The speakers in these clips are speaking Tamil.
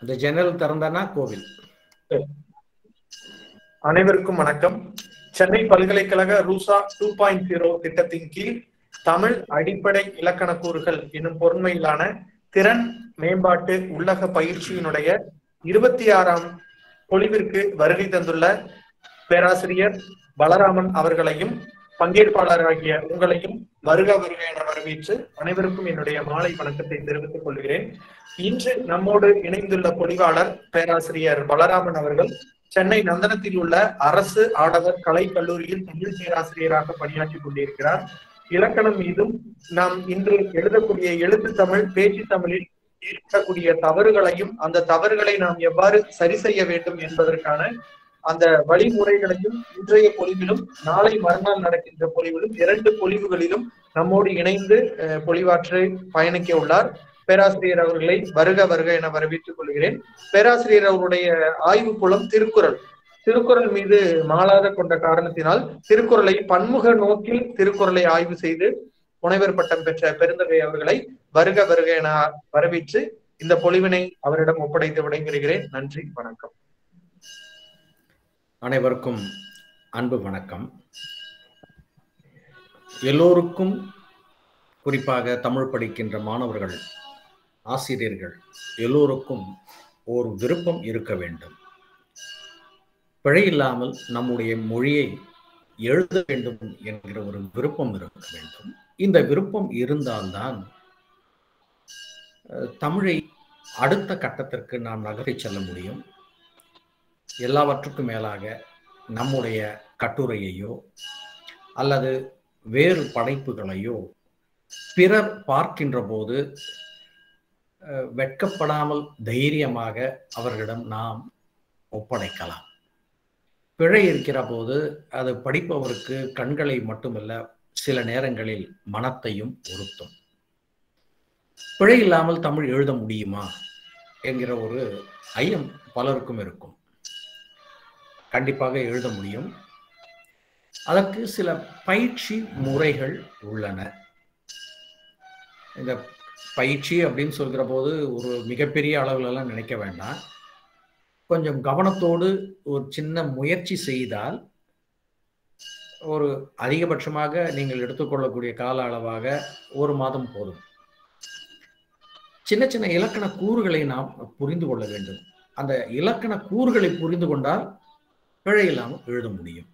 இந்த ஜன்னல் திறந்தனா கோவில் அனைவருக்கும் வணக்கம் சென்னை பல்கலைக்கழக ரூசா டூ பாயிண்ட் ஜீரோ திட்டத்தின் கீழ் தமிழ் அடிப்படை இலக்கண கூறுகள் என்னும் பொருண்மையிலான திறன் மேம்பாட்டு உள்ளக பயிற்சியினுடைய இருபத்தி ஆறாம் பொழிவிற்கு வருகை தந்துள்ள பேராசிரியர் பலராமன் அவர்களையும் பங்கேற்பாளராகிய உங்களையும் வருக வருக என வரவேற்று அனைவருக்கும் என்னுடைய மாலை வணக்கத்தை தெரிவித்துக் கொள்கிறேன் இன்று நம்மோடு இணைந்துள்ள பொழிவாளர் பேராசிரியர் பலராமன் அவர்கள் சென்னை நந்தனத்தில் உள்ள அரசு ஆடவர் கலை கல்லூரியில் தமிழ் பேராசிரியராக பணியாற்றி கொண்டிருக்கிறார் இலக்கணம் மீதும் நாம் இன்று எழுதக்கூடிய எழுத்து தமிழ் பேச்சு தமிழில் இருக்கக்கூடிய தவறுகளையும் அந்த தவறுகளை நாம் எவ்வாறு சரி செய்ய வேண்டும் என்பதற்கான அந்த வழிமுறைகளையும் இன்றைய பொலிவிலும் நாளை மறுநாள் நடக்கின்ற பொலிவிலும் இரண்டு பொலிவுகளிலும் நம்மோடு இணைந்து பொலிவாற்று பயணிக்க உள்ளார் பேராசிரியர் அவர்களை வருக வருக என வரவேற்றுக் கொள்கிறேன் பேராசிரியர் அவருடைய ஆய்வு புலம் திருக்குறள் திருக்குறள் மீது மாளாத கொண்ட காரணத்தினால் திருக்குறளை பன்முக நோக்கில் திருக்குறளை ஆய்வு செய்து முனைவர் பட்டம் பெற்ற பெருந்தகை அவர்களை வருக வருக என வரவேற்று இந்த பொலிவினை அவரிடம் ஒப்படைத்து விடைபெறுகிறேன் நன்றி வணக்கம் அனைவருக்கும் அன்பு வணக்கம் எல்லோருக்கும் குறிப்பாக தமிழ் படிக்கின்ற மாணவர்கள் ஆசிரியர்கள் எல்லோருக்கும் ஒரு விருப்பம் இருக்க வேண்டும் பிழை இல்லாமல் நம்முடைய மொழியை எழுத வேண்டும் என்கிற ஒரு விருப்பம் இருக்க வேண்டும் இந்த விருப்பம் இருந்தால்தான் தமிழை அடுத்த கட்டத்திற்கு நாம் நகரை செல்ல முடியும் எல்லாவற்றுக்கும் மேலாக நம்முடைய கட்டுரையையோ அல்லது வேறு படைப்புகளையோ பிறர் பார்க்கின்ற போது வெட்கப்படாமல் தைரியமாக அவர்களிடம் நாம் ஒப்படைக்கலாம் பிழை இருக்கிற போது அது படிப்பவருக்கு கண்களை மட்டுமல்ல சில நேரங்களில் மனத்தையும் உறுத்தும் பிழை இல்லாமல் தமிழ் எழுத முடியுமா என்கிற ஒரு ஐயம் பலருக்கும் இருக்கும் கண்டிப்பாக எழுத முடியும் அதற்கு சில பயிற்சி முறைகள் உள்ளன இந்த பயிற்சி அப்படின்னு சொல்கிற போது ஒரு மிகப்பெரிய அளவுலலாம் நினைக்க வேண்டாம் கொஞ்சம் கவனத்தோடு ஒரு சின்ன முயற்சி செய்தால் ஒரு அதிகபட்சமாக நீங்கள் எடுத்துக்கொள்ளக்கூடிய கால அளவாக ஒரு மாதம் போதும் சின்ன சின்ன இலக்கண கூறுகளை நாம் புரிந்து கொள்ள வேண்டும் அந்த இலக்கண கூறுகளை புரிந்து கொண்டால் பிழை இல்லாமல் எழுத முடியும்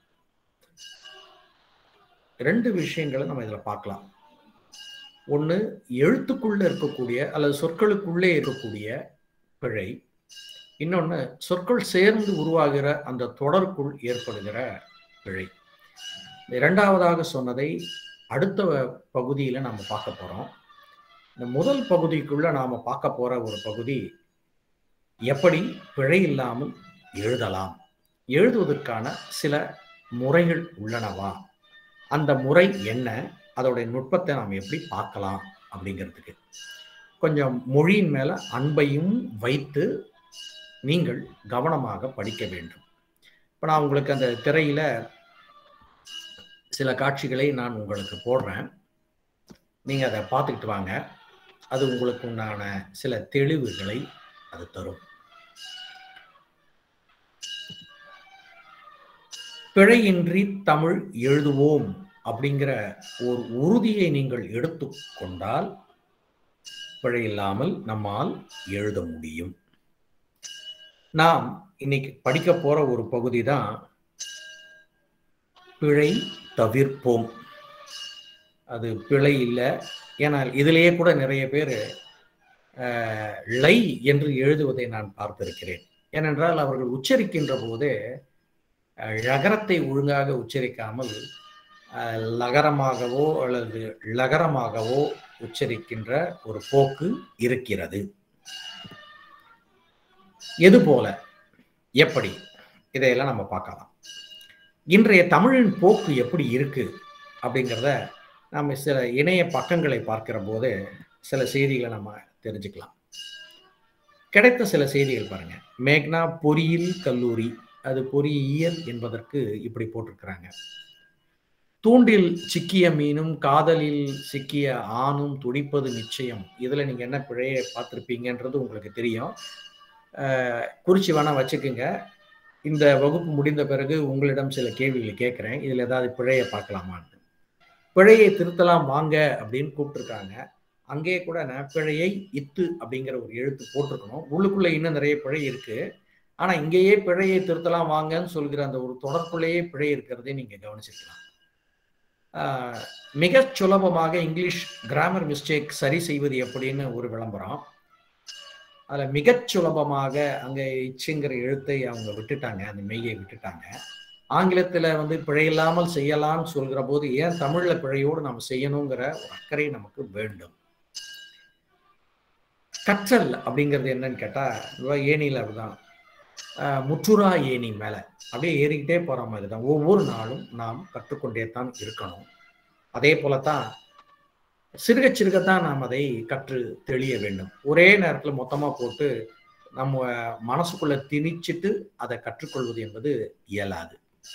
ரெண்டு விஷயங்களை நம்ம இதில் பார்க்கலாம் ஒன்று எழுத்துக்குள்ளே இருக்கக்கூடிய அல்லது சொற்களுக்குள்ளே இருக்கக்கூடிய பிழை இன்னொன்று சொற்கள் சேர்ந்து உருவாகிற அந்த தொடருக்குள் ஏற்படுகிற பிழை இரண்டாவதாக சொன்னதை அடுத்த பகுதியில் நம்ம பார்க்க போகிறோம் இந்த முதல் பகுதிக்குள்ள நாம் பார்க்க போகிற ஒரு பகுதி எப்படி பிழை இல்லாமல் எழுதலாம் எழுதுவதற்கான சில முறைகள் உள்ளனவா அந்த முறை என்ன அதோடைய நுட்பத்தை நாம் எப்படி பார்க்கலாம் அப்படிங்கிறதுக்கு கொஞ்சம் மொழியின் மேலே அன்பையும் வைத்து நீங்கள் கவனமாக படிக்க வேண்டும் இப்போ நான் உங்களுக்கு அந்த திரையில் சில காட்சிகளை நான் உங்களுக்கு போடுறேன் நீங்கள் அதை பார்த்துக்கிட்டு வாங்க அது உங்களுக்கு உண்டான சில தெளிவுகளை அது தரும் பிழையின்றி தமிழ் எழுதுவோம் அப்படிங்கிற ஒரு உறுதியை நீங்கள் எடுத்துக்கொண்டால் பிழை இல்லாமல் நம்மால் எழுத முடியும் நாம் இன்னைக்கு படிக்க போற ஒரு பகுதி தான் பிழை தவிர்ப்போம் அது பிழை இல்லை ஏனால் இதிலேயே கூட நிறைய பேர் லை என்று எழுதுவதை நான் பார்த்திருக்கிறேன் ஏனென்றால் அவர்கள் உச்சரிக்கின்ற போதே ழகரத்தை ஒழுங்காக உச்சரிக்காமல் லகரமாகவோ அல்லது லகரமாகவோ உச்சரிக்கின்ற ஒரு போக்கு இருக்கிறது எது போல எப்படி இதையெல்லாம் நம்ம பார்க்கலாம் இன்றைய தமிழின் போக்கு எப்படி இருக்கு அப்படிங்கிறத நம்ம சில இணைய பக்கங்களை பார்க்கிற போது சில செய்திகளை நம்ம தெரிஞ்சுக்கலாம் கிடைத்த சில செய்திகள் பாருங்க மேக்னா பொறியியல் கல்லூரி அது பொறியியல் என்பதற்கு இப்படி போட்டிருக்கிறாங்க தூண்டில் சிக்கிய மீனும் காதலில் சிக்கிய ஆணும் துடிப்பது நிச்சயம் இதுல நீங்க என்ன பிழையை பார்த்துருப்பீங்கன்றது உங்களுக்கு தெரியும் அஹ், குறிச்சு வேணா வச்சுக்குங்க இந்த வகுப்பு முடிந்த பிறகு உங்களிடம் சில கேள்விகளை கேட்குறேன் இதில் ஏதாவது பிழையை பார்க்கலாமான்னு பிழையை திருத்தலாம் வாங்க அப்படின்னு கூப்பிட்டுருக்காங்க அங்கேயே கூட நான் பிழையை இத்து அப்படிங்கிற ஒரு எழுத்து போட்டிருக்கணும் உள்ளுக்குள்ள இன்னும் நிறைய பிழை இருக்கு ஆனா இங்கேயே பிழையை திருத்தலாம் வாங்கன்னு சொல்கிற அந்த ஒரு தொடர்புள்ளேயே பிழை இருக்கிறதை நீங்க கவனிச்சிருக்கலாம் ஆஹ், மிகச் சுலபமாக இங்கிலீஷ் கிராமர் மிஸ்டேக் சரி செய்வது எப்படின்னு ஒரு விளம்பரம் அதுல மிகச் சுலபமாக அங்க இச்சுங்கிற எழுத்தை அவங்க விட்டுட்டாங்க அந்த மெய்யை விட்டுட்டாங்க ஆங்கிலத்துல வந்து பிழை இல்லாமல் செய்யலாம்னு சொல்கிற போது ஏன் தமிழ்ல பிழையோடு நம்ம செய்யணுங்கிற ஒரு அக்கறை நமக்கு வேண்டும் கற்றல் அப்படிங்கிறது என்னன்னு கேட்டா இதுவா ஏணியில அப்படிதான் ஆஹ் முற்றுரா ஏணி மேல அப்படியே ஏறிக்கிட்டே போற மாதிரி தான் ஒவ்வொரு நாளும் நாம் கற்றுக்கொண்டே தான் இருக்கணும் அதே போலத்தான் சிறுக சிறுகத்தான் நாம் அதை கற்று தெளிய வேண்டும் ஒரே நேரத்துல மொத்தமா போட்டு நம்ம மனசுக்குள்ள திணிச்சிட்டு அதை கற்றுக்கொள்வது என்பது இயலாது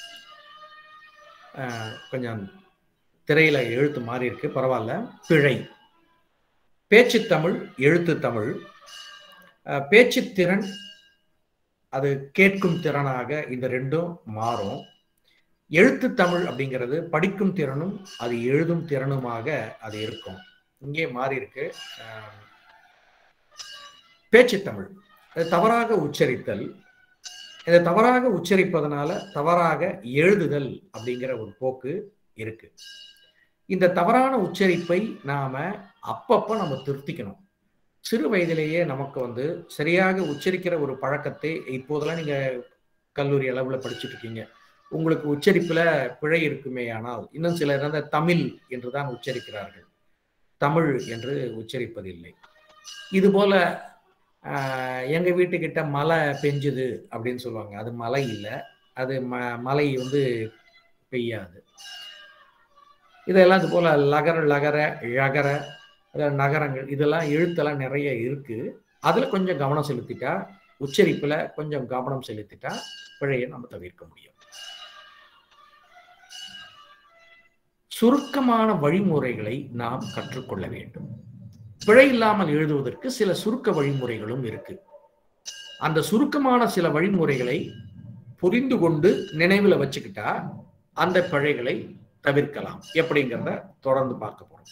ஆஹ் கொஞ்சம் திரையில எழுத்து மாறி இருக்கு பரவாயில்ல பிழை பேச்சு தமிழ் எழுத்து தமிழ் ஆஹ் பேச்சுத் திறன் அது கேட்கும் திறனாக இந்த ரெண்டும் மாறும் எழுத்து தமிழ் அப்படிங்கிறது படிக்கும் திறனும் அது எழுதும் திறனுமாக அது இருக்கும் இங்கே மாறி இருக்கு ஆஹ் பேச்சு தமிழ் அது தவறாக உச்சரித்தல் இதை தவறாக உச்சரிப்பதனால தவறாக எழுதுதல் அப்படிங்கிற ஒரு போக்கு இருக்கு இந்த தவறான உச்சரிப்பை நாம அப்பப்ப நம்ம திருத்திக்கணும் சிறு வயதிலேயே நமக்கு வந்து சரியாக உச்சரிக்கிற ஒரு பழக்கத்தை இப்போதெல்லாம் நீங்க கல்லூரி அளவுல படிச்சுட்டு இருக்கீங்க உங்களுக்கு உச்சரிப்புல பிழை இருக்குமே ஆனால் இன்னும் சிலர் வந்து தமிழ் என்றுதான் உச்சரிக்கிறார்கள் தமிழ் என்று உச்சரிப்பதில்லை இது போல ஆஹ், எங்க வீட்டுக்கிட்ட மழை பெஞ்சுது அப்படின்னு சொல்லுவாங்க அது மழை இல்லை அது ம மழை வந்து பெய்யாது இதெல்லாம் இது போல லகர லகர ழகர அதாவது நகரங்கள் இதெல்லாம் எழுத்தெல்லாம் நிறைய இருக்கு அதுல கொஞ்சம் கவனம் செலுத்திட்டா உச்சரிப்புல கொஞ்சம் கவனம் செலுத்திட்டா பிழையை நம்ம தவிர்க்க முடியும் சுருக்கமான வழிமுறைகளை நாம் கற்றுக்கொள்ள வேண்டும் பிழை இல்லாமல் எழுதுவதற்கு சில சுருக்க வழிமுறைகளும் இருக்கு அந்த சுருக்கமான சில வழிமுறைகளை புரிந்து கொண்டு நினைவுல வச்சுக்கிட்டா அந்த பிழைகளை தவிர்க்கலாம் எப்படிங்கிறத தொடர்ந்து பார்க்க போறோம்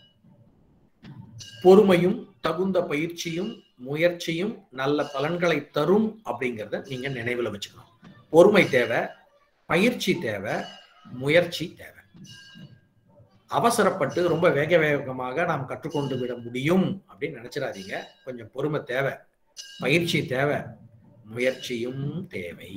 பொறுமையும் தகுந்த பயிற்சியும் முயற்சியும் நல்ல பலன்களை தரும் அப்படிங்கிறத நீங்க நினைவுல வச்சுக்கணும் பொறுமை தேவை பயிற்சி தேவை முயற்சி தேவை அவசரப்பட்டு ரொம்ப வேக வேகமாக நாம் கற்றுக்கொண்டு விட முடியும் அப்படின்னு நினைச்சிடாதீங்க கொஞ்சம் பொறுமை தேவை பயிற்சி தேவை முயற்சியும் தேவை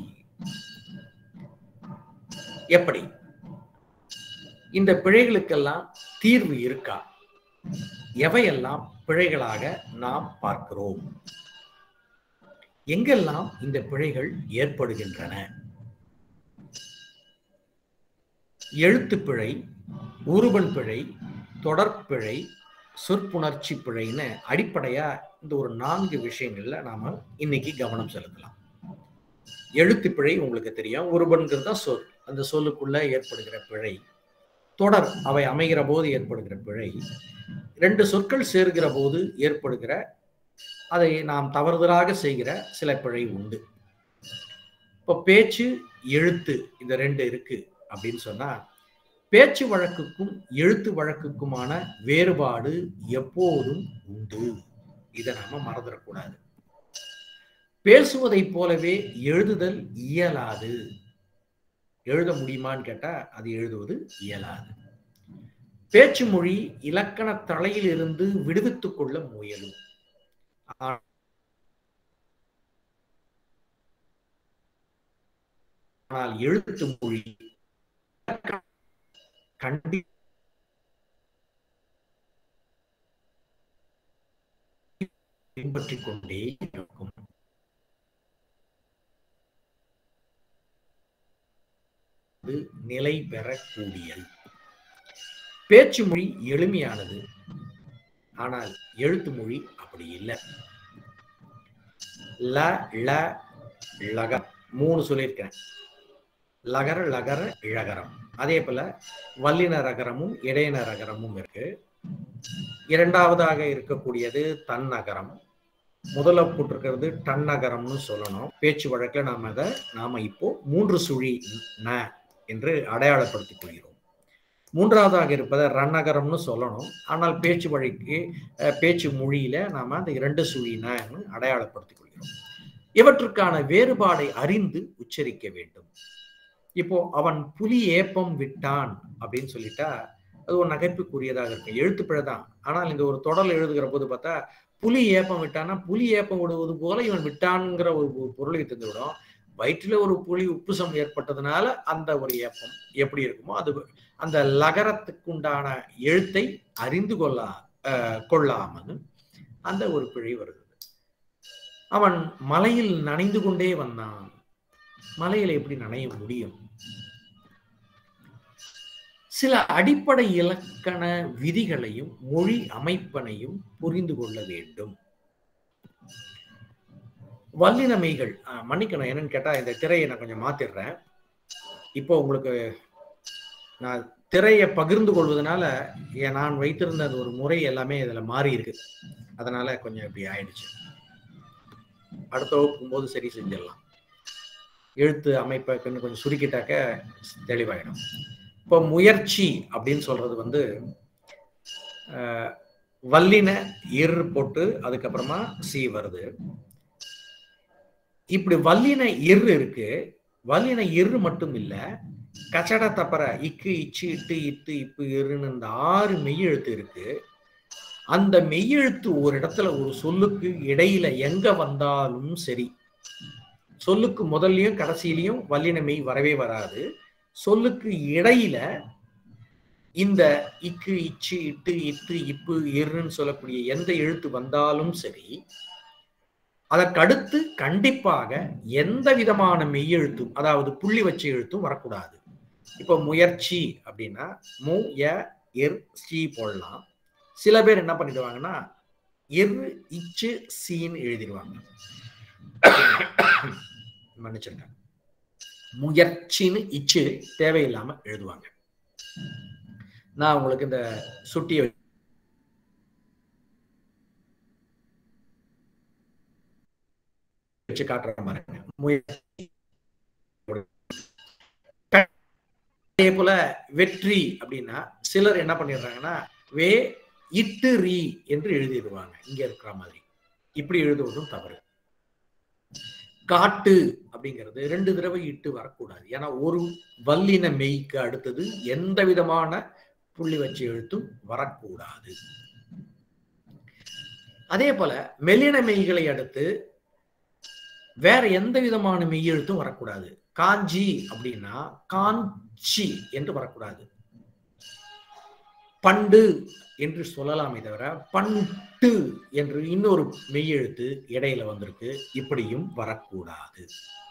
எப்படி இந்த பிழைகளுக்கெல்லாம் தீர்வு இருக்கா எவையெல்லாம் பிழைகளாக நாம் பார்க்கிறோம் எங்கெல்லாம் இந்த பிழைகள் ஏற்படுகின்றன எழுத்து பிழை உருவன் பிழை தொடர்பிழை சொற்புணர்ச்சி பிழைன்னு அடிப்படையா இந்த ஒரு நான்கு விஷயங்கள்ல நாம இன்னைக்கு கவனம் செலுத்தலாம் எழுத்து பிழை உங்களுக்கு தெரியும் உருவன்கிறது தான் சொல் அந்த சொல்லுக்குள்ள ஏற்படுகிற பிழை தொடர் அவை அமைகிற போது ஏற்படுகிற பிழை ரெண்டு சொற்கள் சேர்கிற போது ஏற்படுகிற அதை நாம் தவறுதலாக செய்கிற சில பிழை உண்டு இப்போ பேச்சு எழுத்து இந்த ரெண்டு இருக்கு அப்படின்னு சொன்னா பேச்சு வழக்குக்கும் எழுத்து வழக்குக்குமான வேறுபாடு எப்போதும் உண்டு இதை நாம மறந்துடக்கூடாது பேசுவதைப் போலவே எழுதுதல் இயலாது எழுத முடியுமான்னு கேட்டா அது எழுதுவது இயலாது பேச்சு மொழி இலக்கண தலையில் இருந்து விடுவித்துக் கொள்ள முயலும் ஆனால் எழுத்து மொழி கண்டி பின்பற்றிக் கொண்டே இருக்கும் அது நிலை பெறக்கூடியது பேச்சு மொழி எளிமையானது ஆனால் எழுத்து மொழி அப்படி இல்லை ல ல லக மூணு சொல்லியிருக்கேன் லகர லகர இழகரம் அதே போல வல்லின ரகரமும் இடையின ரகரமும் இருக்கு இரண்டாவதாக இருக்கக்கூடியது தன்னகரம் முதல்ல போட்டிருக்கிறது டன்னகரம்னு சொல்லணும் பேச்சு வழக்கில் நாம அதை நாம இப்போ மூன்று சுழி ந என்று அடையாளப்படுத்திக் கொள்கிறோம் மூன்றாவதாக இருப்பதை ரன்னகரம்னு சொல்லணும் ஆனால் பேச்சு வழிக்கு அஹ், பேச்சு மொழியில நாம அந்த இரண்டு சுழி நன்னு அடையாளப்படுத்திக் கொள்கிறோம் இவற்றுக்கான வேறுபாடை அறிந்து உச்சரிக்க வேண்டும் இப்போ அவன் புலி ஏப்பம் விட்டான் அப்படின்னு சொல்லிட்டா அது ஒரு நகைப்புக்குரியதாக இருக்கும் எழுத்துப்பிழை தான் ஆனால் இங்க ஒரு தொடர் எழுதுகிற போது பார்த்தா புலி ஏப்பம் விட்டான்னா புலி ஏப்பம் விடுவது போல இவன் விட்டான்ங்கிற ஒரு ஒரு பொருளை தந்துவிடும் வயிற்றுல ஒரு புலி உப்புசம் ஏற்பட்டதுனால அந்த ஒரு ஏப்பம் எப்படி இருக்குமோ அது அந்த லகரத்துக்குண்டான எழுத்தை அறிந்து கொள்ள அஹ், கொள்ளாமல் அந்த ஒரு பிழை வருகிறது அவன் மலையில் நனைந்து கொண்டே வந்தான் மலையில எப்படி நனைய முடியும் சில அடிப்படை இலக்கண விதிகளையும் மொழி அமைப்பனையும் புரிந்து கொள்ள வேண்டும் வல்லினமைகள் அஹ், மன்னிக்கணும் என்னன்னு கேட்டா இந்த திரையை நான் கொஞ்சம் மாத்திடுறேன் இப்போ உங்களுக்கு நான் திரையை பகிர்ந்து கொள்வதனால ஏன் நான் வைத்திருந்த அந்த ஒரு முறை எல்லாமே இதுல மாறி இருக்கு அதனால கொஞ்சம் இப்படி ஆயிடுச்சு அடுத்த வகுப்பும் போது சரி செஞ்சிடலாம் எழுத்து அமைப்பை இன்னும் கொஞ்சம் சுருக்கிட்டாக்க தெளிவாயிடும் இப்போ முயற்சி அப்படின்னு சொல்றது வந்து அஹ், வல்லின இர் போட்டு அதுக்கப்புறமா சி வருது இப்படி வல்லின இர் இருக்கு வல்லின இரு மட்டும் இல்ல கச்சட தப்பற இக்கு இச்சு இட்டு இட்டு இப்பு இருன்னு இந்த ஆறு மெய்யெழுத்து இருக்கு அந்த மெய்யெழுத்து ஒரு இடத்துல ஒரு சொல்லுக்கு இடையில எங்க வந்தாலும் சரி சொல்லுக்கு முதல்லயும் கடைசியிலையும் வல்லின மெய் வரவே வராது சொல்லுக்கு இடையில இந்த இக்கு இச்சு இட்டு இட்டு இப்பு இருன்னு சொல்லக்கூடிய எந்த எழுத்து வந்தாலும் சரி அதற்கடுத்து கண்டிப்பாக எந்த விதமான மெய்யெழுத்தும் அதாவது புள்ளி வச்ச எழுத்தும் வரக்கூடாது இப்போ முயற்சி அப்படின்னா மு ய இர் சி போடலாம் சில பேர் என்ன பண்ணிடுவாங்கன்னா இர் இச்சு சீன்னு எழுதிடுவாங்க மன்னிச்சிருங்க முயற்சின்னு இச்சு தேவையில்லாம எழுதுவாங்க நான் உங்களுக்கு இந்த சுட்டியை வச்சு காட்டுற மாதிரி முயற்சி அதே போல வெற்றி அப்படின்னா சிலர் என்ன பண்ணிடுறாங்கன்னா வே இட்டு ரீ என்று எழுதிடுவாங்க இங்க இருக்கிற மாதிரி இப்படி எழுதுவதும் தவறு காட்டு அப்படிங்கிறது ரெண்டு தடவை இட்டு வரக்கூடாது ஏன்னா ஒரு வல்லின மெய்க்கு அடுத்தது எந்த விதமான புள்ளி வச்சு எழுத்தும் வரக்கூடாது அதே போல மெல்லின மெய்களை அடுத்து வேற எந்த விதமான மெய்யெழுத்தும் வரக்கூடாது காஞ்சி அப்படின்னா காஞ்சி என்று வரக்கூடாது பண்டு என்று சொல்லலாமே தவிர பண்டு என்று இன்னொரு மெய்யெழுத்து இடையில வந்திருக்கு இப்படியும் வரக்கூடாது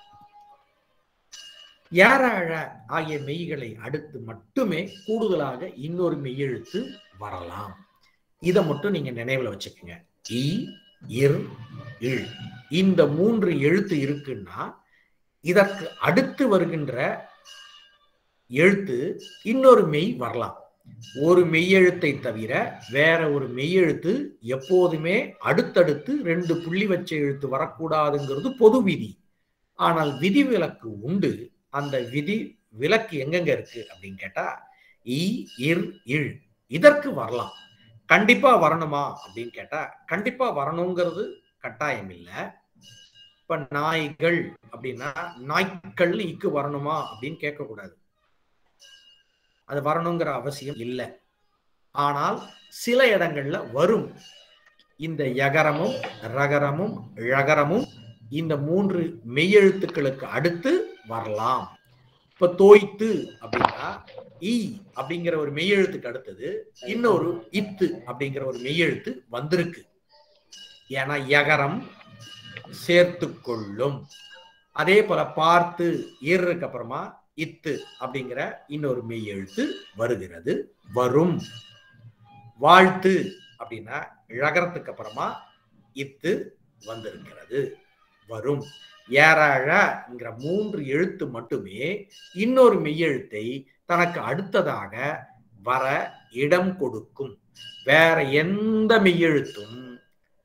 ஏறாழ ஆகிய மெய்களை அடுத்து மட்டுமே கூடுதலாக இன்னொரு மெய்யெழுத்து வரலாம் இதை மட்டும் நீங்க நினைவுல வச்சுக்கோங்க இ இர் இல் இந்த மூன்று எழுத்து இருக்குன்னா இதற்கு அடுத்து வருகின்ற எழுத்து இன்னொரு மெய் வரலாம் ஒரு மெய்யெழுத்தை தவிர வேற ஒரு மெய்யெழுத்து எப்போதுமே அடுத்தடுத்து ரெண்டு புள்ளி வச்ச எழுத்து வரக்கூடாதுங்கிறது பொது விதி ஆனால் விதி விலக்கு உண்டு அந்த விதி விலக்கு எங்கெங்க இருக்கு அப்படின்னு கேட்டா இ இர் இல் இதற்கு வரலாம் கண்டிப்பா வரணுமா அப்படின்னு கேட்டா கண்டிப்பா வரணுங்கிறது கட்டாயம் இல்லை இப்ப நாய்கள் அப்படின்னா நாய்க்கள் இக்கு வரணுமா அப்படின்னு கேட்கக்கூடாது அது வரணுங்கிற அவசியம் இல்லை ஆனால் சில இடங்கள்ல வரும் இந்த யகரமும் ரகரமும் ழகரமும் இந்த மூன்று மெய்யெழுத்துக்களுக்கு அடுத்து வரலாம் இப்ப தோய்த்து அப்படின்னா இ அப்படிங்கிற ஒரு மெய்யெழுத்துக்கு அடுத்தது இன்னொரு இத்து அப்படிங்கிற ஒரு மெய்யெழுத்து வந்திருக்கு ஏன்னா யகரம் சேர்த்து கொள்ளும் அதே போல பார்த்து ஈருக்கு அப்புறமா இத்து அப்படிங்கிற இன்னொரு மெய் எழுத்து வருகிறது வரும் வாழ்த்து அப்படின்னா இழகரத்துக்கு அப்புறமா இத்து வந்திருக்கிறது வரும் ஏறாழங்கிற மூன்று எழுத்து மட்டுமே இன்னொரு மெய்யெழுத்தை தனக்கு அடுத்ததாக வர இடம் கொடுக்கும் வேற எந்த மெய்யெழுத்தும்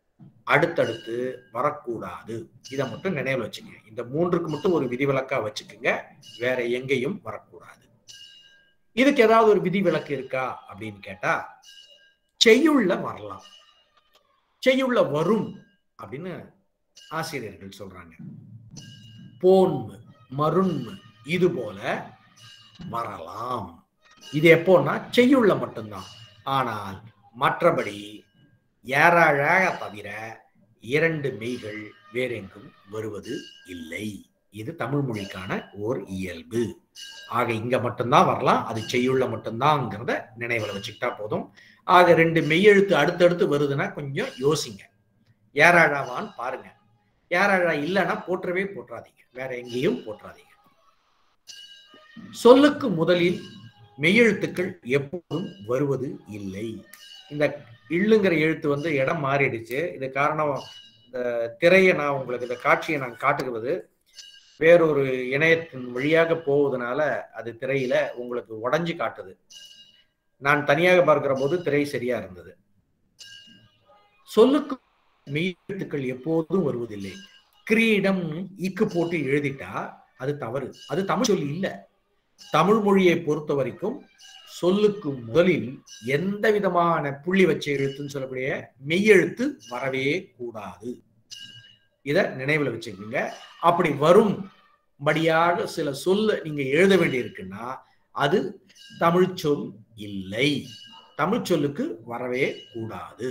அடுத்தடுத்து வரக்கூடாது இதை மட்டும் நினைவில் வச்சுக்கங்க இந்த மூன்றுக்கு மட்டும் ஒரு விதிவிலக்கா வச்சுக்கோங்க வேற எங்கேயும் வரக்கூடாது இதுக்கு ஏதாவது ஒரு விதிவிலக்கு இருக்கா அப்படின்னு கேட்டா செய்யுள்ள வரலாம் செய்யுள்ள வரும் அப்படின்னு ஆசிரியர்கள் சொல்றாங்க போன்மு மருண்மு இது போல வரலாம் இது எப்போன்னா செய்யுள்ள மட்டும்தான் ஆனால் மற்றபடி ஏறாழாக தவிர இரண்டு மெய்கள் வேறெங்கும் வருவது இல்லை இது தமிழ் மொழிக்கான ஓர் இயல்பு ஆக இங்க மட்டும்தான் வரலாம் அது செய்யுள்ள மட்டும்தான்ங்கிறத நினைவில் வச்சுக்கிட்டா போதும் ஆக ரெண்டு மெய்யெழுத்து அடுத்தடுத்து வருதுன்னா கொஞ்சம் யோசிங்க ஏறாழாவான்னு பாருங்க ஏறாழா இல்லைன்னா போற்றவே போற்றாதீங்க வேற எங்கேயும் போற்றாதீங்க சொல்லுக்கு முதலில் மெய்யெழுத்துக்கள் எப்போதும் வருவது இல்லை இந்த இல்லுங்கிற எழுத்து வந்து இடம் மாறிடுச்சு இது காரணம் இந்த திரையை நான் உங்களுக்கு இந்த காட்சியை நான் காட்டுகிறது வேறொரு இணையத்தின் வழியாக போவதனால அது திரையில உங்களுக்கு உடஞ்சு காட்டுது நான் தனியாக பார்க்கிற போது திரை சரியா இருந்தது சொல்லுக்கு மெய்யெழுத்துக்கள் எப்போதும் வருவதில்லை கிரீடம் இக்கு போட்டு எழுதிட்டா அது தவறு அது தமிழ் சொல்லி இல்ல தமிழ் மொழியை பொறுத்த வரைக்கும் சொல்லுக்கு முதலில் எந்த விதமான புள்ளி வச்ச எழுத்துன்னு சொல்லக்கூடிய மெய்யெழுத்து வரவே கூடாது இத நினைவுல வச்சுக்கோங்க அப்படி வரும் படியாக சில சொல்ல நீங்க எழுத வேண்டியிருக்குன்னா அது தமிழ் சொல் இல்லை தமிழ் சொல்லுக்கு வரவே கூடாது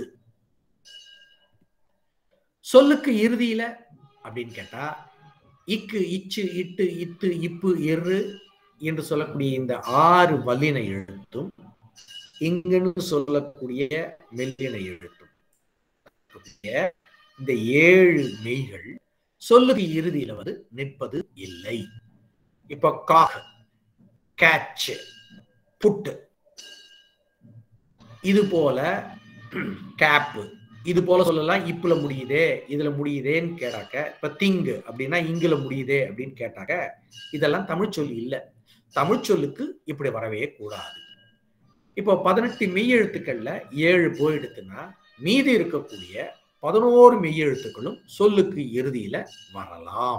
சொல்லுக்கு இறுதியில அப்படின்னு கேட்டா இக்கு இச்சு இட்டு இத்து இப்பு எரு என்று சொல்லக்கூடிய இந்த ஆறு வல்லின எழுத்தும் இங்குன்னு சொல்லக்கூடிய மெல்லின எழுத்தும் இந்த ஏழு மெய்கள் சொல்லுக்கு இறுதியில வந்து நிற்பது இல்லை இப்ப காக கேட்ச் புட்டு இது போல கேப்பு இது போல சொல்லலாம் இப்புல முடியுதே இதுல முடியுதேன்னு கேட்டாக்க இப்ப திங்கு அப்படின்னா இங்குல முடியுதே அப்படின்னு கேட்டாக்க இதெல்லாம் தமிழ் சொல்லி இல்லை தமிழ் சொல்லுக்கு இப்படி வரவே கூடாது இப்போ பதினெட்டு மெய்யெழுத்துக்கள்ல ஏழு போயிடுத்துன்னா மீதி இருக்கக்கூடிய பதினோரு மெய்யெழுத்துக்களும் சொல்லுக்கு இறுதியில வரலாம்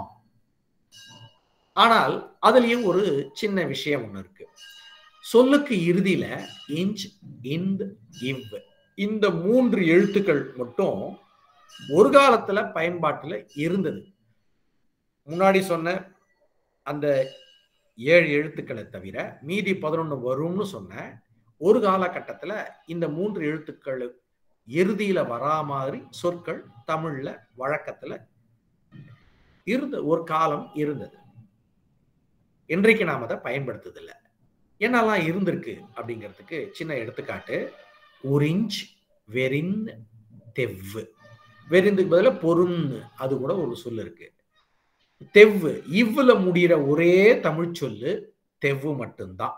ஆனால் அதுலயும் ஒரு சின்ன விஷயம் ஒண்ணு இருக்கு சொல்லுக்கு இறுதியில இஞ்ச் இந்த் இவ் இந்த மூன்று எழுத்துக்கள் மட்டும் ஒரு காலத்துல பயன்பாட்டுல இருந்தது முன்னாடி சொன்ன அந்த ஏழு எழுத்துக்களை தவிர மீதி பதினொன்று வரும்னு சொன்ன ஒரு காலகட்டத்துல இந்த மூன்று எழுத்துக்கள் இறுதியில வரா மாதிரி சொற்கள் தமிழ்ல வழக்கத்துல இருந்த ஒரு காலம் இருந்தது இன்றைக்கு நாம் அதை பயன்படுத்துதில்லை என்னெல்லாம் இருந்திருக்கு அப்படிங்கிறதுக்கு சின்ன எடுத்துக்காட்டு உறிஞ்ச் வெறின் தெவ்வு வெறிந்துக்கு பதிலாக பொருன்னு அது கூட ஒரு சொல் இருக்கு தெவ்வு இவ்வுல முடிகிற ஒரே தமிழ் சொல்லு தெவ்வு மட்டும்தான்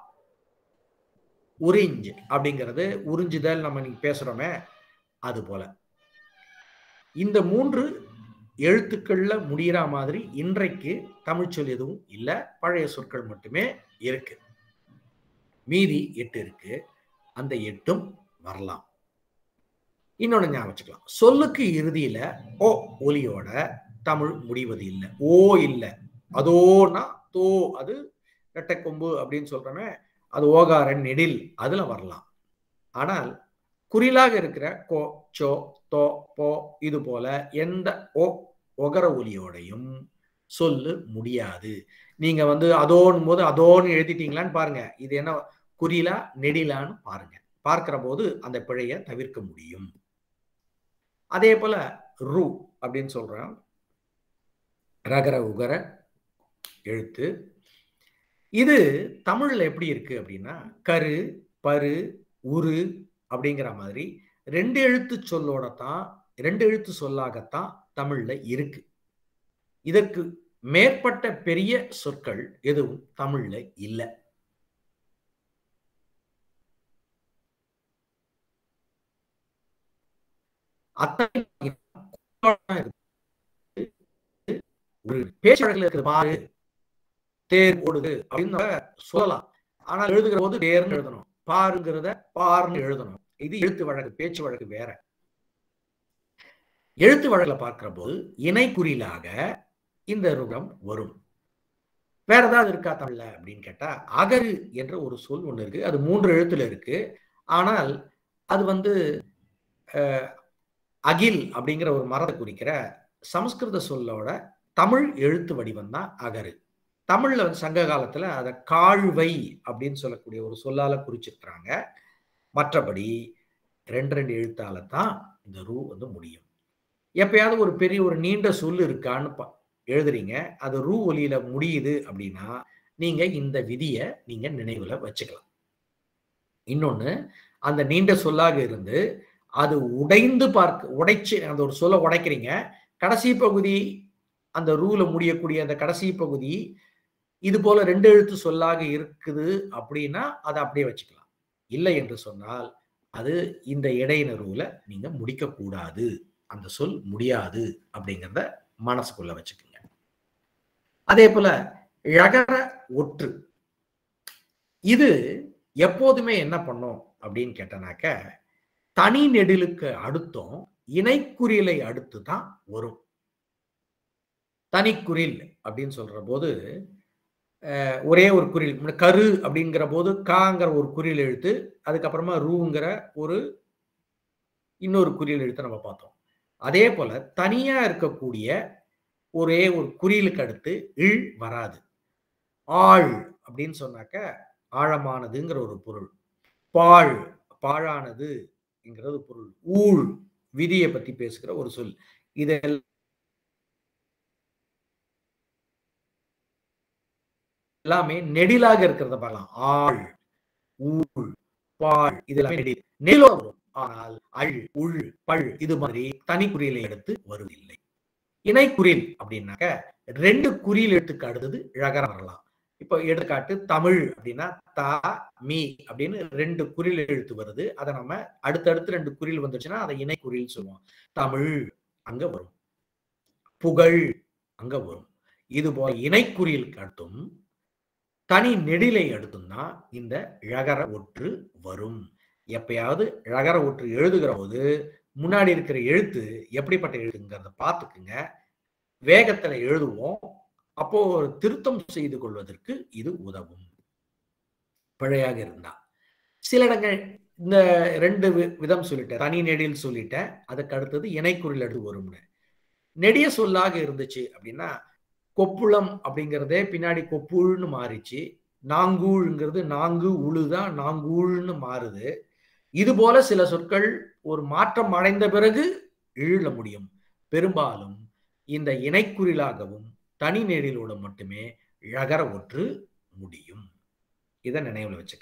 உறிஞ்ச் அப்படிங்கிறது உறிஞ்சுதல் நம்ம இன்னைக்கு பேசுறோமே அது போல இந்த மூன்று எழுத்துக்கள்ல முடிகிற மாதிரி இன்றைக்கு தமிழ் சொல் எதுவும் இல்லை பழைய சொற்கள் மட்டுமே இருக்கு மீதி எட்டு இருக்கு அந்த எட்டும் வரலாம் இன்னொன்னு ஞாபகம் வச்சுக்கலாம் சொல்லுக்கு இறுதியில ஓ ஒலியோட தமிழ் முடிவது இல்லை ஓ இல்லை அதோனா தோ அது ரெட்டை கொம்பு அப்படின்னு சொல்றோமே அது ஓகாரன் நெடில் அதுல வரலாம் ஆனால் குறிலாக இருக்கிற கோ சோ தோ போ இது போல எந்த ஓ ஒகர ஒலியோடையும் சொல்லு முடியாது நீங்க வந்து அதோன் போது அதோன்னு எழுதிட்டீங்களான்னு பாருங்க இது என்ன குறிலா நெடிலான்னு பாருங்க பார்க்கிற போது அந்த பிழையை தவிர்க்க முடியும் அதே போல ரு அப்படின்னு சொல்றோம் ரகர உகர எழுத்து இது தமிழ்ல எப்படி இருக்கு அப்படின்னா கரு பரு உரு அப்படிங்கிற மாதிரி ரெண்டு எழுத்து சொல்லோட தான் ரெண்டு எழுத்து சொல்லாகத்தான் தமிழ்ல இருக்கு இதற்கு மேற்பட்ட பெரிய சொற்கள் எதுவும் தமிழ்ல இல்லை அத்தனை ஒரு பேச்சு வழக்கில் இருக்கிற பாரு தேர் ஓடுது அப்படின்னு நம்ம சொல்லலாம் ஆனால் எழுதுகிற போது தேர்னு எழுதணும் பாருங்கிறத பார்னு எழுதணும் இது எழுத்து வழக்கு பேச்சு வழக்கு வேற எழுத்து வழக்கில் பார்க்கிற போது இணை குறியிலாக இந்த ருகம் வரும் வேற ஏதாவது இருக்கா தமிழ்ல அப்படின்னு கேட்டா அகரு என்ற ஒரு சொல் ஒண்ணு இருக்கு அது மூன்று எழுத்துல இருக்கு ஆனால் அது வந்து அகில் அப்படிங்கிற ஒரு மரத்தை குறிக்கிற சமஸ்கிருத சொல்லோட தமிழ் எழுத்து வடிவம் தான் அகரு தமிழ்ல வந்து சங்க காலத்துல அதை காழ்வை அப்படின்னு சொல்லக்கூடிய ஒரு சொல்லால குறிச்சிருக்கிறாங்க மற்றபடி ரெண்டு ரெண்டு எழுத்தால தான் இந்த ரூ வந்து முடியும் எப்பயாவது ஒரு பெரிய ஒரு நீண்ட சொல் இருக்கான்னு எழுதுறீங்க அது ரூ ஒலியில முடியுது அப்படின்னா நீங்க இந்த விதியை நீங்க நினைவுல வச்சுக்கலாம் இன்னொன்னு அந்த நீண்ட சொல்லாக இருந்து அது உடைந்து பார்க்க உடைச்சு அந்த ஒரு சொல்ல உடைக்கிறீங்க கடைசி பகுதி அந்த ரூல முடியக்கூடிய அந்த கடைசி பகுதி இது போல ரெண்டு எழுத்து சொல்லாக இருக்குது அப்படின்னா அதை அப்படியே வச்சுக்கலாம் இல்லை என்று சொன்னால் அது இந்த இடையின ரூல நீங்க முடிக்க கூடாது அந்த சொல் முடியாது அப்படிங்கிறத மனசுக்குள்ள வச்சுக்கோங்க அதே போல ழகர ஒற்று இது எப்போதுமே என்ன பண்ணும் அப்படின்னு கேட்டனாக்க தனி நெடிலுக்கு அடுத்தும் இணைக்குறியலை அடுத்து தான் வரும் தனிக்குறில் அப்படின்னு சொல்ற போது ஒரே ஒரு குறில் கரு அப்படிங்கிற போது காங்கிற ஒரு குறில் எழுத்து அதுக்கப்புறமா ரூங்கிற ஒரு இன்னொரு குறியல் எழுத்து நம்ம பார்த்தோம் அதே போல தனியா இருக்கக்கூடிய ஒரே ஒரு குறியலுக்கு அடுத்து இழ் வராது ஆள் அப்படின்னு சொன்னாக்க ஆழமானதுங்கிற ஒரு பொருள் பாழ் பாழானதுங்கிறது பொருள் ஊழ் விதியை பத்தி பேசுகிற ஒரு சொல் இதெல்லாம் எல்லாமே நெடிலாக இருக்கிறத பார்க்கலாம் ஆள் ஊழ் பாழ் இதெல்லாம் நெடில் நெடிலோ வரும் ஆனால் அள் உள் பள் இது மாதிரி தனி குறியலை எடுத்து வருவதில்லை இணைக்குறில் அப்படின்னாக்க ரெண்டு குறியில் எழுத்துக்கு அடுத்தது ழகரம் வரலாம் இப்போ எடுத்துக்காட்டு தமிழ் அப்படின்னா தா மீ அப்படின்னு ரெண்டு குறில் எழுத்து வருது அதை நம்ம அடுத்தடுத்து ரெண்டு குறில் வந்துச்சுன்னா அதை இணைக்குறில் சொல்லுவோம் தமிழ் அங்க வரும் புகழ் அங்க வரும் இது போல இணைக்குறியலுக்கு அடுத்தும் தனி நெடிலை அடுத்தும் தான் இந்த ழகர ஒற்று வரும் எப்பயாவது ழகர ஒற்று எழுதுகிற போது முன்னாடி இருக்கிற எழுத்து எப்படிப்பட்ட எழுத்துங்கிறத பார்த்துக்குங்க வேகத்துல எழுதுவோம் அப்போ ஒரு திருத்தம் செய்து கொள்வதற்கு இது உதவும் பிழையாக இருந்தா சில இடங்கள் இந்த ரெண்டு விதம் சொல்லிட்டேன் தனி நெடில் சொல்லிட்டேன் அதுக்கு அடுத்தது இணைக்குறில் எடுத்து வரும்னு நெடிய சொல்லாக இருந்துச்சு அப்படின்னா கொப்புளம் அப்படிங்கிறதே பின்னாடி கொப்புள்னு மாறிச்சு நாங்கூழ்ங்கிறது நாங்கு உழுதான் நாங்கூழ்னு மாறுது இது போல சில சொற்கள் ஒரு மாற்றம் அடைந்த பிறகு இழுல முடியும் பெரும்பாலும் இந்த இணைக்குறிலாகவும் தனி நேரிலோட மட்டுமே ழகர ஒற்று முடியும் இதை நினைவுல வச்சுக்கோங்க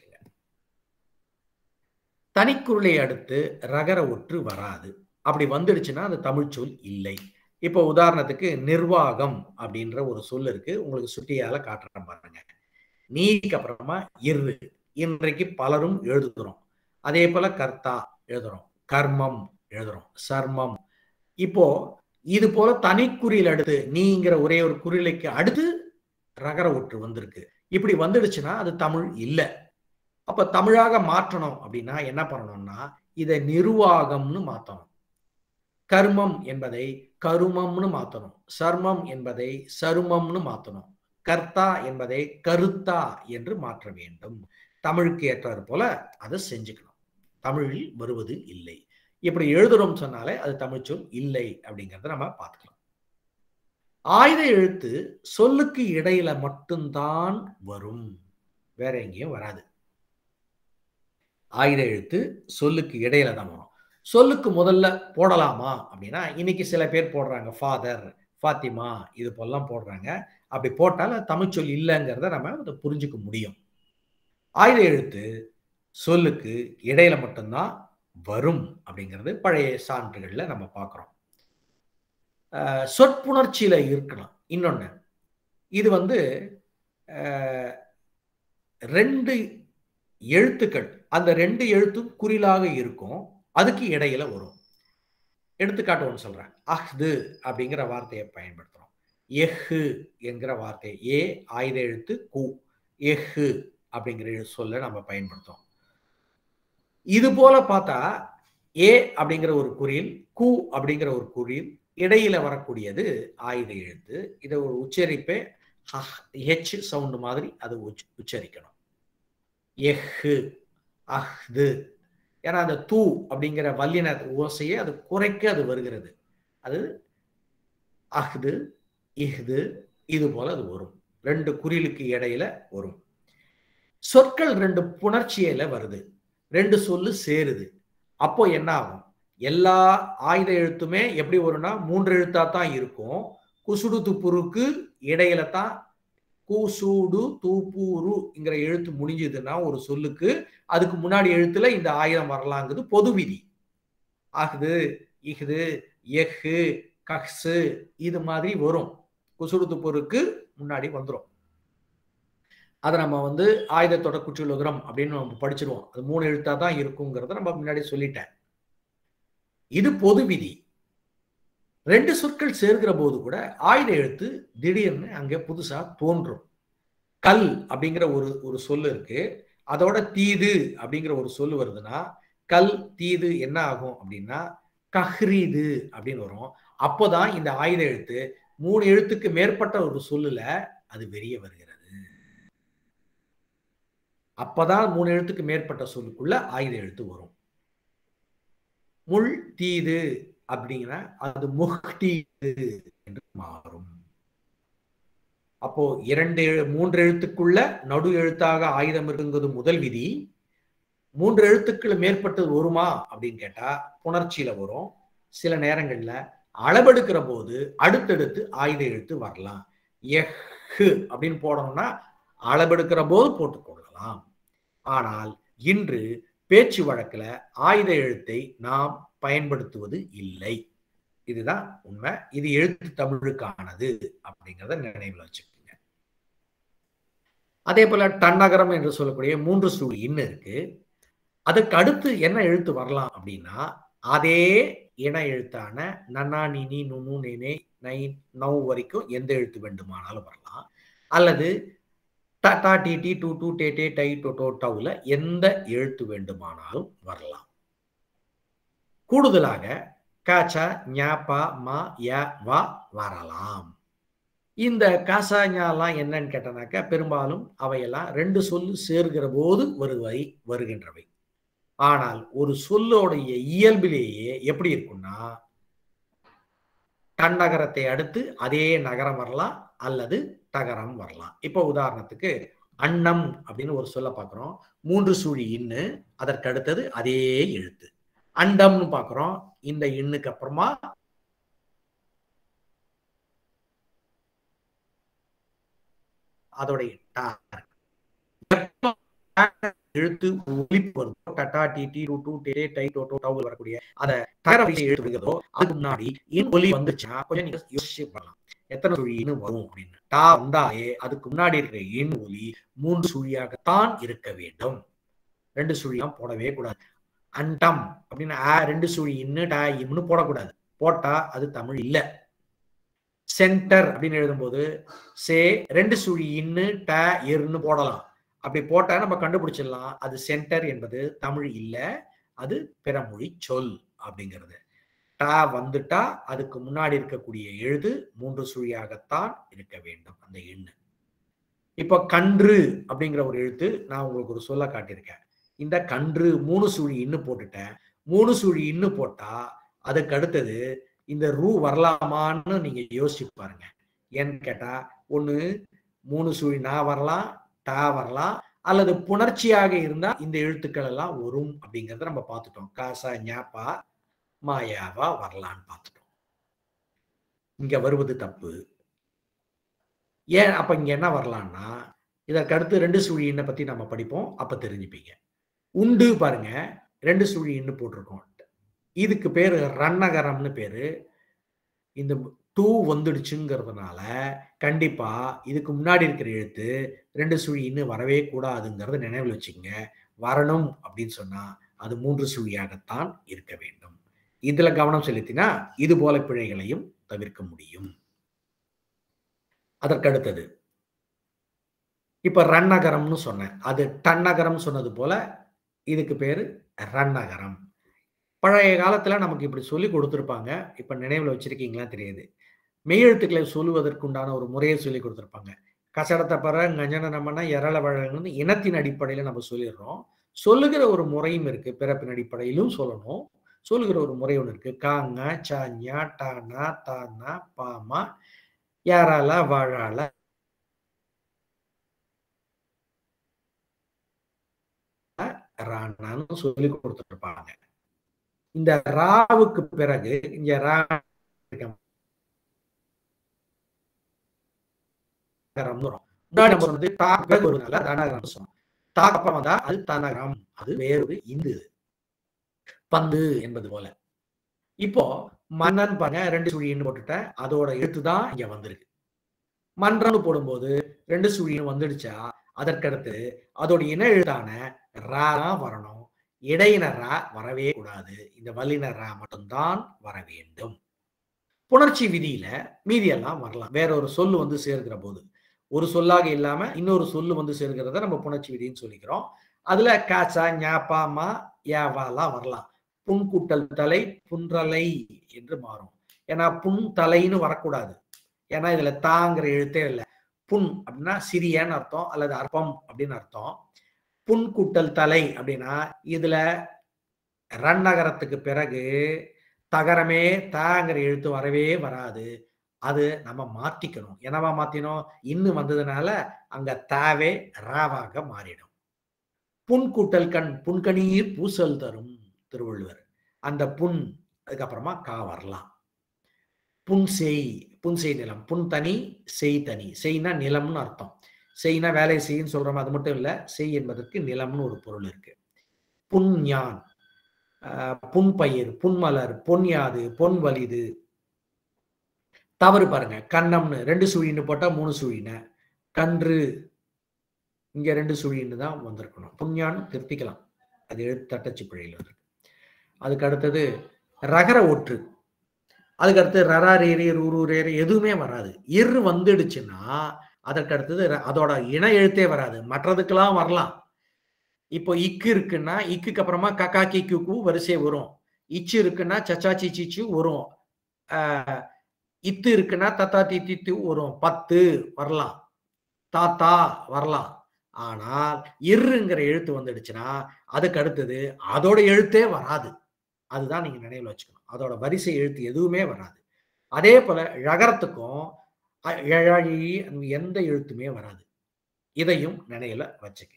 தனிக்குறளை அடுத்து ரகர ஒற்று வராது அப்படி வந்துடுச்சுன்னா அது தமிழ் சொல் இல்லை இப்போ உதாரணத்துக்கு நிர்வாகம் அப்படின்ற ஒரு சொல் இருக்கு உங்களுக்கு சுட்டியால காட்டுறேன் பாருங்க நீக்கு அப்புறமா இரு இன்றைக்கு பலரும் எழுதுகிறோம் அதே போல கர்த்தா எழுதுறோம் கர்மம் எழுதுறோம் சர்மம் இப்போ இது போல தனிக்குறியில் அடுத்து நீங்கிற ஒரே ஒரு குறிலைக்கு அடுத்து ரகர ஒற்று வந்திருக்கு இப்படி வந்துடுச்சுன்னா அது தமிழ் இல்லை அப்ப தமிழாக மாற்றணும் அப்படின்னா என்ன பண்ணணும்னா இதை நிர்வாகம்னு மாத்தணும் கர்மம் என்பதை கருமம்னு மாத்தணும் சர்மம் என்பதை சருமம்னு மாத்தணும் கர்த்தா என்பதை கருத்தா என்று மாற்ற வேண்டும் தமிழுக்கு ஏற்றாறு போல அதை செஞ்சுக்கணும் தமிழில் வருவது இல்லை இப்படி எழுதுறோம் சொன்னாலே அது தமிழ் சொல் இல்லை அப்படிங்கிறத நம்ம பார்த்துக்கலாம் ஆயுத எழுத்து சொல்லுக்கு இடையில மட்டும்தான் வரும் வேற எங்கேயும் வராது ஆயுத எழுத்து சொல்லுக்கு இடையில தான் வரும் சொல்லுக்கு முதல்ல போடலாமா அப்படின்னா இன்னைக்கு சில பேர் போடுறாங்க ஃபாதர் ஃபாத்திமா இது போலாம் போடுறாங்க அப்படி போட்டால் தமிழ் சொல் இல்லைங்கிறத நம்ம அதை புரிஞ்சுக்க முடியும் ஆயுத எழுத்து சொல்லுக்கு இடையில மட்டும்தான் வரும் அப்படிங்கிறது பழைய சான்றுகள்ல நம்ம பார்க்குறோம் சொற்புணர்ச்சியில இருக்கலாம் இன்னொன்று இது வந்து ரெண்டு எழுத்துக்கள் அந்த ரெண்டு எழுத்தும் குறிலாக இருக்கும் அதுக்கு இடையில வரும் எடுத்துக்காட்டு ஒன்று சொல்றேன் அஹ்து அப்படிங்கிற வார்த்தையை பயன்படுத்துறோம் எஹு என்கிற வார்த்தை ஏ ஆயுத எழுத்து கு எஹு அப்படிங்கிற சொல்ல நம்ம பயன்படுத்துறோம் இது போல பார்த்தா ஏ அப்படிங்கிற ஒரு குறியில் கு அப்படிங்கிற ஒரு குறில் இடையில வரக்கூடியது ஆயுத எழுத்து இதை ஒரு உச்சரிப்பே ஹெச் சவுண்ட் மாதிரி அது உச்ச- உச்சரிக்கணும் எஹ்ஹு அஹ்து ஏன்னா அந்த தூ அப்படிங்கிற வல்லின ஓசையை அது குறைக்க அது வருகிறது அது அஹ்து இஹ்து இது போல அது வரும் ரெண்டு குறிலுக்கு இடையில வரும் சொற்கள் ரெண்டு புணர்ச்சியில வருது ரெண்டு சொல்லு சேருது அப்போ என்ன ஆகும் எல்லா ஆயுத எழுத்துமே எப்படி வரும்னா மூன்று எழுத்தா தான் இருக்கும் குசுடு துப்புருக்கு இடையில தான் கூசூடு தூப்பூருங்கிற எழுத்து முடிஞ்சதுன்னா ஒரு சொல்லுக்கு அதுக்கு முன்னாடி எழுத்துல இந்த ஆயுதம் வரலாங்கிறது பொது விதி அஹ்து இஹ்து எஹ்ஹு கஹ்ஸு இது மாதிரி வரும் குசுடு துப்புருக்கு முன்னாடி வந்துரும் அதை நம்ம வந்து ஆயுதத்தோட குற்றிலுகரம் அப்படின்னு நம்ம படிச்சிருவோம் அது மூணு எழுத்தா தான் இருக்குங்கிறத நம்ம முன்னாடி சொல்லிட்டேன் இது பொது விதி ரெண்டு சொற்கள் சேர்க்கிற போது கூட ஆயுத எழுத்து திடீர்னு அங்கே புதுசா தோன்றும் கல் அப்படிங்கிற ஒரு ஒரு சொல்லு இருக்கு அதோட தீது அப்படிங்கிற ஒரு சொல்லு வருதுன்னா கல் தீது என்ன ஆகும் அப்படின்னா கஹ்ரீது அப்படின்னு வரும் அப்போதான் இந்த ஆயுத எழுத்து மூணு எழுத்துக்கு மேற்பட்ட ஒரு சொல்லுல அது வெளிய வருகிறது அப்பதான் மூணு எழுத்துக்கு மேற்பட்ட சொல்லுக்குள்ள ஆயுத எழுத்து வரும் முள் தீது அப்படிங்கிற அது முஹ்தீது என்று மாறும் அப்போ இரண்டு எழு- மூன்று எழுத்துக்குள்ள நடு எழுத்தாக ஆயுதம் இருக்குங்கிறது முதல் விதி மூன்று எழுத்துக்கள் மேற்பட்டது வருமா அப்படின்னு கேட்டா புணர்ச்சியில வரும் சில நேரங்கள்ல அளவெடுக்கிற போது அடுத்தடுத்து ஆயுத எழுத்து வரலாம் எஹ் அப்படின்னு போடணும்னா அளவெடுக்கிற போது போட்டுக்கொள்ளலாம் ஆனால் இன்று பேச்சு வழக்குல ஆயுத எழுத்தை நாம் பயன்படுத்துவது இல்லை இதுதான் உண்மை இது எழுத்து தமிழுக்கானது அப்படிங்கிறத நினைவில் வச்சுக்கோங்க அதே போல டன்னகரம் என்று சொல்லக்கூடிய மூன்று சுழி இன்னு இருக்கு அதுக்கு அடுத்து என்ன எழுத்து வரலாம் அப்படின்னா அதே இன எழுத்தான நன்னா நினி நுனு நேனே நை நவ் வரைக்கும் எந்த எழுத்து வேண்டுமானாலும் வரலாம் அல்லது ட டா டி டி டூ டூ டே டே டை டோ டோ டவுல எந்த எழுத்து வேண்டுமானாலும் வரலாம் கூடுதலாக காச்ச ஞாபா மா ய வா வரலாம் இந்த காசா ஞாலாம் என்னன்னு கேட்டனாக்கா பெரும்பாலும் அவையெல்லாம் ரெண்டு சொல்லு சேர்கிற போது வருவை வருகின்றவை ஆனால் ஒரு சொல்லோடைய இயல்பிலேயே எப்படி இருக்கும்னா தன்னகரத்தை அடுத்து அதே நகரம் வரலாம் அல்லது தகரம் வரலாம் இப்போ உதாரணத்துக்கு அன்னம் அப்படின்னு ஒரு சொல்ல பார்க்குறோம் மூன்று சுழி இன்னு அதற்கு அடுத்தது அதே எழுத்து அண்டம்னு பார்க்குறோம் இந்த எண்ணுக்கு அப்புறமா அதோடைய டா எப்ப எழுத்து ஒலிப்பு வருதோ டட்டா டி டி டூ டூ டே டை டோ டோ டவு வரக்கூடிய அத தகர வரிசை எழுத்து வருகிறதோ அதுக்கு முன்னாடி இன் ஒலி வந்துச்சுன்னா கொஞ்சம் நீங்க யோசிச்சு பண்ணலாம் எத்தனை சுழி இன்னும் வரும் அப்படின்னு டா வந்தாலே அதுக்கு முன்னாடி இருக்கிற எண் ஒலி மூன்று சுழியாகத்தான் இருக்க வேண்டும் ரெண்டு சுழிலாம் போடவே கூடாது அண்டம் அப்படின்னு ஆ ரெண்டு சுழி இன்னு டா இம்னு போடக்கூடாது போட்டா அது தமிழ் இல்ல சென்டர் அப்படின்னு எழுதும்போது சே ரெண்டு சுழி இன்னு ட இர்னு போடலாம் அப்படி போட்டா நம்ம கண்டுபிடிச்சிடலாம் அது சென்டர் என்பது தமிழ் இல்ல அது பிறமொழி சொல் அப்படிங்கிறது டா வந்துட்டா அதுக்கு முன்னாடி இருக்கக்கூடிய எழுது மூன்று சுழியாகத்தான் இருக்க வேண்டும் அந்த எண்ணு இப்போ கன்று அப்படிங்கிற ஒரு எழுத்து நான் உங்களுக்கு ஒரு சொல்ல காட்டியிருக்கேன் இந்த கன்று மூணு சுழி இன்னு போட்டுட்டேன் மூணு சுழி இன்னு போட்டா அதுக்கு அடுத்தது இந்த ரூ வரலாமான்னு நீங்க யோசிச்சு பாருங்க ஏன்னு கேட்டா ஒண்ணு மூணு சுழி நான் வரலாம் டா வரலாம் அல்லது புணர்ச்சியாக இருந்தா இந்த எழுத்துக்கள் எல்லாம் வரும் அப்படிங்கறத நம்ம பார்த்துட்டோம் காசா ஞாப்பா மாயாவா வரலான்னு பார்த்துட்டோம் இங்க வருவது தப்பு ஏன் அப்ப இங்க என்ன வரலாம்னா இதற்கு அடுத்து ரெண்டு சுழி எண்ணை பத்தி நம்ம படிப்போம் அப்ப தெரிஞ்சுப்பீங்க உண்டு பாருங்க ரெண்டு சுழி எண்ணு போட்டிருக்கோம் இதுக்கு பேரு ரன்னகரம்னு பேரு இந்த டூ வந்துடுச்சுங்கிறதுனால கண்டிப்பா இதுக்கு முன்னாடி இருக்கிற எழுத்து ரெண்டு சுழி இன்னும் வரவே கூடாதுங்கிறத நினைவில் வச்சுங்க வரணும் அப்படின்னு சொன்னா அது மூன்று சுழியாகத்தான் இருக்க வேண்டும் இதுல கவனம் செலுத்தினா இது போல பிழைகளையும் தவிர்க்க முடியும் அதற்கு அடுத்தது இப்ப ரன்னகரம்னு சொன்னேன் அது டன்னகரம் சொன்னது போல இதுக்கு பேரு ரன்னகரம் பழைய காலத்துல நமக்கு இப்படி சொல்லி கொடுத்துருப்பாங்க இப்ப நினைவுல வச்சிருக்கீங்களா தெரியாது மெய்யெழுத்துக்களை சொல்லுவதற்குண்டான ஒரு முறையை சொல்லி கொடுத்துருப்பாங்க கசடத்தை பற கஞ்சன நம்மனா எரள வழங்குன்னு இனத்தின் அடிப்படையில நம்ம சொல்லிடுறோம் சொல்லுகிற ஒரு முறையும் இருக்கு பிறப்பின் அடிப்படையிலும் சொல்லணும் சொல்லுகிற ஒரு முறை ஒன்று இருக்கு காங்க சாஞ்சா டானா தானா பாமா யாரால வாழால ராணான்னு சொல்லி கொடுத்துருப்பாங்க இந்த ராவுக்கு பிறகு இங்க ரா முன்னாடி நம்ம சொன்னது தா பிறகு ஒரு நல்ல தனகரம் சொன்னோம் தாக்கு அப்புறம் வந்தா அது தனகரம் அது வேறு இந்து பந்து என்பது போல இப்போ மன்னன் பாருங்க ரெண்டு சுழின்னு போட்டுட்டேன் அதோட எழுத்து தான் இங்க வந்திருக்கு மன்றம்னு போடும்போது ரெண்டு சுழின்னு வந்துடுச்சா அதற்கடுத்து அதோட இன எழுத்தான ரா தான் வரணும் இடையின ரா வரவே கூடாது இந்த வல்லின ரா மட்டும்தான் வர வேண்டும் புணர்ச்சி விதியில மீதி எல்லாம் வரலாம் வேற ஒரு சொல்லு வந்து சேர்க்கிற போது ஒரு சொல்லாக இல்லாம இன்னொரு சொல்லு வந்து சேர்க்கிறத நம்ம புணர்ச்சி விதின்னு சொல்லிக்கிறோம் அதுல காச்சா ஞாப்பாமா யாவாலாம் வரலாம் புன்குட்டல் தலை புன்றலை என்று மாறும் ஏன்னா புன் தலைன்னு வரக்கூடாது ஏன்னா இதுல தாங்கிற எழுத்தே இல்லை புன் அப்படின்னா சிறியன்னு அர்த்தம் அல்லது அற்பம் அப்படின்னு அர்த்தம் புன் கூட்டல் தலை அப்படின்னா இதுல ரன்னகரத்துக்கு பிறகு தகரமே தாங்கிற எழுத்து வரவே வராது அது நம்ம மாத்திக்கணும் என்னவா மாத்தினோம் இன்னும் வந்ததுனால அங்க தாவே ராவாக மாறிடும் புன் கூட்டல் கண் புன்கணீர் பூசல் தரும் திருவள்ளுவர் அந்த புன் அதுக்கப்புறமா கா வரலாம் புன் செய் புன் செய் நிலம் புன் தனி செய் தனி செய்னா நிலம்னு அர்த்தம் செய்னா வேலை செய்ன்னு சொல்றோம் அது மட்டும் இல்ல செய் என்பதற்கு நிலம்னு ஒரு பொருள் இருக்கு புன் ஞான் புன்பயிர் புன்மலர் பொன்யாது பொன் வலிது தவறு பாருங்க கண்ணம்னு ரெண்டு சுழின்னு போட்டா மூணு சுழின கன்று இங்க ரெண்டு சுழின்னு தான் வந்திருக்கணும் புண்ணியான்னு திருத்திக்கலாம் அது எழுத்து தட்டச்சு பிழையில் இருக்கு அதுக்கு அடுத்தது ரகர ஒற்று அதுக்கு அடுத்து ரரா ரேரி ரூரு ரேரி எதுவுமே வராது இரு வந்துடுச்சுன்னா அதற்கு அடுத்தது அதோட இன எழுத்தே வராது மற்றதுக்கெல்லாம் வரலாம் இப்போ இக்கு இருக்குன்னா இக்குக்கு அப்புறமா கக்கா கிக்கு வரிசை வரும் இச்சு இருக்குன்னா சச்சாச்சி சிச்சு வரும் இத்து இருக்குன்னா தத்தா தி தித்து வரும் பத்து வரலாம் தாத்தா வரலாம் ஆனால் இருங்கிற எழுத்து வந்துடுச்சுன்னா அதுக்கு அடுத்தது அதோட எழுத்தே வராது அதுதான் நீங்க நினைவில் வச்சுக்கணும் அதோட வரிசை எழுத்து எதுவுமே வராது அதே போல ழகரத்துக்கும் எந்த எழுத்துமே வராது இதையும் நினைவுல வச்சுக்கோங்க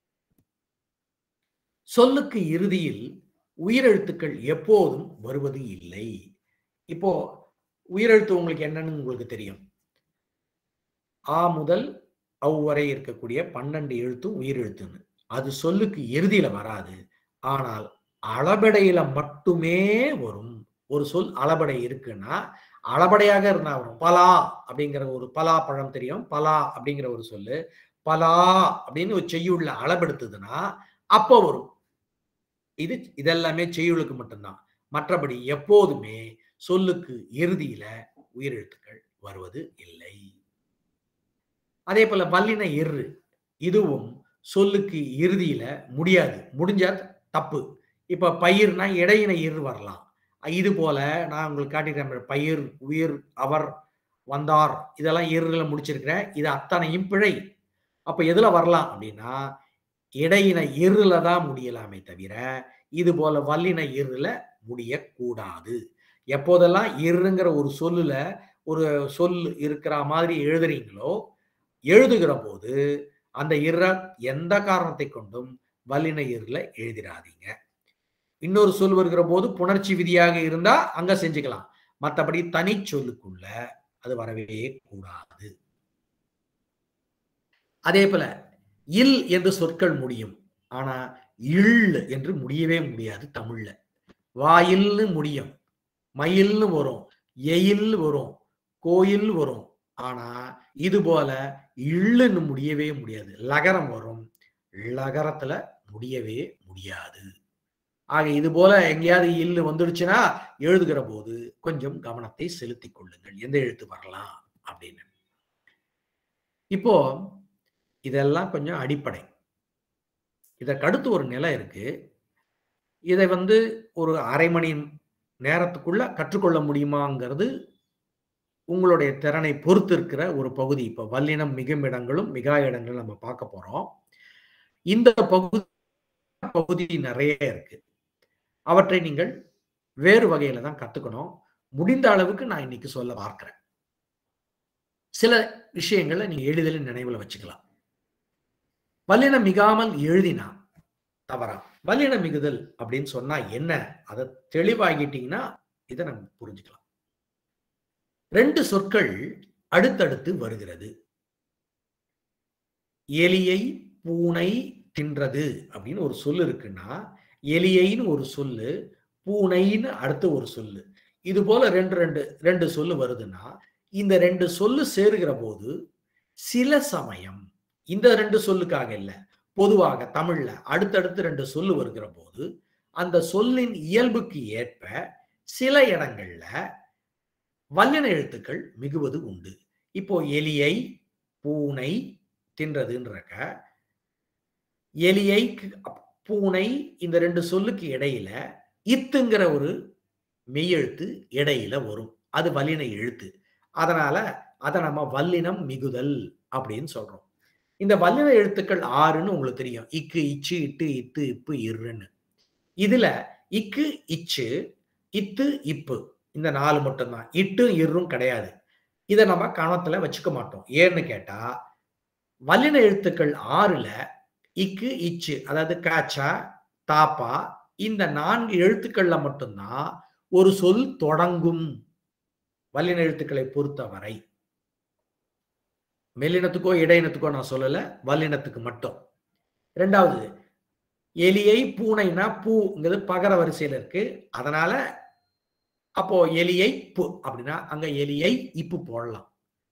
சொல்லுக்கு இறுதியில் உயிரெழுத்துக்கள் எப்போதும் வருவது இல்லை இப்போ உயிரெழுத்து உங்களுக்கு என்னன்னு உங்களுக்கு தெரியும் ஆ முதல் அவ் வரை இருக்கக்கூடிய பன்னெண்டு எழுத்தும் உயிரெழுத்துன்னு அது சொல்லுக்கு இறுதியில வராது ஆனால் அளபடையில மட்டுமே வரும் ஒரு சொல் அளபடை இருக்குன்னா அளபடையாக இருந்தா வரும் பலா அப்படிங்கிற ஒரு பலா பழம் தெரியும் பலா அப்படிங்கிற ஒரு சொல்லு பலா அப்படின்னு ஒரு செய்யுள்ள அளபெடுத்ததுன்னா அப்போ வரும் இது இதெல்லாமே செய்யுளுக்கு மட்டும்தான் மற்றபடி எப்போதுமே சொல்லுக்கு இறுதியில உயிரெழுத்துக்கள் வருவது இல்லை அதே போல வல்லின இரு இதுவும் சொல்லுக்கு இறுதியில முடியாது முடிஞ்சா தப்பு இப்ப பயிர்னா இடையின இரு வரலாம் இது போல நான் உங்களுக்கு காட்டியிருக்கேன் பயிர் உயிர் அவர் வந்தார் இதெல்லாம் இருல முடிச்சிருக்கிறேன் இது அத்தனையும் பிழை அப்ப எதுல வரலாம் அப்படின்னா இடையின இருல தான் முடியலாமே தவிர இது போல வல்லின இருல முடியக்கூடாது எப்போதெல்லாம் இருங்கிற ஒரு சொல்லுல ஒரு சொல் இருக்கிற மாதிரி எழுதுறீங்களோ எழுதுகிற போது அந்த இற எந்த காரணத்தை கொண்டும் வல்லின இருல எழுதிடாதீங்க இன்னொரு சொல் வருகிற போது புணர்ச்சி விதியாக இருந்தா அங்க செஞ்சுக்கலாம் மற்றபடி தனி சொல்லுக்குள்ள அது வரவே கூடாது அதே போல இல் என்று சொற்கள் முடியும் ஆனா இல் என்று முடியவே முடியாது தமிழ்ல வாயில்னு முடியும் மயில்னு வரும் எயில் வரும் கோயில் வரும் ஆனா இது போல இள்ளுன்னு முடியவே முடியாது லகரம் வரும் லகரத்துல முடியவே முடியாது ஆக இது போல எங்கேயாவது இல்லு வந்துடுச்சுன்னா எழுதுகிற போது கொஞ்சம் கவனத்தை செலுத்திக் கொள்ளுங்கள் எந்த எழுத்து வரலாம் அப்படின்னு இப்போ இதெல்லாம் கொஞ்சம் அடிப்படை இதற்கு அடுத்து ஒரு நிலை இருக்கு இதை வந்து ஒரு அரை மணி நேரத்துக்குள்ள கற்றுக்கொள்ள முடியுமாங்கிறது உங்களுடைய திறனை பொறுத்து இருக்கிற ஒரு பகுதி இப்போ வல்லினம் மிகும் இடங்களும் மிகா இடங்களும் நம்ம பார்க்க போறோம் இந்த பகுதி பகுதி நிறைய இருக்கு அவற்றை நீங்கள் வேறு வகையில தான் கத்துக்கணும் முடிந்த அளவுக்கு நான் இன்னைக்கு சொல்ல பார்க்கிறேன் சில விஷயங்களை நீங்க எளிதில் நினைவுல வச்சுக்கலாம் வல்லினம் மிகாமல் எழுதினா தவறா வல்லினம் மிகுதல் அப்படின்னு சொன்னா என்ன அதை தெளிவாகிட்டீங்கன்னா இதை நம்ம புரிஞ்சுக்கலாம் ரெண்டு சொற்கள் அடுத்தடுத்து வருகிறது எலியை பூனை தின்றது அப்படின்னு ஒரு சொல் இருக்குன்னா எலியைன்னு ஒரு சொல்லு பூனைன்னு அடுத்த ஒரு சொல்லு இது போல ரெண்டு ரெண்டு ரெண்டு சொல்லு வருதுன்னா இந்த ரெண்டு சொல்லு சேருகிற போது சில சமயம் இந்த ரெண்டு சொல்லுக்காக இல்லை பொதுவாக தமிழ்ல அடுத்தடுத்து ரெண்டு சொல்லு வருகிற போது அந்த சொல்லின் இயல்புக்கு ஏற்ப சில இடங்கள்ல வல்லின எழுத்துக்கள் மிகுவது உண்டு இப்போ எலியை பூனை தின்றதுன்றக்க எலியை பூனை இந்த ரெண்டு சொல்லுக்கு இடையில இத்துங்கிற ஒரு மெய்யெழுத்து இடையில வரும் அது வல்லின எழுத்து அதனால அதை நம்ம வல்லினம் மிகுதல் அப்படின்னு சொல்றோம் இந்த வல்லின எழுத்துக்கள் ஆறுன்னு உங்களுக்கு தெரியும் இக்கு இச்சு இட்டு இத்து இப்பு இருன்னு இதுல இக்கு இச்சு இத்து இப்பு இந்த நாலு மட்டும்தான் இட்டும் இரும் கிடையாது இதை நம்ம கணத்துல வச்சுக்க மாட்டோம் ஏன்னு கேட்டா வல்லின எழுத்துக்கள் ஆறுல இக்கு இச்சு அதாவது காச்சா தாப்பா இந்த நான்கு எழுத்துக்கள்ல மட்டும்தான் ஒரு சொல் தொடங்கும் வல்லின எழுத்துக்களை பொறுத்தவரை மெல்லினத்துக்கோ இடையினத்துக்கோ நான் சொல்லல வல்லினத்துக்கு மட்டும் ரெண்டாவது எலியை பூனைனா பூங்கிறது பகர வரிசையில இருக்கு அதனால அப்போ எலியை பு அப்படின்னா அங்க எலியை இப்பு போடலாம்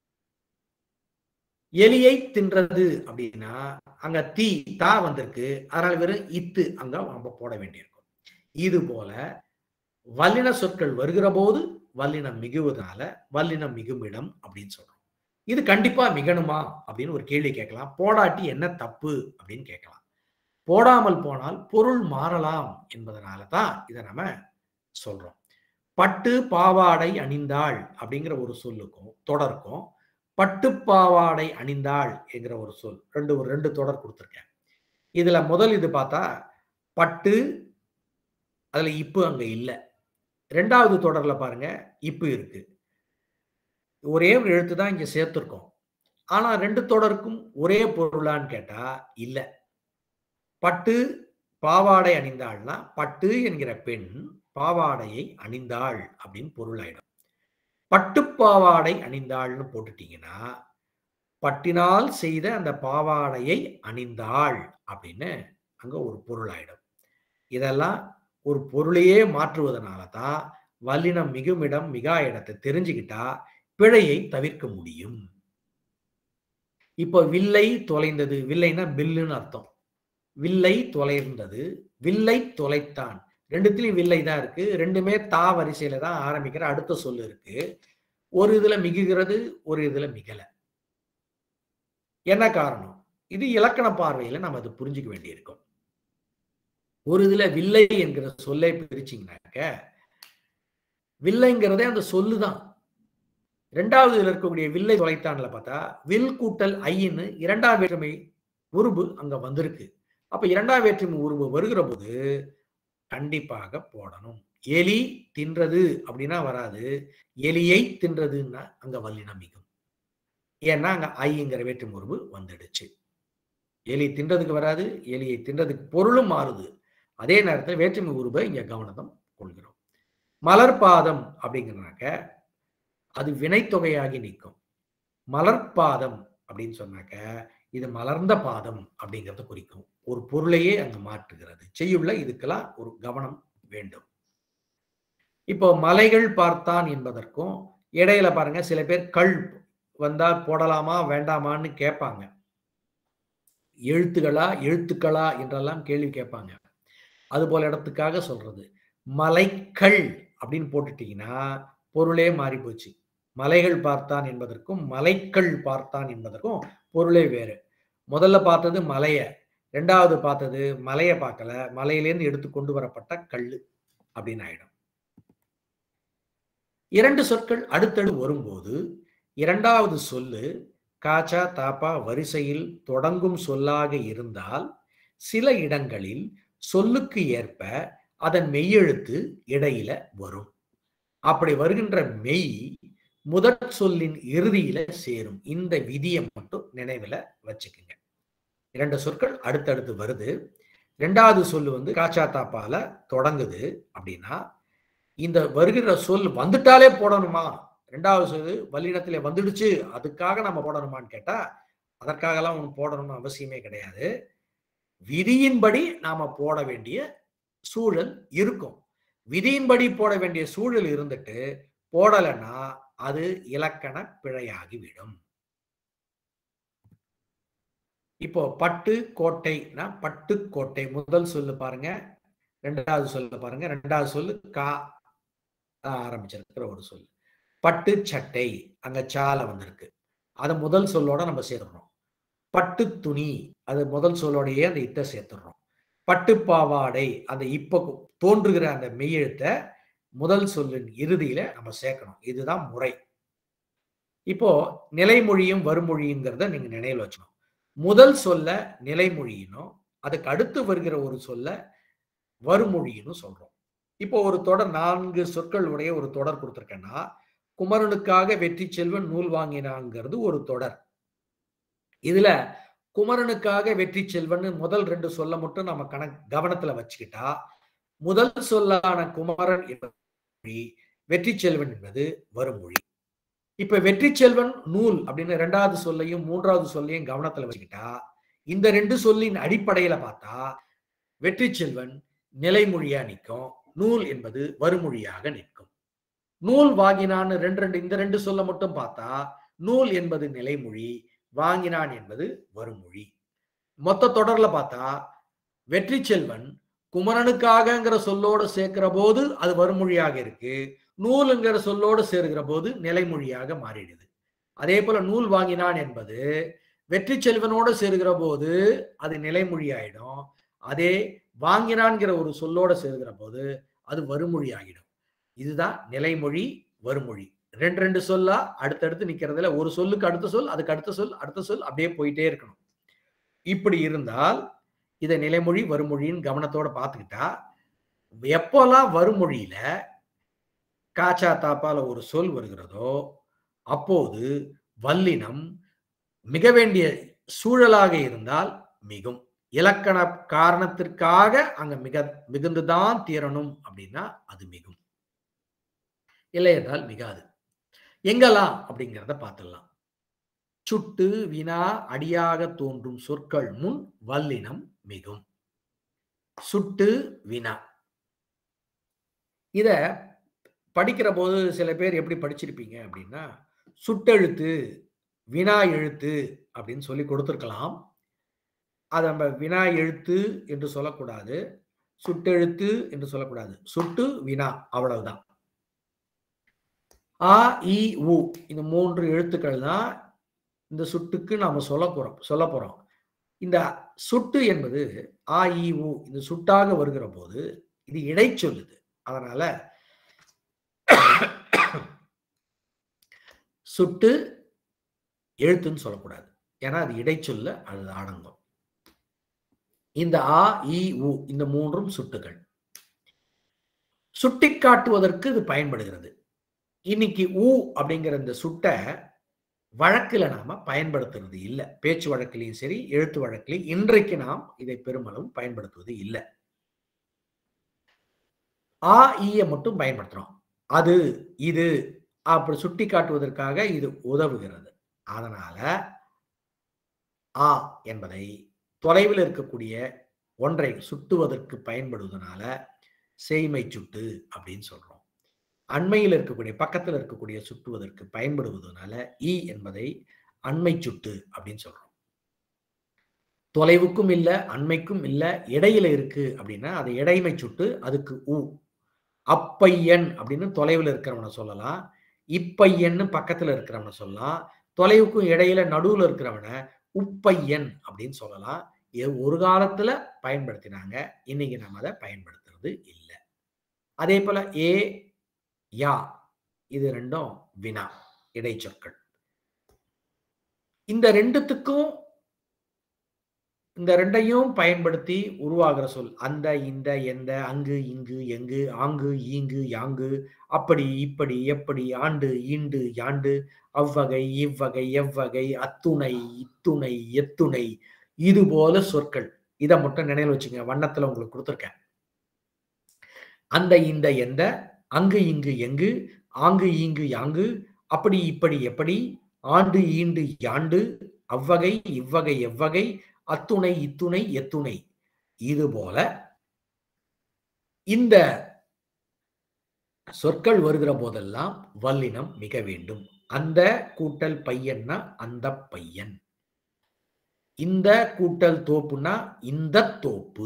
எலியை தின்றது அப்படின்னா அங்க தீ தா வந்திருக்கு அதனால வெறும் இத்து அங்க நம்ம போட வேண்டியிருக்கும் இது போல வல்லின சொற்கள் வருகிற போது வல்லினம் மிகுவதனால வல்லினம் மிகுமிடம் அப்படின்னு சொல்றோம் இது கண்டிப்பா மிகணுமா அப்படின்னு ஒரு கேள்வி கேட்கலாம் போடாட்டி என்ன தப்பு அப்படின்னு கேட்கலாம் போடாமல் போனால் பொருள் மாறலாம் என்பதனால தான் இதை நம்ம சொல்றோம் பட்டு பாவாடை அணிந்தாள் அப்படிங்கிற ஒரு சொல்லுக்கும் தொடருக்கும் பட்டு பாவாடை அணிந்தாள் என்கிற ஒரு சொல் ரெண்டு ஒரு ரெண்டு தொடர் கொடுத்துருக்கேன் இதுல முதல் இது பார்த்தா பட்டு அதுல இப்பு அங்க இல்லை ரெண்டாவது தொடர்ல பாருங்க இப்பு இருக்கு ஒரே ஒரு எழுத்து தான் இங்க சேர்த்திருக்கோம் ஆனா ரெண்டு தொடருக்கும் ஒரே பொருளான்னு கேட்டா இல்ல பட்டு பாவாடை அணிந்தாள்னா பட்டு என்கிற பெண் பாவாடையை அணிந்தாள் அப்படின்னு பொருளாயிடும் பட்டுப்பாவாடை அணிந்தாள்னு போட்டுட்டீங்கன்னா பட்டினால் செய்த அந்த பாவாடையை அணிந்தாள் அப்படின்னு அங்க ஒரு பொருளாயிடும் இதெல்லாம் ஒரு பொருளையே மாற்றுவதனால தான் வல்லினம் மிகுமிடம் மிகா இடத்தை தெரிஞ்சுக்கிட்டா பிழையை தவிர்க்க முடியும் இப்போ வில்லை தொலைந்தது வில்லைன்னா பில்லுன்னு அர்த்தம் வில்லை தொலைந்தது வில்லை தொலைத்தான் ரெண்டுத்திலையும் வில்லை தான் இருக்கு ரெண்டுமே தா வரிசையில தான் ஆரம்பிக்கிற அடுத்த சொல்லு இருக்கு ஒரு இதுல மிகுகிறது ஒரு இதுல மிகல என்ன காரணம் இது இலக்கண பார்வையில நம்ம அது புரிஞ்சுக்க வேண்டியிருக்கும் ஒரு இதுல வில்லை என்கிற சொல்லை பிரிச்சிங்கனாக்க வில்லைங்கிறதே அந்த சொல்லுதான் ரெண்டாவது இதுல இருக்கக்கூடிய வில்லை தொலைத்தான்ல பார்த்தா வில் கூட்டல் ஐன்னு இரண்டாம் வேற்றுமை உருபு அங்க வந்திருக்கு அப்ப இரண்டாம் வேற்றுமை உருவு வருகிற போது கண்டிப்பாக போடணும் எலி தின்றது அப்படின்னா வராது எலியை தின்றதுன்னா அங்க வல்லினம் மிகும் ஏன்னா அங்க ஐங்கிற வேற்றுமை உருவு வந்துடுச்சு எலி தின்றதுக்கு வராது எலியை தின்றதுக்கு பொருளும் மாறுது அதே நேரத்தில் வேற்றுமை உருவை இங்க கவனம் கொள்கிறோம் மலர்பாதம் அப்படிங்கிறனாக்க அது வினைத்தொகையாகி நிற்கும் மலர்பாதம் அப்படின்னு சொன்னாக்க இது மலர்ந்த பாதம் அப்படிங்கிறத குறிக்கும் ஒரு பொருளையே அங்கு மாற்றுகிறது செய்யுள்ள இதுக்கெல்லாம் ஒரு கவனம் வேண்டும் இப்போ மலைகள் பார்த்தான் என்பதற்கும் இடையில பாருங்க சில பேர் கள் வந்தா போடலாமா வேண்டாமான்னு கேட்பாங்க எழுத்துகளா எழுத்துக்களா என்றெல்லாம் கேள்வி கேட்பாங்க அது போல இடத்துக்காக சொல்றது மலைக்கள் அப்படின்னு போட்டுட்டீங்கன்னா பொருளே மாறி போச்சு மலைகள் பார்த்தான் என்பதற்கும் மலைக்கள் பார்த்தான் என்பதற்கும் பொருளே வேறு முதல்ல பார்த்தது மலைய ரெண்டாவது பார்த்தது மலையை பார்க்கல மலையிலேருந்து எடுத்து கொண்டு வரப்பட்ட கல்லு அப்படின்னு ஆயிடும் இரண்டு சொற்கள் அடுத்தடு வரும்போது இரண்டாவது சொல்லு காச்சா தாப்பா வரிசையில் தொடங்கும் சொல்லாக இருந்தால் சில இடங்களில் சொல்லுக்கு ஏற்ப அதன் மெய்யெழுத்து இடையில வரும் அப்படி வருகின்ற மெய் முதற் சொல்லின் இறுதியில சேரும் இந்த விதியை மட்டும் நினைவுல வச்சுக்குங்க இரண்டு சொற்கள் அடுத்தடுத்து வருது ரெண்டாவது சொல்லு வந்து காச்சா தாப்பால தொடங்குது அப்படின்னா இந்த வருகிற சொல் வந்துட்டாலே போடணுமா ரெண்டாவது சொல்லு வல்லினத்திலே வந்துடுச்சு அதுக்காக நம்ம போடணுமான்னு கேட்டா அதற்காகலாம் ஒன்று போடணும்னு அவசியமே கிடையாது விதியின்படி நாம போட வேண்டிய சூழல் இருக்கும் விதியின்படி போட வேண்டிய சூழல் இருந்துட்டு போடலைன்னா அது இலக்கண பிழையாகிவிடும் இப்போ பட்டு கோட்டைனா பட்டு கோட்டை முதல் சொல்லு பாருங்க ரெண்டாவது சொல்லு பாருங்க ரெண்டாவது சொல்லு கா ஆரம்பிச்சிருக்கிற ஒரு சொல்லு பட்டு சட்டை அங்க சால வந்திருக்கு அது முதல் சொல்லோட நம்ம சேர்க்கிறோம் பட்டு துணி அது முதல் சொல்லோடையே அந்த இத்தை சேர்த்துடுறோம் பட்டு பாவாடை அந்த இப்ப தோன்றுகிற அந்த மெய்யெழுத்தை முதல் சொல்லின் இறுதியில நம்ம சேர்க்கணும் இதுதான் முறை இப்போ நிலைமொழியும் வருமொழிங்கிறத நீங்க நினைவில் வச்சுக்கணும் முதல் சொல்ல நிலைமொழியினும் அதுக்கு அடுத்து வருகிற ஒரு சொல்ல வருமொழின்னு சொல்றோம் இப்போ ஒரு தொடர் நான்கு சொற்கள் உடைய ஒரு தொடர் கொடுத்துருக்கேன்னா குமரனுக்காக வெற்றி செல்வன் நூல் வாங்கினாங்கிறது ஒரு தொடர் இதுல குமரனுக்காக வெற்றி செல்வன் முதல் ரெண்டு சொல்ல மட்டும் நம்ம கணக்கு கவனத்துல வச்சுக்கிட்டா முதல் சொல்லான குமரன் என்பது வெற்றி செல்வன் என்பது வருமொழி இப்ப வெற்றி செல்வன் நூல் அப்படின்னு ரெண்டாவது சொல்லையும் மூன்றாவது சொல்லையும் கவனத்துல வச்சுக்கிட்டா இந்த ரெண்டு சொல்லின் அடிப்படையில பார்த்தா வெற்றி செல்வன் நிலைமொழியா நிற்கும் நூல் என்பது வருமொழியாக நிற்கும் நூல் வாங்கினான்னு ரெண்டு ரெண்டு இந்த ரெண்டு சொல்ல மட்டும் பார்த்தா நூல் என்பது நிலைமொழி வாங்கினான் என்பது வருமொழி மொத்த தொடர்ல பார்த்தா வெற்றி செல்வன் குமரனுக்காகங்கிற சொல்லோடு சேர்க்கிற போது அது வருமொழியாக இருக்கு நூலுங்கிற சொல்லோடு சேர்க்கிற போது நிலைமொழியாக மாறிடுது அதே போல நூல் வாங்கினான் என்பது வெற்றி செல்வனோடு சேருகிற போது அது நிலைமொழி ஆயிடும் அதே வாங்கினான்கிற ஒரு சொல்லோட சேர்க்கிற போது அது வருமொழி ஆகிடும் இதுதான் நிலைமொழி வருமொழி ரெண்டு ரெண்டு சொல்லா அடுத்தடுத்து நிக்கிறதுல ஒரு சொல்லுக்கு அடுத்த சொல் அதுக்கு அடுத்த சொல் அடுத்த சொல் அப்படியே போயிட்டே இருக்கணும் இப்படி இருந்தால் இதை நிலைமொழி வருமொழின்னு கவனத்தோட பார்த்துக்கிட்டா எப்போல்லாம் வருமொழியில காச்சா தாப்பால ஒரு சொல் வருகிறதோ அப்போது வல்லினம் மிக வேண்டிய சூழலாக இருந்தால் மிகும் இலக்கண காரணத்திற்காக அங்க மிக மிகுந்துதான் தீரணும் அப்படின்னா அது மிகும் இல்லை என்றால் மிகாது எங்கெல்லாம் அப்படிங்கிறத பார்த்துடலாம் சுட்டு வினா அடியாக தோன்றும் சொற்கள் முன் வல்லினம் மிகும் சுட்டு வினா இத படிக்கிற போது சில பேர் எப்படி படிச்சிருப்பீங்க அப்படின்னா சுட்டெழுத்து வினா எழுத்து அப்படின்னு சொல்லி கொடுத்துருக்கலாம் அதை நம்ம வினா எழுத்து என்று சொல்லக்கூடாது சுட்டெழுத்து என்று சொல்லக்கூடாது சுட்டு வினா அவ்வளவுதான் ஆ இ உ இந்த மூன்று எழுத்துக்கள் தான் இந்த சுட்டுக்கு நாம சொல்ல போறோம் சொல்ல போறோம் இந்த சுட்டு என்பது ஆ இ உ இந்த சுட்டாக வருகிற போது இது இடை சொல்லுது அதனால சுட்டு எழுத்துன்னு சொல்லக்கூடாது ஏன்னா அது இடைச்சொல்ல அது அடங்கும் இந்த ஆ இ உ இந்த மூன்றும் சுட்டுகள் சுட்டி காட்டுவதற்கு இது பயன்படுகிறது இன்னைக்கு ஊ அப்படிங்கிற இந்த சுட்டை வழக்குல நாம பயன்படுத்துறது இல்லை பேச்சு வழக்கிலையும் சரி எழுத்து வழக்கிலையும் இன்றைக்கு நாம் இதை பெருமளவு பயன்படுத்துவது இல்லை ஆ ஈய மட்டும் பயன்படுத்துறோம் அது இது அப்படி சுட்டி காட்டுவதற்காக இது உதவுகிறது அதனால ஆ என்பதை தொலைவில் இருக்கக்கூடிய ஒன்றை சுட்டுவதற்கு பயன்படுவதனால செய்மை சுட்டு அப்படின்னு சொல்றோம் அண்மையில் இருக்கக்கூடிய பக்கத்தில் இருக்கக்கூடிய சுட்டுவதற்கு பயன்படுவதனால இ என்பதை அண்மை சுட்டு அப்படின்னு சொல்றோம் தொலைவுக்கும் இல்லை அண்மைக்கும் இல்லை இடையில இருக்கு அப்படின்னா அது இடைமை சுட்டு அதுக்கு உ அப்பையன் அப்படின்னு தொலைவில் இருக்கிறவனை சொல்லலாம் இப்பையன்னு பக்கத்துல இருக்கிறவனை சொல்லலாம் தொலைவுக்கும் இடையில நடுவுல இருக்கிறவனை உப்பையன் அப்படின்னு சொல்லலாம் எ- ஒரு காலத்துல பயன்படுத்தினாங்க இன்னைக்கு நம்ம அதை பயன்படுத்துறது இல்லை அதே போல ஏ யா இது ரெண்டும் வினா இடைச்சொற்கள் இந்த ரெண்டுத்துக்கும் இந்த ரெண்டையும் பயன்படுத்தி உருவாகிற சொல் அந்த இந்த எந்த அங்கு இங்கு எங்கு ஆங்கு ஈங்கு யாங்கு அப்படி இப்படி எப்படி ஆண்டு ஈண்டு யாண்டு அவ்வகை இவ்வகை எவ்வகை அத்துணை இத்துணை எத்துணை இது போல சொற்கள் இதை மட்டும் நினைவில் வச்சுங்க வண்ணத்துல உங்களுக்கு கொடுத்துருக்கேன் அந்த இந்த எந்த அங்கு இங்கு எங்கு ஆங்கு ஈங்கு யாங்கு அப்படி இப்படி எப்படி ஆண்டு ஈண்டு யாண்டு அவ்வகை இவ்வகை எவ்வகை அத்துணை இத்துணை எத்துணை இது போல இந்த சொற்கள் வருகிற போதெல்லாம் வல்லினம் மிக வேண்டும் அந்த கூட்டல் பையன்னா அந்த பையன் இந்த கூட்டல் தோப்புனா இந்த தோப்பு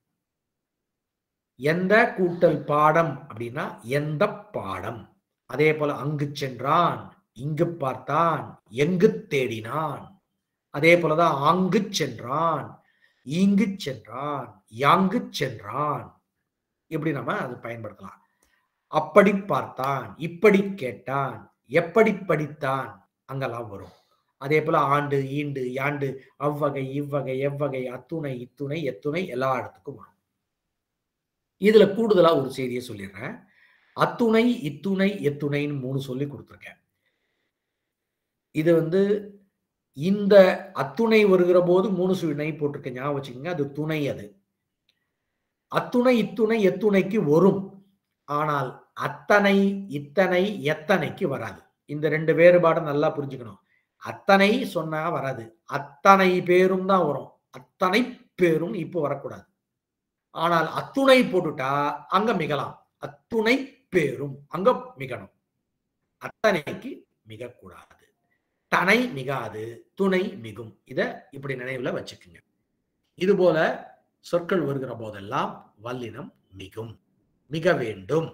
எந்த கூட்டல் பாடம் அப்படின்னா எந்த பாடம் அதே போல அங்கு சென்றான் இங்கு பார்த்தான் எங்கு தேடினான் அதே போலதான் ஆங்கு சென்றான் இங்கு சென்றான் யாங்கு சென்றான் இப்படி நம்ம அது பயன்படுத்தலாம் அப்படி பார்த்தான் இப்படி கேட்டான் எப்படி படித்தான் அங்கெல்லாம் வரும் அதே போல ஆண்டு ஈண்டு யாண்டு அவ்வகை இவ்வகை எவ்வகை அத்துணை இத்துணை எத்துணை எல்லா இடத்துக்கும் வரும் இதுல கூடுதலா ஒரு செய்தியை சொல்லிடுறேன் அத்துணை இத்துணை எத்துணைன்னு மூணு சொல்லி கொடுத்துருக்கேன் இது வந்து இந்த அத்துணை வருகிற போது மூணு சுவினை போட்டிருக்கேன் ஞாபகம் வச்சுக்கோங்க அது துணை அது அத்துணை இத்துணை எத்துணைக்கு வரும் ஆனால் அத்தனை இத்தனை எத்தனைக்கு வராது இந்த ரெண்டு வேறுபாடு நல்லா புரிஞ்சுக்கணும் அத்தனை சொன்னா வராது அத்தனை பேரும் தான் வரும் அத்தனை பேரும் இப்போ வரக்கூடாது ஆனால் அத்துணை போட்டுட்டா அங்க மிகலாம் அத்துணை பேரும் அங்க மிகணும் அத்தனைக்கு மிகக்கூடாது தனை மிகாது துணை மிகும் இத இப்படி நினைவுல வச்சுக்குங்க இது போல சொற்கள் வருகிற போதெல்லாம் வல்லினம் மிகும் மிக வேண்டும்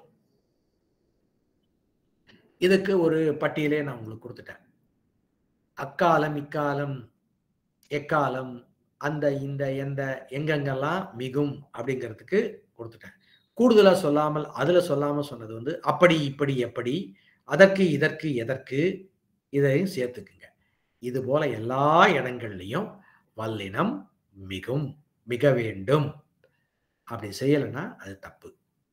இதுக்கு ஒரு பட்டியலே நான் உங்களுக்கு கொடுத்துட்டேன் அக்காலம் இக்காலம் எக்காலம் அந்த இந்த எந்த எங்கெங்கெல்லாம் மிகும் அப்படிங்கிறதுக்கு கொடுத்துட்டேன் கூடுதலா சொல்லாமல் அதுல சொல்லாம சொன்னது வந்து அப்படி இப்படி எப்படி அதற்கு இதற்கு எதற்கு இதையும் சேர்த்துக்குங்க இது போல எல்லா இடங்கள்லையும் வல்லினம் மிகும் மிக வேண்டும் அப்படி செய்யலைன்னா அது தப்பு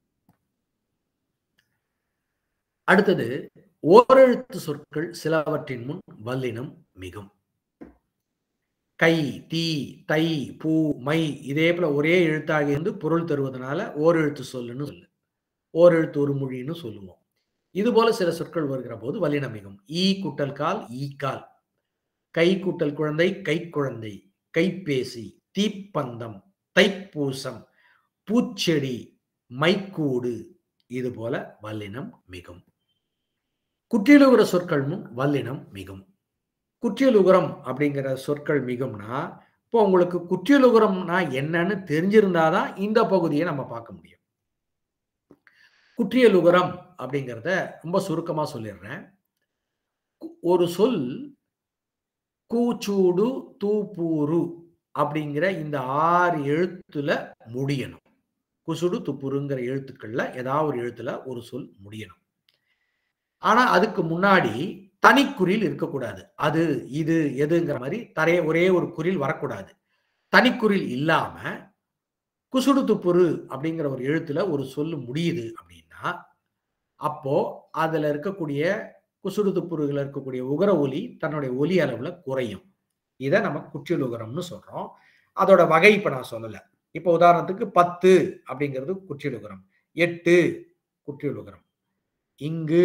அடுத்தது ஓரெழுத்து சொற்கள் சிலவற்றின் முன் வல்லினம் மிகும் கை தீ தை பூ மை இதே போல ஒரே எழுத்தாக இருந்து பொருள் தருவதனால ஓரெழுத்து சொல்லுன்னு சொல்லு ஓரெழுத்து ஒரு மொழின்னு சொல்லுவோம் இது போல சில சொற்கள் வருகிற போது வல்லினம் மிகும் ஈ குட்டல் கால் ஈ கால் கை கூட்டல் குழந்தை கை குழந்தை கைபேசி தீப்பந்தம் தைப்பூசம் பூச்செடி மைக்கூடு இது போல வல்லினம் மிகும் குற்றியலுகிற சொற்கள் முன் வல்லினம் மிகும் குற்றியலுகரம் அப்படிங்கிற சொற்கள் மிகும்னா இப்போ உங்களுக்கு குற்றியலுகரம்னா என்னன்னு தெரிஞ்சிருந்தாதான் இந்த பகுதியை நம்ம பார்க்க முடியும் குற்றியலுகரம் அப்படிங்கிறத ரொம்ப சுருக்கமா சொல்லிடுறேன் கு- ஒரு சொல் கூச்சூடு தூப்பூரு அப்படிங்கிற இந்த ஆறு எழுத்துல முடியணும் குசுடு துப்புருங்கிற எழுத்துக்கள்ல ஏதாவது ஒரு எழுத்துல ஒரு சொல் முடியணும் ஆனா அதுக்கு முன்னாடி தனிக்குறில் இருக்கக்கூடாது அது இது எதுங்கிற மாதிரி தரைய ஒரே ஒரு குறில் வரக்கூடாது தனிக்குறில் இல்லாம குசுடு துப்புரு அப்படிங்கிற ஒரு எழுத்துல ஒரு சொல்லு முடியுது அப்படின்னா அப்போ அதுல இருக்கக்கூடிய குசுடு துப்புருல இருக்கக்கூடிய உகர ஒலி தன்னுடைய ஒலி அளவுல குறையும் இதை நம்ம குற்றியலுகரம்னு சொல்றோம் அதோட வகை இப்ப நான் சொல்லல இப்போ உதாரணத்துக்கு பத்து அப்படிங்கிறது குற்றியலுகரம் எட்டு குற்றியலுகரம் இங்கு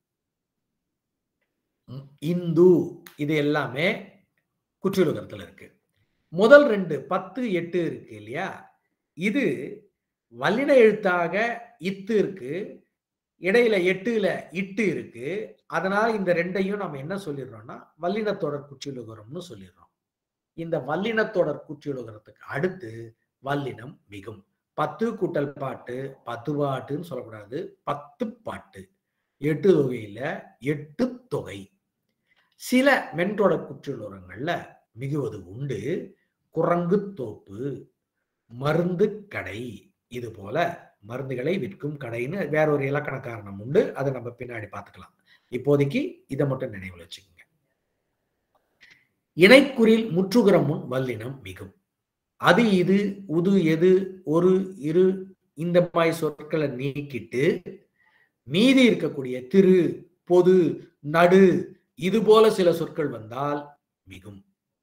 ம், இந்து இது எல்லாமே குற்றியலுகரத்துல இருக்கு முதல் ரெண்டு பத்து எட்டு இருக்கு இல்லையா இது வல்லின எழுத்தாக இத்து இருக்கு இடையில எட்டுல இட்டு இருக்கு அதனால இந்த ரெண்டையும் நம்ம என்ன சொல்லிடுறோம்னா வல்லினத்தொடர் குற்றியலுகரம்னு சொல்லிடுறோம் இந்த வல்லினத்தொடர் குற்றியலுகரத்துக்கு அடுத்து வல்லினம் மிகும் பத்து கூட்டல் பாட்டு பத்து பாட்டுன்னு சொல்லக்கூடாது பத்து பாட்டு எட்டு தொகையில எட்டு தொகை சில மென்றொடர் குற்றியலுகரங்கள்ல மிகுவது உண்டு குரங்கு தோப்பு மருந்து கடை இது போல மருந்துகளை விற்கும் கடைன்னு வேற ஒரு இலக்கண காரணம் உண்டு அதை நம்ம பின்னாடி பார்த்துக்கலாம் இப்போதைக்கு இதை மட்டும் நினைவில் வச்சுக்கோங்க இணைக்குறில் முற்றுகிற முன் வல்லினம் மிகும் அது இது உது எது ஒரு இரு இந்த மாதிரி சொற்களை நீக்கிட்டு மீதி இருக்கக்கூடிய திரு பொது நடு இது போல சில சொற்கள் வந்தால் மிகும்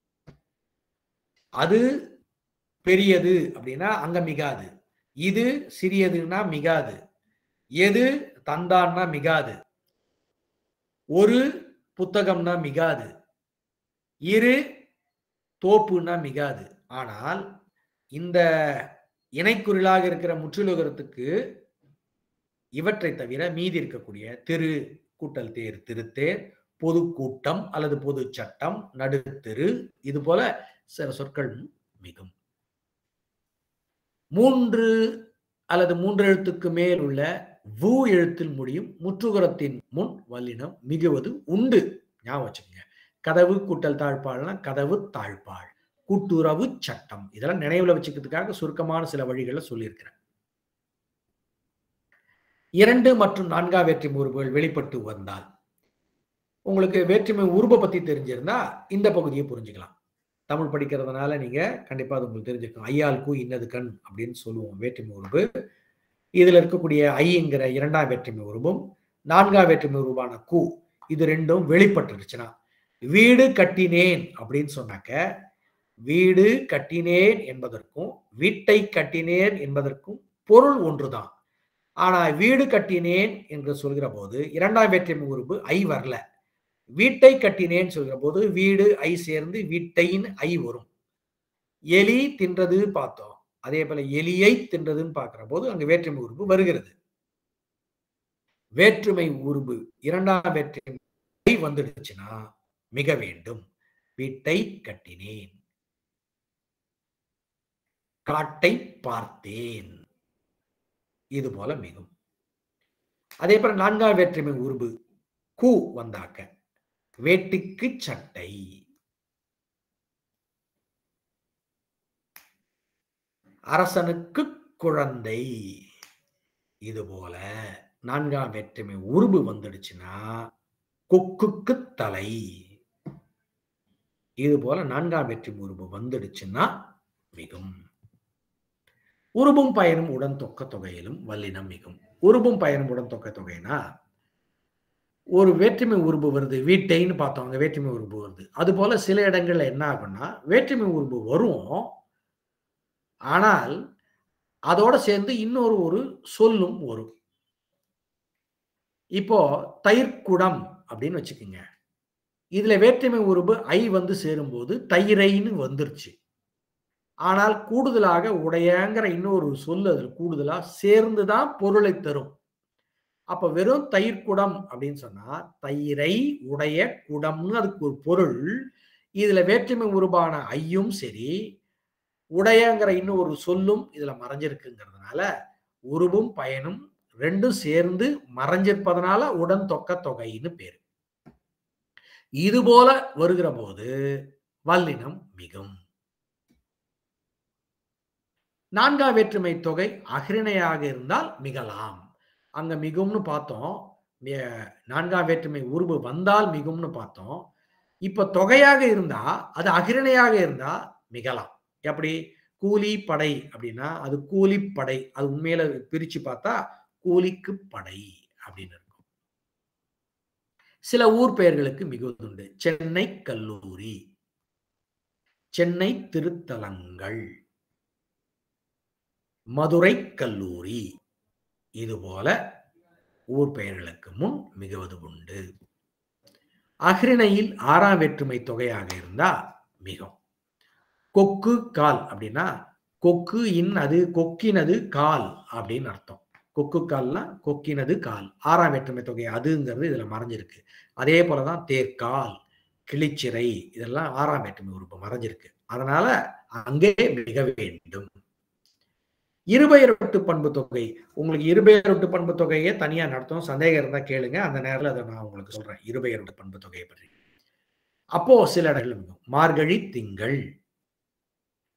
அது பெரியது அப்படின்னா அங்க மிகாது இது சிறியதுன்னா மிகாது எது தந்தான்னா மிகாது ஒரு புத்தகம்னா மிகாது இரு தோப்புன்னா மிகாது ஆனால் இந்த இணைக்குறிலாக இருக்கிற முற்றிலுகரத்துக்கு இவற்றை தவிர மீதி இருக்கக்கூடிய திரு கூட்டல் தேர் திருத்தேர் பொது கூட்டம் அல்லது பொது சட்டம் நடுத்தெரு இது போல சில சொற்கள் மிகும் மூன்று அல்லது மூன்று எழுத்துக்கு மேல் உள்ள வு எழுத்தில் முடியும் முற்றுகுரத்தின் முன் வல்லினம் மிகுவது உண்டு ஞாபகம் வச்சுக்கோங்க கதவு கூட்டல் தாழ்பாள்னா கதவு தாழ்பாள் கூட்டுறவு சட்டம் இதெல்லாம் நினைவுல வச்சுக்கிறதுக்காக சுருக்கமான சில வழிகளை சொல்லியிருக்கிறேன் இரண்டு மற்றும் நான்காம் வேற்றுமை உருவுகள் வெளிப்பட்டு வந்தால் உங்களுக்கு வேற்றுமை உருவை பத்தி தெரிஞ்சிருந்தா இந்த பகுதியை புரிஞ்சுக்கலாம் தமிழ் படிக்கிறதுனால நீங்க கண்டிப்பா அது உங்களுக்கு தெரிஞ்சிருக்கும் ஐயால் கூ இன்னது கண் அப்படின்னு சொல்லுவோம் வேற்றுமை உருவு இதுல இருக்கக்கூடிய ஐங்கிற இரண்டாம் வேற்றுமை உருவும் நான்காம் வேற்றுமை உருவான கூ இது ரெண்டும் வெளிப்பட்டுருச்சுன்னா வீடு கட்டினேன் அப்படின்னு சொன்னாக்க வீடு கட்டினேன் என்பதற்கும் வீட்டை கட்டினேன் என்பதற்கும் பொருள் ஒன்றுதான் ஆனா வீடு கட்டினேன் என்று சொல்கிற போது இரண்டாம் வேற்றுமை உருவு ஐ வரல வீட்டை கட்டினேன் சொல்கிற போது வீடு ஐ சேர்ந்து வீட்டையின் ஐ வரும் எலி தின்றது பார்த்தோம் அதே போல எலியை தின்றதுன்னு பார்க்கிற போது அங்கு வேற்றுமை உருவு வருகிறது வேற்றுமை உருவு இரண்டாம் வேற்றுமை வந்துடுச்சுன்னா மிக வேண்டும் வீட்டை கட்டினேன் காட்டை பார்த்தேன் இது போல மிகும் அதே போல நான்காம் வேற்றுமை உருவு கூ வந்தாக்க வேட்டிக்கு சட்டை அரசனுக்கு குழந்தை இது போல நான்காம் வேற்றுமை உருவு வந்துடுச்சுன்னா கொக்குக்கு தலை இது போல நான்காம் வேற்றுமை உருவு வந்துடுச்சுன்னா மிகும் உருபும் பயனும் உடன் தொக்க தொகையிலும் வல்லினம் மிகும் உருபும் பயனும் உடன் தொக்க தொகைனா ஒரு வேற்றுமை உருபு வருது வீட்டைன்னு பார்த்தோம் அங்க வேற்றுமை உருபு வருது அது போல சில இடங்கள்ல என்ன ஆகும்னா வேற்றுமை உருபு வரும் ஆனால் அதோட சேர்ந்து இன்னொரு ஒரு சொல்லும் வரும் இப்போ தயிர்க்குடம் அப்படின்னு வச்சுக்கோங்க இதுல வேற்றுமை உருபு ஐ வந்து சேரும்போது தயிரைன்னு வந்துருச்சு ஆனால் கூடுதலாக உடையங்கிற இன்னொரு சொல் அதுல கூடுதலா சேர்ந்துதான் பொருளை தரும் அப்ப வெறும் தயிர் குடம் அப்படின்னு சொன்னா தயிரை உடைய குடம்னு அதுக்கு ஒரு பொருள் இதுல வேற்றுமை உருவான ஐயும் சரி உடையங்கிற இன்னொரு சொல்லும் இதுல மறைஞ்சிருக்குங்கிறதுனால உருவும் பயனும் ரெண்டும் சேர்ந்து மறைஞ்சிருப்பதனால உடன் தொக்க தொகைன்னு பேரு இது போல வருகிற போது வல்லினம் மிகும் நான்காம் வேற்றுமை தொகை அகிரிணையாக இருந்தால் மிகலாம் அங்க மிகும்னு பார்த்தோம் நான்காம் வேற்றுமை உருவு வந்தால் மிகும்னு பார்த்தோம் இப்ப தொகையாக இருந்தா அது அகிரணையாக இருந்தா மிகலாம் எப்படி கூலி படை அப்படின்னா அது கூலி படை அது உண்மையில பிரிச்சு பார்த்தா கூலிக்கு படை அப்படின்னு இருக்கும் சில ஊர் பெயர்களுக்கு மிகுதுண்டு சென்னை கல்லூரி சென்னை திருத்தலங்கள் மதுரை கல்லூரி இது போல ஊர் பெயர்களுக்கு முன் மிகுவது உண்டு அகிரிணையில் ஆறாம் வேற்றுமை தொகையாக இருந்தா மிகும் கொக்கு கால் அப்படின்னா கொக்கு இன் அது கொக்கினது கால் அப்படின்னு அர்த்தம் கொக்கு கால்னா கொக்கினது கால் ஆறாம் வேற்றுமை தொகை அதுங்கிறது இதுல மறைஞ்சிருக்கு அதே போலதான் தேர்கால் கிளிச்சிறை இதெல்லாம் ஆறாம் வேற்றுமை உறுப்பு மறைஞ்சிருக்கு அதனால அங்கே மிக வேண்டும் இருபெயரொட்டு பண்பு தொகை உங்களுக்கு இருபெயரொட்டு பண்பு தொகையே தனியா நடத்தும் சந்தேகம் இருந்தா கேளுங்க அந்த நேரத்தில் அதை நான் உங்களுக்கு சொல்றேன் இருபெயரொட்டு பண்பு தொகையை பற்றி அப்போ சில இடங்கள் மார்கழி திங்கள்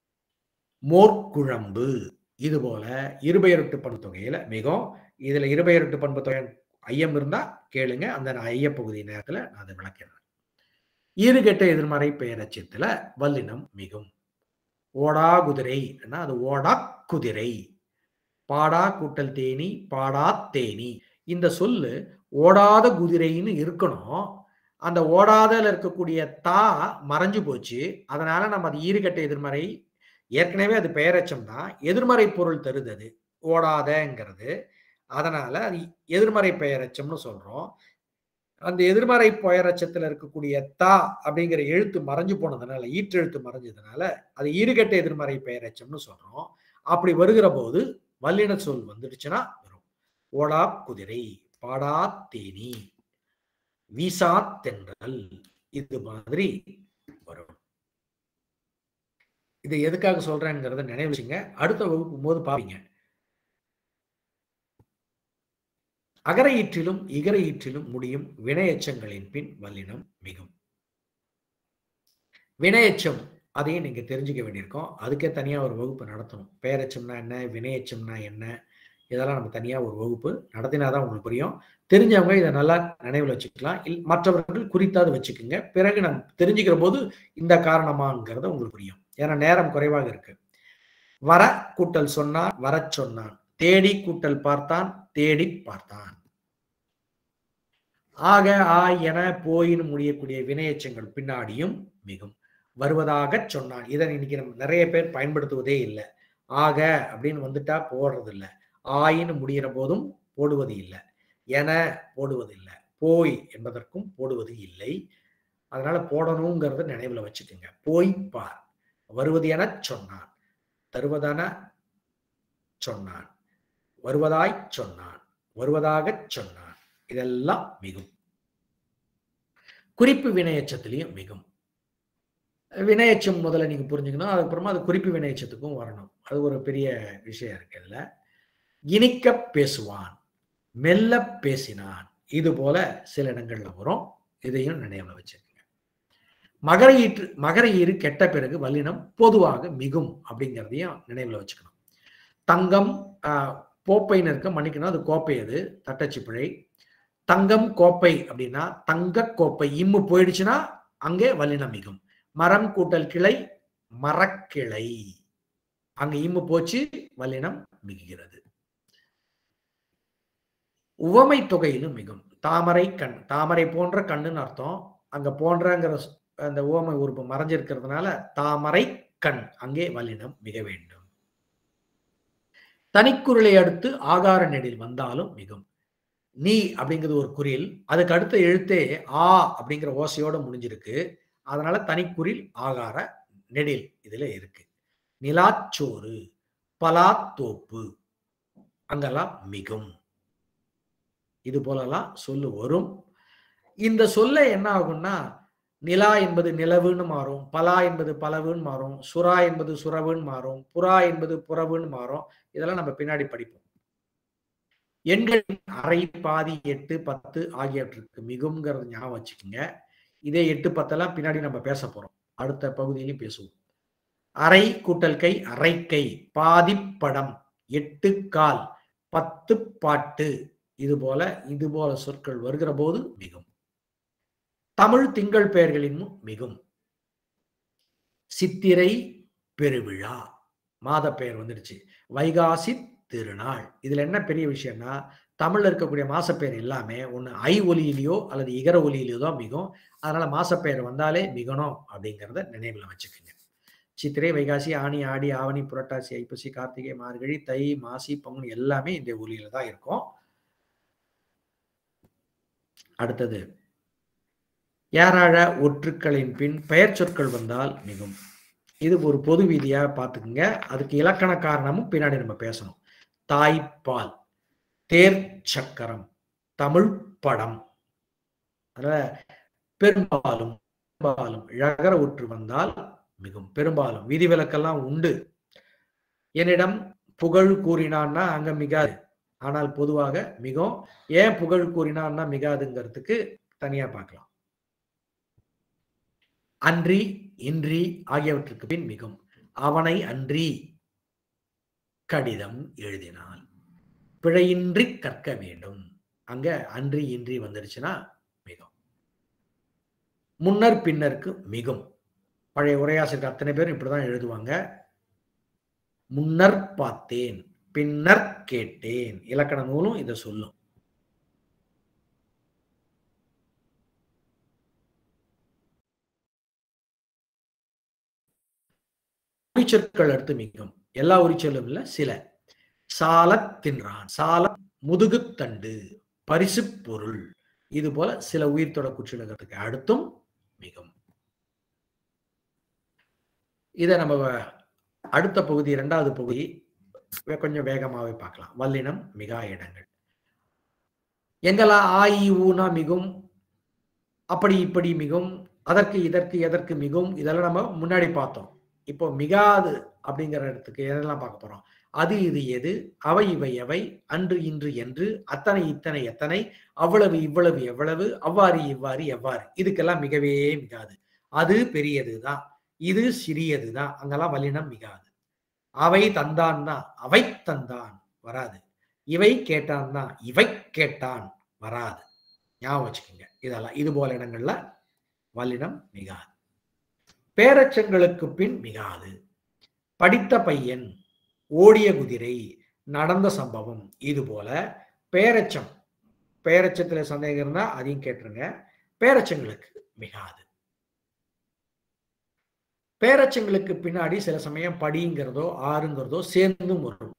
மோர்க்குழம்பு இது போல இருபெயரொட்டு பண்பு தொகையில மிகும் இதுல இருபெயரொட்டு பண்பு தொகை ஐயம் இருந்தா கேளுங்க அந்த நான் ஐய பகுதி நேரத்துல நான் அதை விளக்கிறேன் ஈறுகெட்ட எதிர்மறை பெயரச்சத்துல வல்லினம் மிகும் ஓடா குதிரை அது ஓடா குதிரை பாடா கூட்டல் தேனி பாடா தேனி இந்த சொல்லு ஓடாத குதிரைன்னு இருக்கணும் அந்த ஓடாதல இருக்கக்கூடிய தா மறைஞ்சு போச்சு அதனால நம்ம அது ஈறுகட்ட எதிர்மறை ஏற்கனவே அது பெயரச்சம் தான் எதிர்மறை பொருள் தருது அது ஓடாதங்கிறது அதனால அது எதிர்மறை பெயரச்சம்னு சொல்றோம் அந்த எதிர்மறை பெயரச்சத்துல இருக்கக்கூடிய தா அப்படிங்கிற எழுத்து மறைஞ்சு போனதுனால ஈற்றெழுத்து மறைஞ்சதுனால அது ஈறுகட்ட எதிர்மறை பெயரச்சம்னு சொல்றோம் அப்படி வருகிற போது வல்லின சொல் வந்துடுச்சுன்னா வரும் ஓடா குதிரை பாடா தேனி வீசா தென்றல் இது மாதிரி வரும் இதை எதுக்காக சொல்றேங்கிறத நினைவு வச்சுங்க அடுத்த வகுப்பு போது பாப்பீங்க அகர ஈற்றிலும் இகர ஈற்றிலும் முடியும் வினையச்சங்களின் பின் வல்லினம் மிகும் வினையச்சம் அதையும் நீங்க தெரிஞ்சுக்க வேண்டியிருக்கோம் அதுக்கே தனியா ஒரு வகுப்பு நடத்தணும் பெயரச்சம்னா என்ன வினையச்சம்னா என்ன இதெல்லாம் நம்ம தனியா ஒரு வகுப்பு நடத்தினாதான் உங்களுக்கு புரியும் தெரிஞ்சவங்க இதை நல்லா நினைவில் வச்சுக்கலாம் இல் மற்றவர்கள் குறித்தாவது வச்சுக்கோங்க பிறகு நம்ம தெரிஞ்சுக்கிற போது இந்த காரணமாங்கிறத உங்களுக்கு புரியும் ஏன்னா நேரம் குறைவாக இருக்கு வர கூட்டல் சொன்னான் வரச் சொன்னான் தேடி கூட்டல் பார்த்தான் தேடி பார்த்தான் ஆக ஆ என போயின்னு முடியக்கூடிய வினையச்சங்கள் பின்னாடியும் மிகும் வருவதாக சொன்னான் இதை இன்னைக்கு நம்ம நிறைய பேர் பயன்படுத்துவதே இல்லை ஆக அப்படின்னு வந்துட்டா போடுறது இல்லை ஆயின்னு முடிகிற போதும் போடுவது இல்லை என போடுவது இல்லை போய் என்பதற்கும் போடுவது இல்லை அதனால போடணுங்கிறத நினைவுல வச்சுக்கோங்க போய் பார் வருவது என சொன்னான் தருவதென சொன்னான் வருவதாய் சொன்னான் வருவதாக சொன்னான் இதெல்லாம் மிகும் குறிப்பு வினையச்சத்திலையும் மிகும் வினையச்சம் முதல்ல நீங்க புரிஞ்சுக்கணும் அதுக்கப்புறமா அது குறிப்பு வினையச்சத்துக்கும் வரணும் அது ஒரு பெரிய விஷயம் இருக்கு இதுல இனிக்க பேசுவான் மெல்ல பேசினான் இது போல சில இடங்கள்ல வரும் இதையும் நினைவுல வச்சுக்கோங்க மகர ஈற்று மகர ஈறு கெட்ட பிறகு வல்லினம் பொதுவாக மிகும் அப்படிங்கிறதையும் நினைவுல வச்சுக்கணும் தங்கம் போப்பைன்னு இருக்க மன்னிக்கணும் அது கோப்பை அது தட்டச்சு பிழை தங்கம் கோப்பை அப்படின்னா தங்க கோப்பை இம்மு போயிடுச்சுன்னா அங்கே வல்லினம் மிகும் மரம் கூட்டல் கிளை மரக்கிளை அங்க இம்மு போச்சு வல்லினம் மிகுகிறது உவமை தொகையிலும் மிகும் தாமரை கண் தாமரை போன்ற கண்ணுன்னு அர்த்தம் அங்க போன்றங்கிற அந்த உவமை உறுப்பு மறைஞ்சிருக்கிறதுனால தாமரை கண் அங்கே வல்லினம் மிக வேண்டும் தனிக்குறளை அடுத்து ஆகார நெடில் வந்தாலும் மிகும் நீ அப்படிங்கிறது ஒரு குறில் அதுக்கு அடுத்த எழுத்தே ஆ அப்படிங்கிற ஓசையோட முடிஞ்சிருக்கு அதனால தனிக்குறில் ஆகார நெடில் இதுல இருக்கு நிலாச்சோறு பலாத்தோப்பு அங்கெல்லாம் மிகும் இது போலலாம் சொல்லு வரும் இந்த சொல்ல என்ன ஆகும்னா நிலா என்பது நிலவுன்னு மாறும் பலா என்பது பலவுன்னு மாறும் சுறா என்பது சுரவுன்னு மாறும் புறா என்பது புறவுன்னு மாறும் இதெல்லாம் நம்ம பின்னாடி படிப்போம் எண்களின் அரை பாதி எட்டு பத்து ஆகியவற்றுக்கு மிகுங்கிறது ஞாபகம் வச்சுக்கோங்க இதே எட்டு பத்தெல்லாம் பின்னாடி நம்ம பேச போறோம் அடுத்த பகுதியிலையும் பேசுவோம் அரை கூட்டல் கை அரைக்கை பாதிப்படம் எட்டு கால் பத்து பாட்டு இது போல இது போல சொற்கள் வருகிற போது மிகும் தமிழ் திங்கள் பெயர்களின் மிகும் சித்திரை பெருவிழா மாத பெயர் வந்துடுச்சு வைகாசி திருநாள் இதுல என்ன பெரிய விஷயம்னா தமிழ்ல இருக்கக்கூடிய மாசப்பெயர் எல்லாமே ஒன்று ஐ ஒலியிலையோ அல்லது இகர ஒலியிலையோ தான் மிகும் அதனால மாசப்பெயர் வந்தாலே மிகணும் அப்படிங்கிறத நினைவில் வச்சுக்கோங்க சித்திரை வைகாசி ஆணி ஆடி ஆவணி புரட்டாசி ஐப்பசி கார்த்திகை மார்கழி தை மாசி பங்குனி எல்லாமே இந்த ஒலியில தான் இருக்கும் அடுத்தது ஏராழ ஒற்றுக்களின் பின் பெயர் சொற்கள் வந்தால் மிகும் இது ஒரு பொது விதியா பார்த்துக்குங்க அதுக்கு இலக்கண காரணமும் பின்னாடி நம்ம பேசணும் தாய்ப்பால் தேர் சக்கரம் தமிழ் படம் அதனால பெரும்பாலும் பெரும்பாலும் இழகர ஒற்று வந்தால் மிகும் பெரும்பாலும் விதிவிலக்கெல்லாம் உண்டு என்னிடம் புகழ் கூறினான்னா அங்க மிகாது ஆனால் பொதுவாக மிகும் ஏன் புகழ் கூறினான்னா மிகாதுங்கிறதுக்கு தனியா பார்க்கலாம் அன்றி இன்றி ஆகியவற்றுக்கு பின் மிகும் அவனை அன்றி கடிதம் எழுதினான் பிழையின்றி கற்க வேண்டும் அங்க அன்றி இன்றி வந்துருச்சுன்னா மிகும் முன்னர் பின்னருக்கு மிகும் பழைய உரையாசிரியர் அத்தனை பேரும் இப்படிதான் எழுதுவாங்க முன்னர் பார்த்தேன் பின்னர் கேட்டேன் இலக்கண நூலும் இதை சொல்லும் உரிச்சொற்கள் அடுத்து மிகும் எல்லா உரிச்சொல்லும் இல்ல சில சாலத் தின்றான் சால முதுகுத்தண்டு பரிசு பொருள் இது போல சில உயிர்த்தொட குற்றிலகத்துக்கு அடுத்தும் மிகும் இதை நம்ம அடுத்த பகுதி இரண்டாவது பகுதி வே- கொஞ்சம் வேகமாவே பார்க்கலாம் வல்லினம் மிகா இடங்கள் எங்கெல்லாம் ஆ இ ஊனா மிகும் அப்படி இப்படி மிகும் அதற்கு இதற்கு எதற்கு மிகும் இதெல்லாம் நம்ம முன்னாடி பார்த்தோம் இப்போ மிகாது அப்படிங்கிற இடத்துக்கு எதெல்லாம் பார்க்க போறோம் அது இது எது அவை இவை எவை அன்று இன்று என்று அத்தனை இத்தனை எத்தனை அவ்வளவு இவ்வளவு எவ்வளவு அவ்வாறு இவ்வாறு எவ்வாறு இதுக்கெல்லாம் மிகவே மிகாது அது பெரியதுதான் இது சிறியதுதான் அங்கெல்லாம் வல்லினம் மிகாது அவை தந்தான்னா அவை தந்தான் வராது இவை கேட்டான்னா இவை கேட்டான் வராது ஞாபகம் வச்சுக்கோங்க இதெல்லாம் இது போல இடங்கள்ல வல்லினம் மிகாது பேரச்சங்களுக்கு பின் மிகாது படித்த பையன் ஓடிய குதிரை நடந்த சம்பவம் இது போல பேரச்சம் பேரச்சத்துல சந்தேகம் இருந்தா அதையும் கேட்டுருங்க பேரச்சங்களுக்கு மிகாது பேரச்சங்களுக்கு பின்னாடி சில சமயம் படிங்கிறதோ ஆறுங்கிறதோ சேர்ந்தும் வரும்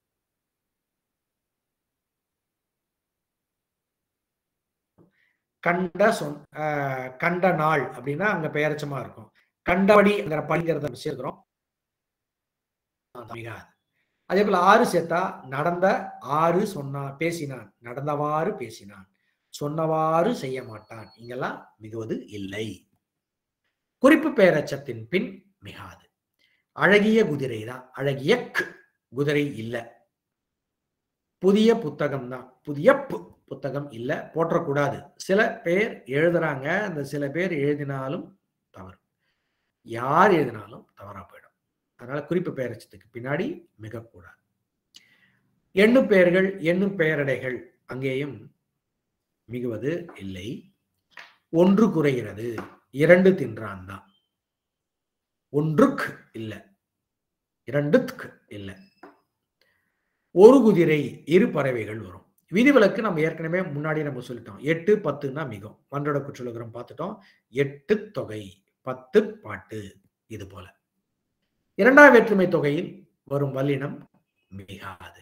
கண்ட சொன் ஆஹ் கண்ட நாள் அப்படின்னா அங்க பெயரச்சமா இருக்கும் கண்டபடிங்கிற படிங்கிறத நம்ம சேர்க்கிறோம் அது மிகாது அதே போல ஆறு சேர்த்தா நடந்த ஆறு சொன்னா பேசினான் நடந்தவாறு பேசினான் சொன்னவாறு செய்ய மாட்டான் இங்கெல்லாம் மிகுவது இல்லை குறிப்பு பெயரச்சத்தின் பின் மிகாது அழகிய குதிரை தான் அழகிய க் குதிரை இல்ல புதிய புத்தகம் தான் புதிய பு புத்தகம் இல்ல போற்றக்கூடாது சில பேர் எழுதுறாங்க அந்த சில பேர் எழுதினாலும் தவறு யார் எழுதினாலும் தவறா போயிடும் அதனால குறிப்பு பெயரச்சத்துக்கு பின்னாடி மிகக்கூடாது எண்ணு பெயர்கள் எண்ணு பெயரடைகள் அங்கேயும் மிகுவது இல்லை ஒன்று குறைகிறது இரண்டு தின்றான் தான் ஒன்றுக்கு இல்ல இரண்டுக்கு இல்ல ஒரு குதிரை இரு பறவைகள் வரும் விதிவிலக்கு நம்ம ஏற்கனவே முன்னாடி நம்ம சொல்லிட்டோம் எட்டு பத்துன்னா மிகும் மன்றோட குற்றலுகரம் பார்த்துட்டோம் எட்டு தொகை பத்து பாட்டு இது போல இரண்டாம் வேற்றுமை தொகையில் வரும் வல்லினம் மிகாது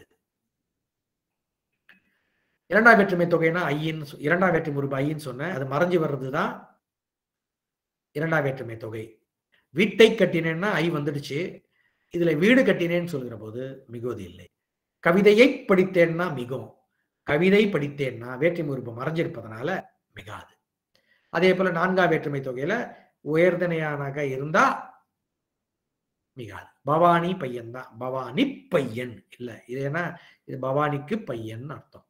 இரண்டாம் வேற்றுமை தொகைனா ஐயின்னு சொ- இரண்டாம் வேற்றுமை உறுப்பு ஐயின்னு சொன்னேன் அது மறைஞ்சு வர்றதுதான் இரண்டாம் வேற்றுமை தொகை வீட்டை கட்டினேன்னா ஐ வந்துடுச்சு இதுல வீடு கட்டினேன்னு சொல்கிற போது மிகுவது இல்லை கவிதையை படித்தேன்னா மிகும் கவிதை படித்தேன்னா வேற்றுமை உறுப்பு மறைஞ்சிருப்பதனால மிகாது அதே போல நான்காம் வேற்றுமை தொகையில உயர்தனையானாக இருந்தா மிகாது பவானி பையன் தான் பவானி பையன் இல்ல இது என்ன இது பவானிக்கு பையன் அர்த்தம்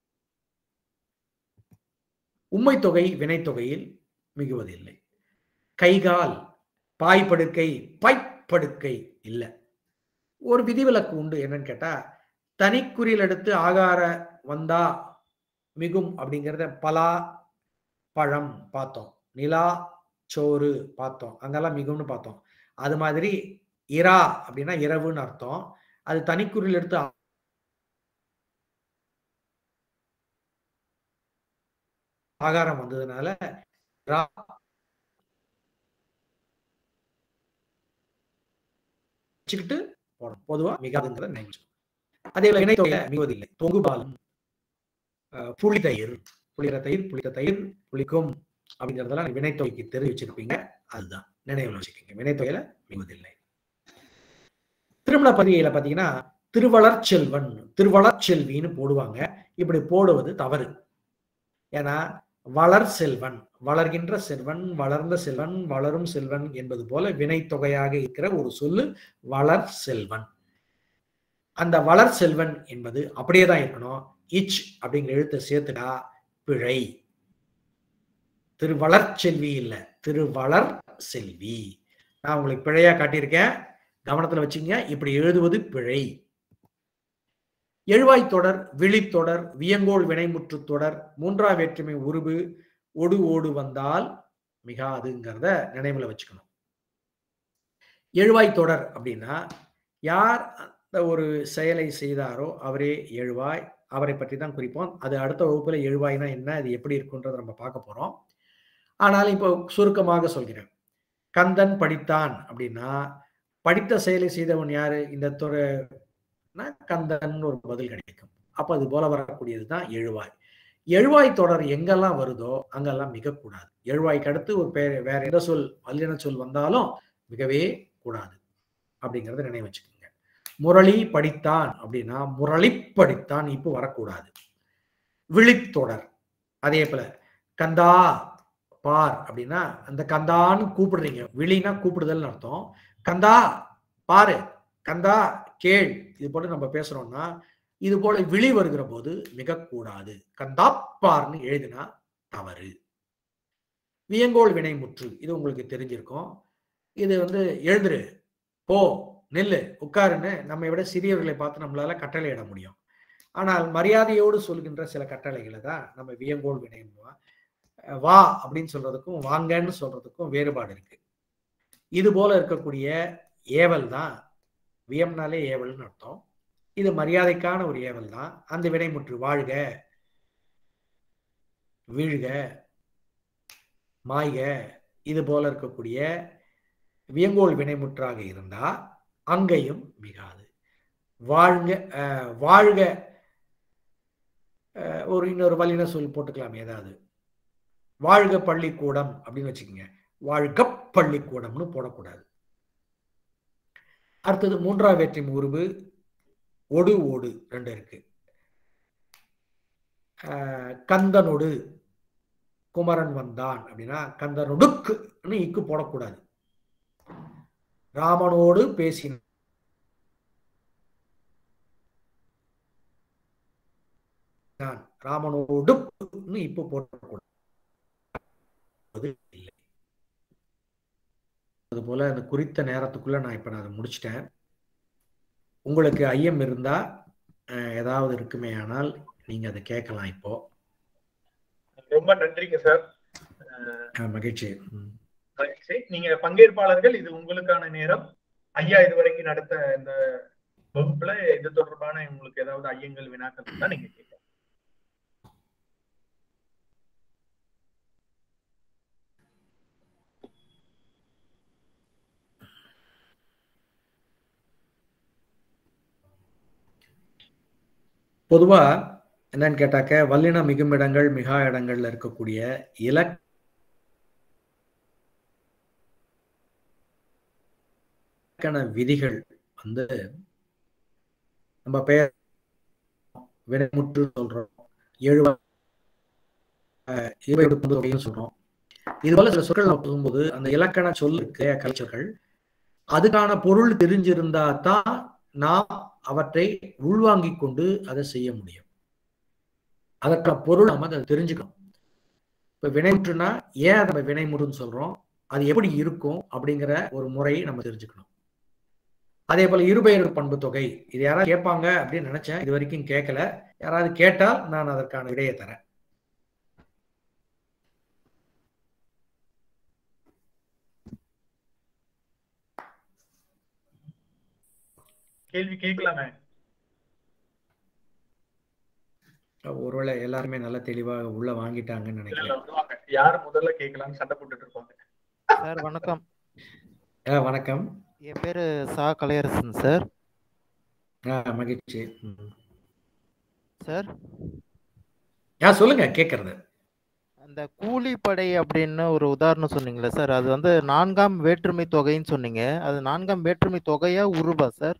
உம்மை தொகை வினைத்தொகையில் மிகுவதில்லை கைகால் பாய்படுக்கை பைப்படுக்கை இல்லை ஒரு விதிவிலக்கு உண்டு என்னன்னு கேட்டா தனிக்குறியில் எடுத்து ஆகார வந்தா மிகும் அப்படிங்கிறத பலா பழம் பார்த்தோம் நிலா சோறு பார்த்தோம் அங்கெல்லாம் மிகும்னு பார்த்தோம் அது மாதிரி இரா அப்படின்னா இரவுன்னு அர்த்தம் அது தனிக்குறியில் எடுத்து ஆகாரம் வந்ததுனால ரா வச்சுக்கிட்டு போடணும் பொதுவா மிகாதுங்கிறத நினைச்சு அதே போல இணைத்தொகையில மிகுவதில்லை தொங்கு பாலம் அஹ், புளி தயிர் புளிக்கிற தயிர் புளித்த தயிர் புளிக்கும் அப்படிங்கிறதெல்லாம் வினைத்தொகைக்கு தெரிவிச்சிருப்பீங்க அதுதான் நினைவில் வச்சுக்கோங்க வினைத்தொகையில மிகுவதில்லை திருமண பதிகையில பாத்தீங்கன்னா திருவளர்ச்செல்வன் திருவளர்ச்செல்வின்னு போடுவாங்க இப்படி போடுவது தவறு ஏன்னா வளர் செல்வன் வளர்கின்ற செல்வன் வளர்ந்த செல்வன் வளரும் செல்வன் என்பது போல வினைத்தொகையாக இருக்கிற ஒரு சொல்லு வளர் செல்வன் அந்த வளர் செல்வன் என்பது அப்படியே தான் இருக்கணும் இச் அப்படிங்கிற எழுத்தை சேர்த்துடா பிழை திருவளர் செல்வி இல்ல திருவளர் செல்வி நான் உங்களுக்கு பிழையா காட்டியிருக்கேன் கவனத்துல வச்சுங்க இப்படி எழுதுவது பிழை எழுவாய் தொடர் விழித்தொடர் வியங்கோல் வினைமுற்று தொடர் மூன்றா வேற்றுமை உருவு ஒடு ஓடு வந்தால் மிகாதுங்கிறத நினைவுல வச்சுக்கணும் எழுவாய் தொடர் அப்படின்னா யார் அந்த ஒரு செயலை செய்தாரோ அவரே எழுவாய் அவரை பற்றி தான் குறிப்போம் அது அடுத்த வகுப்புல எழுவாய்னா என்ன அது எப்படி இருக்குன்றதை நம்ம பார்க்க போறோம் ஆனால் இப்போ சுருக்கமாக சொல்கிறேன் கந்தன் படித்தான் அப்படின்னா படித்த செயலை செய்தவன் யாரு இந்த துறை கந்தன் ஒரு பதில் கிடைக்கும் அப்ப அது போல வரக்கூடியது தான் எழுவாய் எழுவாய் தொடர் எங்கெல்லாம் வருதோ அங்கெல்லாம் மிகக்கூடாது எழுவாய்க்கு அடுத்து ஒரு பேர் வேற எந்த சொல் வல்லின சொல் வந்தாலும் மிகவே கூடாது அப்படிங்கறத நினைவு வச்சுக்கோங்க முரளி படித்தான் அப்படின்னா முரளி படித்தான் இப்போ வரக்கூடாது விழித்தொடர் அதே போல கந்தா பார் அப்படின்னா அந்த கந்தான்னு கூப்பிடுறீங்க விழினா கூப்பிடுதல்னு அர்த்தம் கந்தா பாரு கந்தா கேள் இது போல நம்ம பேசுறோம்னா இது போல விழி வருகிற போது மிக கூடாது கந்தாப்பார்னு எழுதினா தவறு வியங்கோல் வினைமுற்று இது உங்களுக்கு தெரிஞ்சிருக்கும் இது வந்து எழுந்துரு போ நெல்லு உட்காருன்னு நம்மை விட சிறியவர்களை பார்த்து நம்மளால கட்டளையிட முடியும் ஆனால் மரியாதையோடு சொல்கின்ற சில கட்டளைகளை தான் நம்ம வியங்கோல் வினைன்னுவோம் வா அப்படின்னு சொல்றதுக்கும் வாங்கன்னு சொல்றதுக்கும் வேறுபாடு இருக்கு இது போல இருக்கக்கூடிய ஏவல் தான் வியம்னாலே ஏவல்னு அர்த்தம் இது மரியாதைக்கான ஒரு ஏவல் தான் அந்த வினைமுற்று வாழ்க வீழ்க மாய்க இது போல இருக்கக்கூடிய வியங்கோல் வினைமுற்றாக இருந்தா அங்கேயும் மிகாது வாழ்க வாழ்க ஒரு இன்னொரு வல்லின சொல் போட்டுக்கலாம் ஏதாவது வாழ்க பள்ளிக்கூடம் அப்படின்னு வச்சுக்கோங்க வாழ்க பள்ளிக்கூடம்னு போடக்கூடாது அடுத்தது மூன்றாம் வேற்றின் உருவு ஒடு ஓடு ரெண்டு இருக்கு கந்தனொடு குமரன் வந்தான் அப்படின்னா கந்தனொடுக்குன்னு இக்கு போடக்கூடாது ராமனோடு பேசினான் ராமனோடு இப்ப போடக்கூடாது இல்லை அது போல அந்த குறித்த நேரத்துக்குள்ள நான் இப்ப நான் அதை முடிச்சிட்டேன் உங்களுக்கு ஐயம் இருந்தா ஏதாவது இருக்குமே ஆனால் நீங்க அதை கேட்கலாம் இப்போ ரொம்ப நன்றிங்க சார் மகிழ்ச்சி மகிழ்ச்சி நீங்க பங்கேற்பாளர்கள் இது உங்களுக்கான நேரம் ஐயா இதுவரைக்கும் நடத்த இந்த வகுப்புல இது தொடர்பான உங்களுக்கு ஏதாவது ஐயங்கள் வினாக்கள் இருந்தா நீங்க கேட்கலாம் பொதுவா என்னன்னு கேட்டாக்க வல்லின மிகும் இடங்கள் மிகா இடங்கள்ல இருக்கக்கூடிய இலக் இலக்கண விதிகள் வந்து நம்ம பெயர் வினைமுற்று சொல்றோம் எழுவ தொகையும் சொல்றோம் இது போல சில சொற்கள் நம்ம போகும்போது அந்த இலக்கண சொல் இருக்க கலைச்சொற்கள் அதுக்கான பொருள் தெரிஞ்சிருந்தா தான் நாம் அவற்றை உள்வாங்கிக் கொண்டு அதை செய்ய முடியும் அதற்கான பொருள் நம்ம அதை தெரிஞ்சுக்கணும் இப்ப வினைமுற்றுனா ஏன் நம்ம வினைமுறுன்னு சொல்றோம் அது எப்படி இருக்கும் அப்படிங்கிற ஒரு முறையை நம்ம தெரிஞ்சுக்கணும் அதே போல இருபெயர் பண்பு தொகை இது யாராவது கேட்பாங்க அப்படின்னு நினைச்சேன் இது வரைக்கும் கேட்கல யாராவது கேட்டால் நான் அதற்கான விடையை தரேன் கேள்வி கேட்கலாமே ஒருவேளை எல்லாருமே நல்ல தெளிவாக உள்ள வாங்கிட்டாங்கன்னு நினைக்கிறேன் யார் முதல்ல கேட்கலாம்னு சண்டை போட்டுட்டு இருப்பாங்க சார் வணக்கம் வணக்கம் என் பேரு சா கலையரசன் சார் மகிழ்ச்சி சார் சொல்லுங்க கேட்கறது அந்த கூலிப்படை அப்படின்னு ஒரு உதாரணம் சொன்னீங்களே சார் அது வந்து நான்காம் வேற்றுமை தொகைன்னு சொன்னீங்க அது நான்காம் வேற்றுமை தொகையா உருவா சார்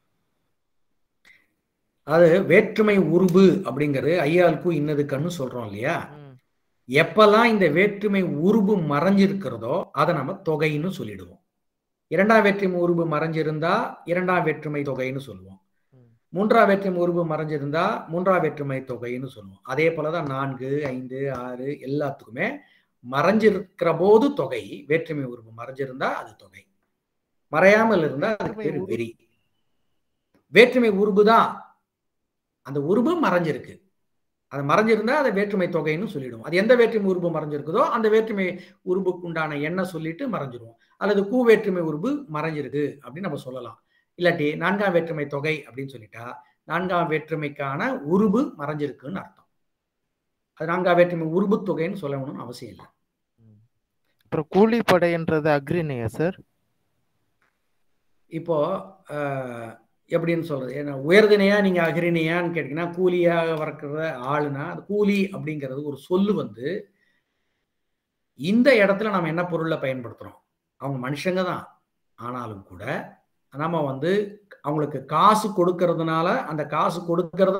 அது வேற்றுமை உருபு அப்படிங்கிறது ஐயாளுக்கு இன்னது கண்ணு சொல்றோம் இல்லையா எப்பெல்லாம் இந்த வேற்றுமை உருபு மறைஞ்சிருக்கிறதோ அதை நம்ம தொகைன்னு சொல்லிடுவோம் இரண்டாம் வேற்றுமை உருபு மறைஞ்சிருந்தா இரண்டாம் வேற்றுமை தொகைன்னு சொல்லுவோம் மூன்றாம் வேற்றுமை உருபு மறைஞ்சிருந்தா மூன்றாம் வேற்றுமை தொகைன்னு சொல்லுவோம் அதே போலதான் நான்கு ஐந்து ஆறு எல்லாத்துக்குமே மறைஞ்சிருக்கிற போது தொகை வேற்றுமை உருபு மறைஞ்சிருந்தா அது தொகை மறையாமல் இருந்தா அதுக்கு பேரு வெறி வேற்றுமை உருபு தான் அந்த உருபு மறைஞ்சிருக்கு அது மறைஞ்சிருந்தா அதை வேற்றுமை தொகைன்னு சொல்லிடுவோம் அது எந்த வேற்றுமை உருபு மறைஞ்சிருக்குதோ அந்த வேற்றுமை உருபுக்கு உண்டான எண்ணை சொல்லிட்டு மறைஞ்சிருவோம் அல்லது கூ வேற்றுமை உருபு மறைஞ்சிருக்கு அப்படின்னு நம்ம சொல்லலாம் இல்லாட்டி நான்காம் வேற்றுமை தொகை அப்படின்னு சொல்லிட்டா நான்காம் வேற்றுமைக்கான உருபு மறைஞ்சிருக்குன்னு அர்த்தம் அது நான்காம் வேற்றுமை உருபு தொகைன்னு சொல்லணும்னு அவசியம் இல்லை அப்புறம் கூலிப்படைன்றது அக்ரிணையா சார் இப்போ அஹ், எப்படின்னு சொல்றது ஏன்னா உயர்தினையா நீங்க அகிரிணையான்னு கேட்டீங்கன்னா கூலியாக வளர்க்குற ஆளுனா அது கூலி அப்படிங்கிறது ஒரு சொல்லு வந்து இந்த இடத்துல நம்ம என்ன பொருளை பயன்படுத்துறோம் அவங்க மனுஷங்க தான் ஆனாலும் கூட நம்ம வந்து அவங்களுக்கு காசு கொடுக்கறதுனால அந்த காசு கொடுக்கறத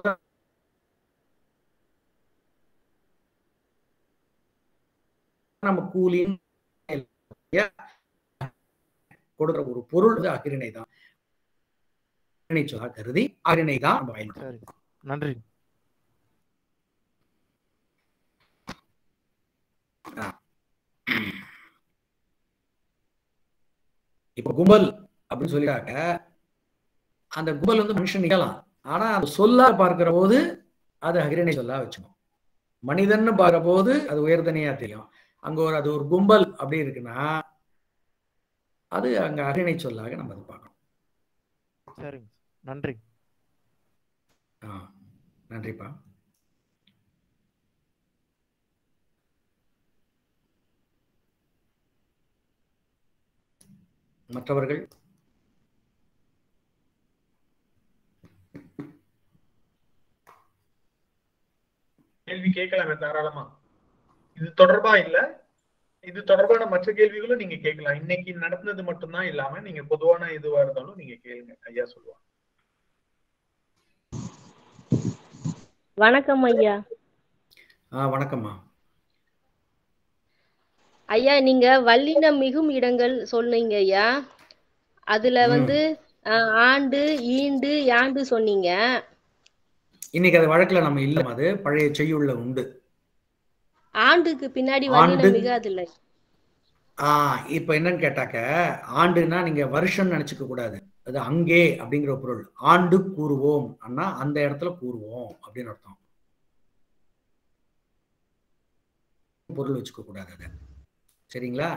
நம்ம கூலின்னு கொடுக்குற ஒரு பொருள் வந்து அகிரிணை தான் அகிரிணை சொல்லா கருதி அகிரிணை தான் நம்ம பயன்படுத்துறோம் சரி நன்றி இப்ப கும்பல் அப்படின்னு சொல்லிட்டாக்க அந்த கும்பல் வந்து மனுஷன் நிகழலாம் ஆனா அந்த சொல்லா பார்க்கிற போது அது அகிரிணை சொல்லா வச்சுக்கணும் மனிதன்னு பார்க்கிற போது அது உயர்தனையா தெரியும் அங்க ஒரு அது ஒரு கும்பல் அப்படி இருக்குன்னா அது அங்க அகிரிணை சொல்லாக நம்ம அதை பார்க்கணும் சரிங்க நன்றி ஆ நன்றிப்பா மற்றவர்கள் கேள்வி கேட்கலாங்க தாராளமா இது தொடர்பா இல்ல இது தொடர்பான மற்ற கேள்விகளும் நீங்க கேட்கலாம் இன்னைக்கு நடந்தது மட்டும்தான் இல்லாம நீங்க பொதுவான இதுவா இருந்தாலும் நீங்க கேளுங்க ஐயா சொல்லுவாங்க வணக்கம் ஐயா ஆ வணக்கம்மா ஐயா நீங்க வல்லினம் மிகும் இடங்கள் சொன்னீங்க ஐயா அதுல ம். வந்து அஹ், ஆண்டு ஈண்டு யாண்டு சொன்னீங்க இன்னைக்கு அது வழக்குல நம்ம இல்ல அது பழைய செய்யுள்ள உண்டு ஆண்டுக்கு பின்னாடி ஆண்டு. வல்லினம் மிகாது இல்ல ஆ இப்ப என்னன்னு கேட்டாக்க ஆண்டுனா நீங்க வருஷம் நினைச்சுக்க கூடாது அது அங்கே அப்படிங்கிற பொருள் ஆண்டு கூறுவோம் அண்ணா அந்த இடத்துல கூறுவோம் அப்படின்னு அர்த்தம் பொருள் வச்சுக்க கூடாது அதை சரிங்களா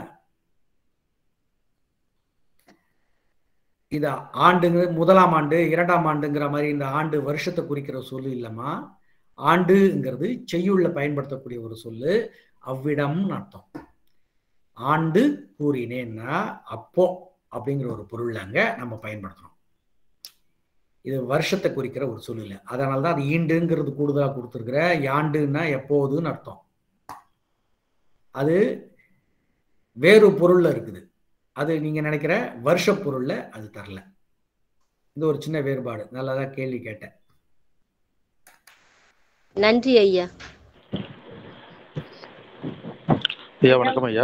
இது ஆண்டுங்கிறது முதலாம் ஆண்டு இரண்டாம் ஆண்டுங்கிற மாதிரி இந்த ஆண்டு வருஷத்தை குறிக்கிற சொல்லு இல்லம்மா ஆண்டுங்கிறது செய்யுள்ள பயன்படுத்தக்கூடிய ஒரு சொல்லு அவ்விடம்னு அர்த்தம் ஆண்டு கூறினேன்னா அப்போ அப்படிங்கிற ஒரு பொருள் அங்க நம்ம பயன்படுத்தணும் இது வருஷத்தை குறிக்கிற ஒரு சொல் இல்லை அதனால தான் அது ஈண்டுங்கிறது கூடுதலா கொடுத்துருக்குற யாண்டுன்னா எப்போதுன்னு அர்த்தம் அது வேறு பொருள்ல இருக்குது அது நீங்க நினைக்கிற வருஷ பொருள்ல அது தரல இது ஒரு சின்ன வேறுபாடு நல்லதா கேள்வி கேட்டேன் நன்றி ஐயா ஐயா வணக்கம் ஐயா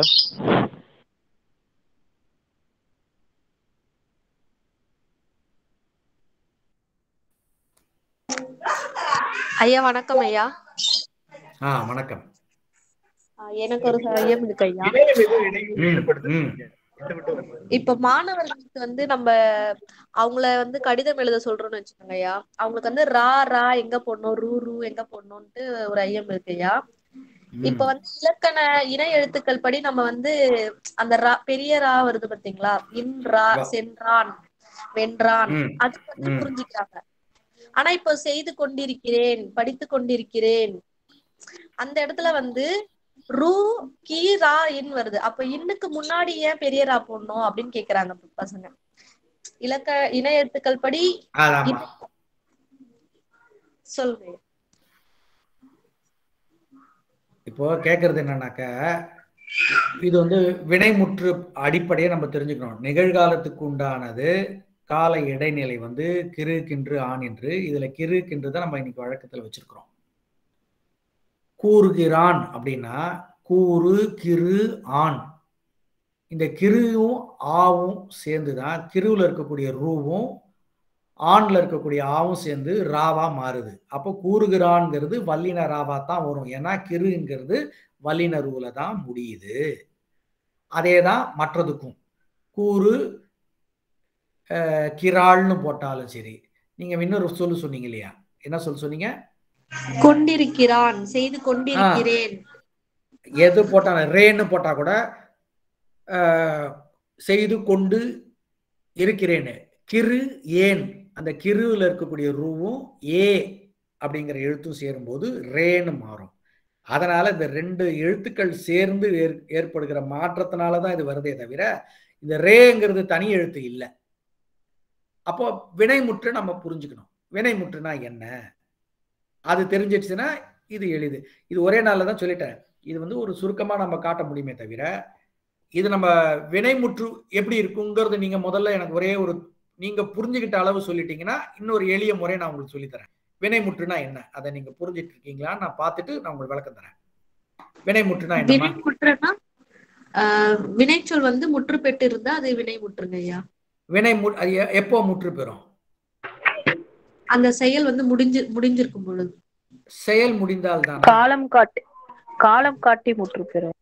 ஐயா வணக்கம் ஐயா ஆ வணக்கம் ஆஹ் எனக்கு ஒரு ஐயம் இருக்கு ஐயா இணையம் எதுவும் இடையூறு ம், ஏற்படுத்துது ம். விட்டு விட்டு வருது. இப்ப மாணவர்களுக்கு வந்து நம்ம அவங்கள வந்து கடிதம் எழுத சொல்றோம்னு வச்சுக்கோங்க ஐயா அவங்களுக்கு வந்து ரா ரா எங்க போடணும் ரூ ரூ எங்க போடணும்ட்டு ஒரு ஐயம் இருக்கு ஐயா ம். இப்ப வந்து இலக்கண இணை எழுத்துக்கள் படி நம்ம வந்து அந்த ரா பெரிய ரா வருது பாத்தீங்களா இன் ரா வா. சென்றான் வென்றான் ம். அது வந்து ம். புரிஞ்சுக்கிறாங்க ஆனா இப்போ செய்து கொண்டிருக்கிறேன் படித்து கொண்டிருக்கிறேன் அந்த இடத்துல வந்து ரூ கீ ரா இன் வருது அப்ப இன்னுக்கு முன்னாடி ஏன் பெரிய ரா போடணும் அப்படின்னு கேக்குறாங்க பசங்க இலக்க இணை எழுத்துக்கள் படி அதாம்மா சொல்றேன் இப்போ கேட்கறது என்னன்னாக்க இது வந்து வினைமுற்று அடிப்படையை நம்ம தெரிஞ்சுக்கணும் நிகழ்காலத்துக்கு உண்டானது கால இடைநிலை வந்து கிறு கின்று ஆண் என்று இதுல கிறு கின்று தான் நம்ம இன்னைக்கு வழக்கத்துல வச்சிருக்கிறோம் கூறுகிறான் அப்படின்னா கூறு கிறு ஆண் இந்த கிருவும் ஆவும் சேர்ந்து தான் கிருவில் இருக்கக்கூடிய ரூவும் ஆண்ல இருக்கக்கூடிய ஆவும் சேர்ந்து ராவா மாறுது அப்போ கூறுகிறான்ங்கிறது வல்லின ராவா தான் வரும் ஏன்னா கிருங்கிறது வல்லின ரூல தான் முடியுது அதே தான் மற்றதுக்கும் கூறு அஹ், கிராள்னு போட்டாலும் சரி நீங்க இன்னொரு சொல்லு சொன்னீங்க இல்லையா என்ன சொல் சொன்னீங்க கொண்டிருக்கிறான் செய்து கொண்டிருக்கிறேன் எது போட்டாலும் ரேன்னு போட்டா கூட அஹ், செய்து கொண்டு இருக்கிறேன்னு கிரு ஏன் அந்த கிருவில் இருக்கக்கூடிய ரூவும் ஏ அப்படிங்கிற எழுத்தும் சேரும்போது ரேன்னு மாறும் அதனால இந்த ரெண்டு எழுத்துக்கள் சேர்ந்து ஏற்- ஏற்படுகிற மாற்றத்தினால தான் இது வருதே தவிர இந்த ரேங்கிறது தனி எழுத்து இல்லை அப்போ வினைமுற்று நம்ம புரிஞ்சுக்கணும் வினைமுற்றுனா என்ன அது தெரிஞ்சிடுச்சுன்னா இது எளிது இது ஒரே நாள்ல தான் சொல்லிட்டேன் இது வந்து ஒரு சுருக்கமா நம்ம காட்ட முடியுமே தவிர இது நம்ம வினைமுற்று எப்படி இருக்குங்கிறது நீங்க முதல்ல எனக்கு ஒரே ஒரு நீங்க புரிஞ்சுக்கிட்ட அளவு சொல்லிட்டீங்கன்னா இன்னொரு எளிய முறை நான் உங்களுக்கு சொல்லித்தரேன் வினைமுற்றுனா என்ன அதை நீங்க புரிஞ்சிட்டு இருக்கீங்களா நான் பார்த்துட்டு நான் உங்களுக்கு விளக்கம் தரேன் வினைமுற்றுனா என்னமா வினைமுற்றுனா ஆஹ் வினைச்சொல் வந்து முற்று பெற்று இருந்தா அது வினை முற்றுங்க ஐயா வினை மு- அது எ- எப்போ முற்று பெறும் அந்த செயல் வந்து முடிஞ்சு முடிஞ்சிருக்கும் பொழுது செயல் முடிந்தால் தான் காலம் காட்டி காலம் காட்டி முற்று பெறும்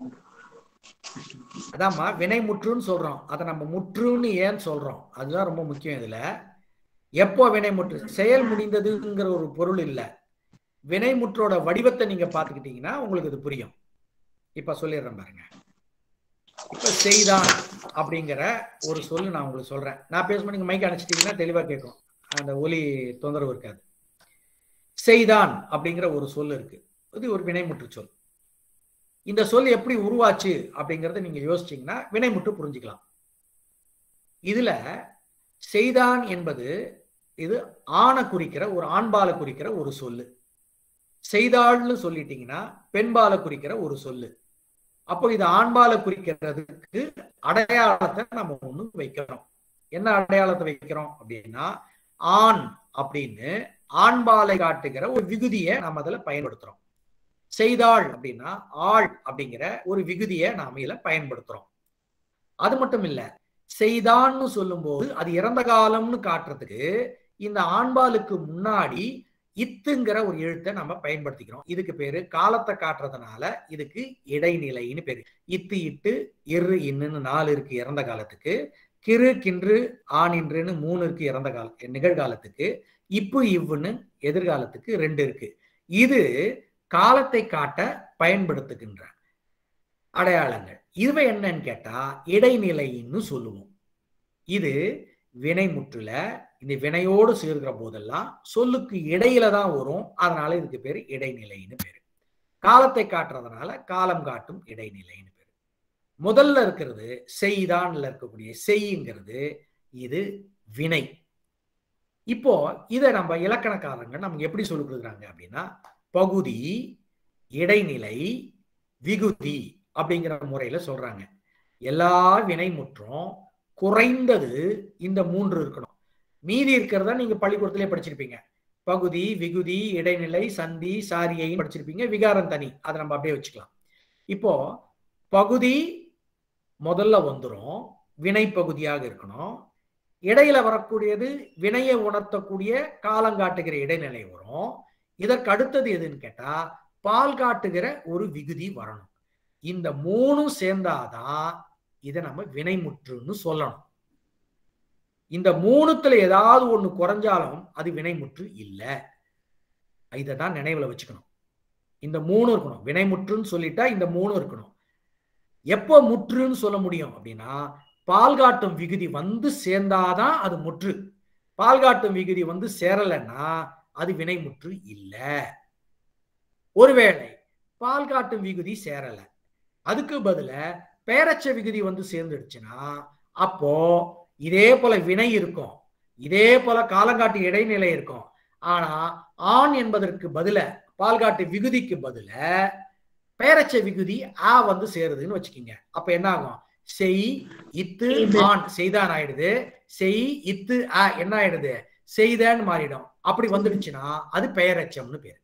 அதாம்மா வினை முற்றுன்னு சொல்றோம் அதை நம்ம முற்றுன்னு ஏன் சொல்றோம் அதுதான் ரொம்ப முக்கியம் இதுல எப்போ வினைமுற்று செயல் முடிந்ததுங்கிற ஒரு பொருள் இல்ல வினைமுற்றோட வடிவத்தை நீங்க பாத்துக்கிட்டீங்கன்னா உங்களுக்கு இது புரியும் இப்ப சொல்லிடுறேன் பாருங்க இப்ப செய்தான் அப்படிங்கிற ஒரு சொல்லு நான் உங்களுக்கு சொல்றேன் நான் பேசும்போது நீங்க மைக் அணைச்சிட்டீங்கன்னா தெளிவா கேட்கும் அந்த ஒலி தொந்தரவு இருக்காது செய்தான் அப்படிங்கிற ஒரு சொல் இருக்கு இது ஒரு வினைமுற்று சொல் இந்த சொல் எப்படி உருவாச்சு அப்படிங்கறத நீங்க யோசிச்சீங்கன்னா வினைமுற்று புரிஞ்சுக்கலாம் இதுல செய்தான் என்பது இது ஆணை குறிக்கிற ஒரு ஆண்பாலை குறிக்கிற ஒரு சொல்லு செய்தாள்னு சொல்லிட்டீங்கன்னா பெண்பாலை குறிக்கிற ஒரு சொல்லு அப்போ இது ஆண்பாலை குறிக்கிறதுக்கு அடையாளத்தை நம்ம ஒண்ணு வைக்கிறோம் என்ன அடையாளத்தை வைக்கிறோம் அப்படின்னா ஆண் அப்படின்னு ஆண்பாலை காட்டுகிற ஒரு விகுதியை நம்ம அதுல பயன்படுத்துறோம் செய்தாள் அப்படின்னா ஆள் அப்படிங்கிற ஒரு விகுதியை நாம இதுல பயன்படுத்துறோம் அது மட்டும் இல்ல செய்தான்னு சொல்லும்போது அது இறந்த காலம்னு காட்டுறதுக்கு இந்த ஆண்பாலுக்கு முன்னாடி இத்துங்கிற ஒரு எழுத்தை நம்ம பயன்படுத்திக்கிறோம் இதுக்கு பேரு காலத்தை காட்டுறதுனால இதுக்கு இடைநிலைன்னு பேரு இத்து இட்டு இரு இன்னுன்னு நாலு இருக்கு இறந்த காலத்துக்கு கிறு கின்று ஆனின்றுன்னு மூணு இருக்கு இறந்த கால நிகழ்காலத்துக்கு இப்பு இவ்வுன்னு எதிர்காலத்துக்கு ரெண்டு இருக்கு இது காலத்தை காட்ட பயன்படுத்துகின்ற அடையாளங்கள் இதுவே என்னன்னு கேட்டா இடைநிலைன்னு சொல்லுவோம் இது வினைமுற்றுல இந்த வினையோடு சேர்கிற போதெல்லாம் சொல்லுக்கு இடையில தான் வரும் அதனால இதுக்கு பேரு இடைநிலைன்னு பேரு காலத்தை காட்டுறதுனால காலம் காட்டும் இடைநிலைன்னு பேரு முதல்ல இருக்கிறது செய்தான்ல இருக்கக்கூடிய செய்யுங்கிறது இது வினை இப்போ இதை நம்ம இலக்கணக்காரங்க நமக்கு எப்படி சொல்லிக் கொடுக்குறாங்க அப்படின்னா பகுதி இடைநிலை விகுதி அப்படிங்கிற முறையில சொல்றாங்க எல்லா வினைமுற்றும் குறைந்தது இந்த மூன்று இருக்கணும் மீதி இருக்கிறதா நீங்க பள்ளிக்கூடத்திலே படிச்சிருப்பீங்க பகுதி விகுதி இடைநிலை சந்தி சாரியை படிச்சிருப்பீங்க விகாரம் தனி அதை நம்ம அப்படியே வச்சுக்கலாம் இப்போ பகுதி முதல்ல வந்துரும் வினை பகுதியாக இருக்கணும் இடையில வரக்கூடியது வினையை உணர்த்தக்கூடிய காலம் காட்டுகிற இடைநிலை வரும் இதற்கு அடுத்தது எதுன்னு கேட்டா பால் காட்டுகிற ஒரு விகுதி வரணும் இந்த மூணும் சேர்ந்தாதான் இதை நம்ம வினைமுற்றுன்னு சொல்லணும் இந்த மூணுத்துல ஏதாவது ஒண்ணு குறைஞ்சாலும் அது வினைமுற்று இல்லை இதை தான் நினைவுல வச்சுக்கணும் இந்த மூணு இருக்கணும் வினைமுற்றுன்னு சொல்லிட்டா இந்த மூணு இருக்கணும் எப்போ முற்றுன்னு சொல்ல முடியும் அப்படின்னா பால் காட்டும் விகுதி வந்து சேர்ந்தாதான் அது முற்று பால் காட்டும் விகுதி வந்து சேரலைன்னா அது வினைமுற்று இல்லை ஒருவேளை பால் காட்டும் விகுதி சேரல அதுக்கு பதில பேரச்ச விகுதி வந்து சேர்ந்துடுச்சுன்னா அப்போ இதே போல வினை இருக்கும் இதே போல காலங்காட்டு இடைநிலை இருக்கும் ஆனா ஆண் என்பதற்கு பதில பால்காட்டு விகுதிக்கு பதில பெயரச்ச விகுதி ஆ வந்து சேருதுன்னு வச்சுக்கோங்க அப்ப என்ன ஆகும் செய் இத்து ஆண் செய்தான் ஆயிடுது செய் இத்து ஆ என்ன ஆயிடுது செய்தன்னு மாறிடும் அப்படி வந்துடுச்சுன்னா அது பெயரச்சம்னு பேரு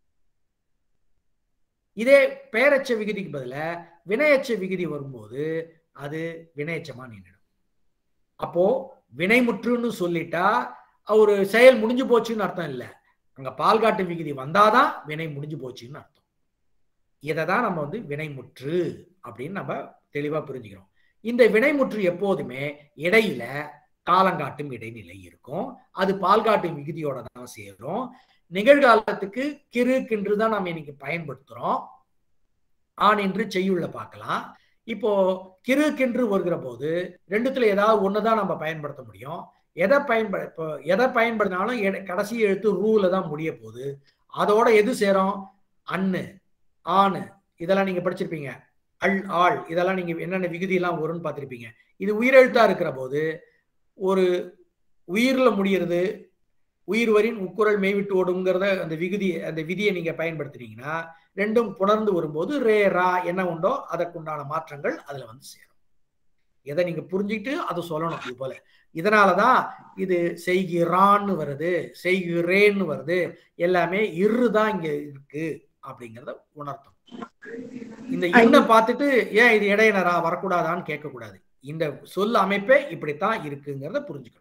இதே பெயரச்ச விகுதிக்கு பதில வினையச்ச விகுதி வரும்போது அது வினையச்சமா நின்றுடும் அப்போ வினைமுற்றுன்னு சொல்லிட்டா ஒரு செயல் முடிஞ்சு போச்சுன்னு அர்த்தம் இல்லை அங்க பால்காட்டு விகுதி வந்தாதான் வினை முடிஞ்சு போச்சுன்னு அர்த்தம் இதை தான் நம்ம வந்து வினைமுற்று அப்படின்னு நம்ம தெளிவா புரிஞ்சுக்கிறோம் இந்த வினைமுற்று எப்போதுமே இடையில காலங்காட்டும் இடைநிலை இருக்கும் அது பால்காட்டும் விகுதியோட தான் சேரும் நிகழ்காலத்துக்கு கிறு கின்று தான் நம்ம இன்னைக்கு பயன்படுத்துறோம் ஆண் என்று செய்யுள்ள பார்க்கலாம் இப்போ கிறு கின்று வருகிற போது ரெண்டுத்துல ஏதாவது ஒண்ணுதான் நம்ம பயன்படுத்த முடியும் எதை பயன்பட இப்போ எதை பயன்படுத்தினாலும் எட- கடைசி எழுத்து ரூல தான் முடிய போகுது அதோட எது சேரும் அன்னு ஆணு இதெல்லாம் நீங்க படிச்சிருப்பீங்க அள் ஆள் இதெல்லாம் நீங்க என்னென்ன விகுதி எல்லாம் வரும்னு பார்த்திருப்பீங்க இது உயிரெழுத்தா இருக்கிற போது ஒரு உயிர்ல முடியறது உயிர் வரின் உக்குரல் மெய்விட்டு ஓடுங்கிறத அந்த விகுதி அந்த விதியை நீங்க பயன்படுத்துனீங்கன்னா ரெண்டும் புணர்ந்து வரும்போது ரே ரா என்ன உண்டோ அதற்குண்டான மாற்றங்கள் அதுல வந்து சேரும் எதை நீங்க புரிஞ்சுக்கிட்டு அதை சொல்லணும் இது போல இதனாலதான் இது செய்கிறான்னு வருது செய்கிறேன்னு வருது எல்லாமே இரு தான் இங்க இருக்கு அப்படிங்கிறத உணர்த்தும் இந்த இன்ன பார்த்துட்டு ஏன் இது இடையினரா வரக்கூடாதான்னு கேட்கக்கூடாது இந்த சொல் அமைப்பே இப்படித்தான் இருக்குங்கிறத புரிஞ்சுக்கணும்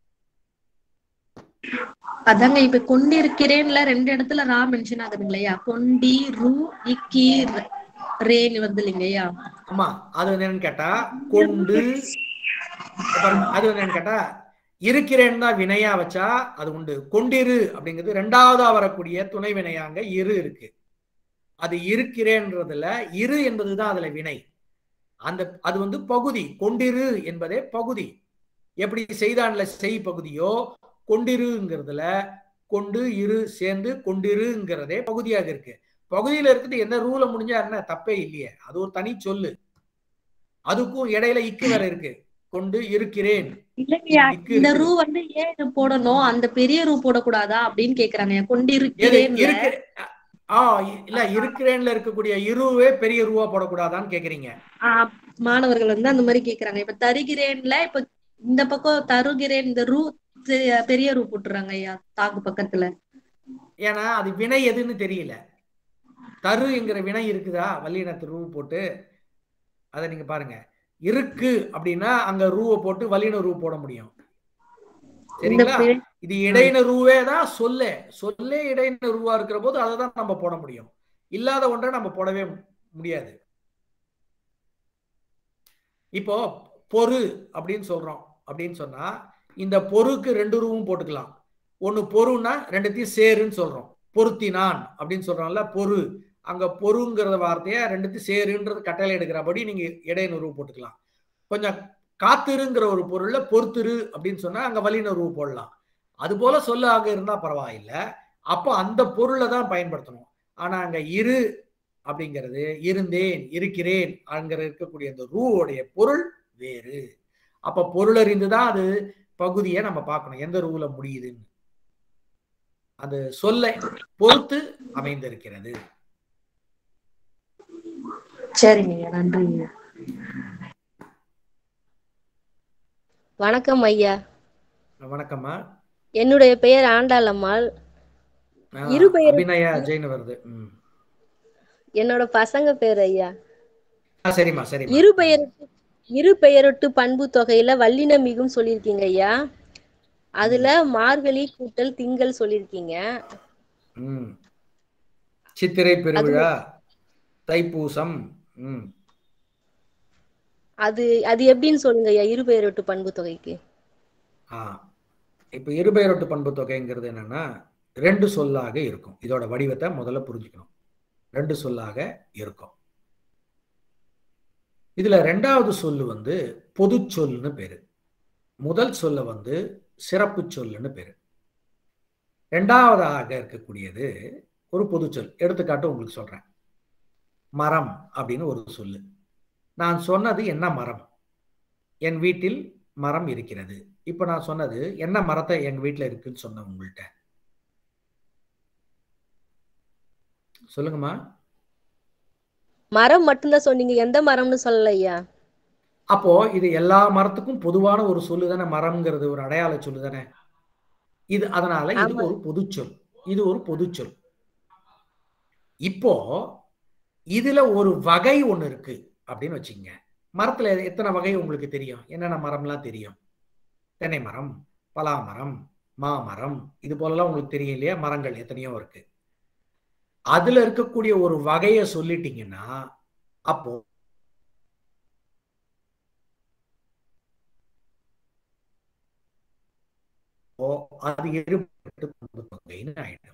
அதாங்க இப்ப கொண்டிருக்கிறேன்ல ரெண்டு இடத்துல ரா மென்ஷன் ஆகுது இல்லையா கொண்டி ரு இக்கி ர- ரேன்னு வந்து இல்லைங்கய்யா ஆமா அது வந்து என்னன்னு கேட்டா கொண்டு பாருங்க, அது வந்து என்னன்னு கேட்டா இருக்கிறேன்னு தான் வினையா வச்சா அது உண்டு கொண்டிரு அப்படிங்கிறது ரெண்டாவதா வரக்கூடிய துணை வினையாங்க இரு இருக்கு அது இருக்கிறேன்றதுல இரு என்பதுதான் அதுல வினை அந்த அது வந்து பகுதி கொண்டிரு என்பதே பகுதி எப்படி செய்தான்ல செய் பகுதியோ கொண்டிருங்கிறதுல கொண்டு இரு சேர்ந்து கொண்டிருங்கிறதே பகுதியாக இருக்கு பகுதியில இருக்குது என்ன ரூல முடிஞ்சா என்ன தப்பே இல்லையே அது ஒரு தனி சொல்லு அதுக்கும் இடையில இக்கு வேற இருக்கு கொண்டு இருக்கிறேன் இல்லைங்கய்யா இக்கு இந்த இருக்குது. ரூ வந்து ஏன் இது போடணும் அந்த பெரிய ரூ போடக்கூடாதா அப்படின்னு கேக்குறாங்க எது கொண்டிருக்கிறேன்ல இருக்கு ஆ இல்ல இருக்கிறேன்ல இருக்கக்கூடிய இருவே பெரிய ரூவா போடக்கூடாதான்னு கேக்குறீங்க ஆஹ் மாணவர்கள் வந்து அந்த மாதிரி கேக்குறாங்க இப்ப தருகிறேன்ல இப்ப இந்த பக்கம் தருகிறேன் இந்த ரூ பெ- பெரிய ரூ போட்டுறாங்க ஐயா தாக்கு பக்கத்துல ஏன்னா அது வினை எதுன்னு தெரியல தரு என்கிற வினை இருக்குதா வல்லினத்து ரூ போட்டு அதை நீங்க பாருங்க இருக்கு அப்படின்னா அங்க ரூவை போட்டு வல்லின ரூ போட முடியும் இந்த சரிங்களா பெ- இது இடையின ரூவே தான் சொல்லே சொல்லே இடையின ரூவா இருக்கிற போது அதை தான் நம்ம போட முடியும் இல்லாத ஒன்றை நம்ம போடவே முடியாது இப்போ பொறு அப்படின்னு சொல்றோம் அப்படின்னு சொன்னா இந்த பொறுக்கு ரெண்டு ரூவும் போட்டுக்கலாம் ஒன்னு பொறுன்னா ரெண்டுத்தையும் சேருன்னு சொல்றோம் பொருத்தினான் அப்படின்னு சொல்றோம்ல பொறு அங்க பொறுங்கிற வார்த்தைய ரெண்டுத்தையும் சேருன்றது கட்டளை எடுக்கிறபடி நீங்க இடையின ரூ போட்டுக்கலாம் கொஞ்சம் காத்திருங்கிற ஒரு பொருள்ல பொறுத்திரு அப்படின்னு சொன்னா அங்க வல்லின ரூ போடலாம் அது போல சொல்லாக இருந்தா பரவாயில்ல அப்போ அந்த பொருளை தான் பயன்படுத்தணும் ஆனா அங்க இரு அப்படிங்கிறது இருந்தேன் இருக்கிறேன் அங்க இருக்கக்கூடிய அந்த ரூவோடைய பொருள் வேறு அப்ப பொருள் அறிந்துதான் அது பகுதியை நம்ம பார்க்கணும் எந்த ரூல முடியுதுன்னு அது சொல்லை பொறுத்து அமைந்திருக்கிறது சரிங்க நன்றிங்க வணக்கம் ஐயா வணக்கம்மா என்னுடைய பெயர் ஆண்டாளம்மாள் ஆ, இரு பெயர் அபிநயா ஜெயின் வருது ம். என்னோட பசங்க பேர் ஐயா ஆ, சரிம்மா சரிம்மா இரு பெயரொட்டு இரு பெயரொட்டு பண்பு தொகையில வல்லின மிகும் சொல்லியிருக்கீங்க ஐயா அதுல மார்கழி கூட்டல் திங்கள் சொல்லியிருக்கீங்க ம் சித்திரை பெருவிழா தைப்பூசம் ம் அது அது எப்படின்னு சொல்லுங்க ஐயா இரு பெயரொட்டு பண்பு தொகைக்கு ஆ இப்போ இருபெயரொட்டு பண்பு தொகைங்கிறது என்னன்னா ரெண்டு சொல்லாக இருக்கும் இதோட வடிவத்தை முதல்ல புரிஞ்சுக்கணும் ரெண்டு சொல்லாக இருக்கும் இதுல ரெண்டாவது சொல்லு வந்து பொது சொல்லுன்னு பேரு முதல் சொல்ல வந்து சிறப்பு சொல்லுன்னு பேரு ரெண்டாவதாக இருக்கக்கூடியது ஒரு பொது சொல் எடுத்துக்காட்டு உங்களுக்கு சொல்றேன் மரம் அப்படின்னு ஒரு சொல்லு நான் சொன்னது என்ன மரம் என் வீட்டில் மரம் இருக்கிறது இப்ப நான் சொன்னது என்ன மரத்தை எங்க வீட்ல இருக்குன்னு சொன்னேன் உங்கள்கிட்ட சொல்லுங்கம்மா மரம் மட்டும்தான் சொன்னீங்க எந்த மரம்னு சொல்லல ஐயா அப்போ இது எல்லா மரத்துக்கும் பொதுவான ஒரு சொல்லு தானே மரம்ங்கிறது ஒரு அடையாள சொல்லு தானே இது அதனால இது ஆமா. ஒரு பொதுச்சொல் இது ஒரு பொதுச்சொல் இப்போ இதுல ஒரு வகை ஒண்ணு இருக்கு அப்படின்னு வச்சுக்கங்க மரத்துல எத்தனை வகை உங்களுக்கு தெரியும் என்னென்ன மரம்லாம் தெரியும் தென்னை மரம் பலாமரம் மாமரம் இது போலலாம் உங்களுக்கு தெரியும் இல்லையா மரங்கள் எத்தனையோ இருக்கு அதுல இருக்கக்கூடிய ஒரு வகையை சொல்லிட்டீங்கன்னா அப்போ அது இருபெயரொட்டு பண்பு தொகைன்னு ஆயிடும்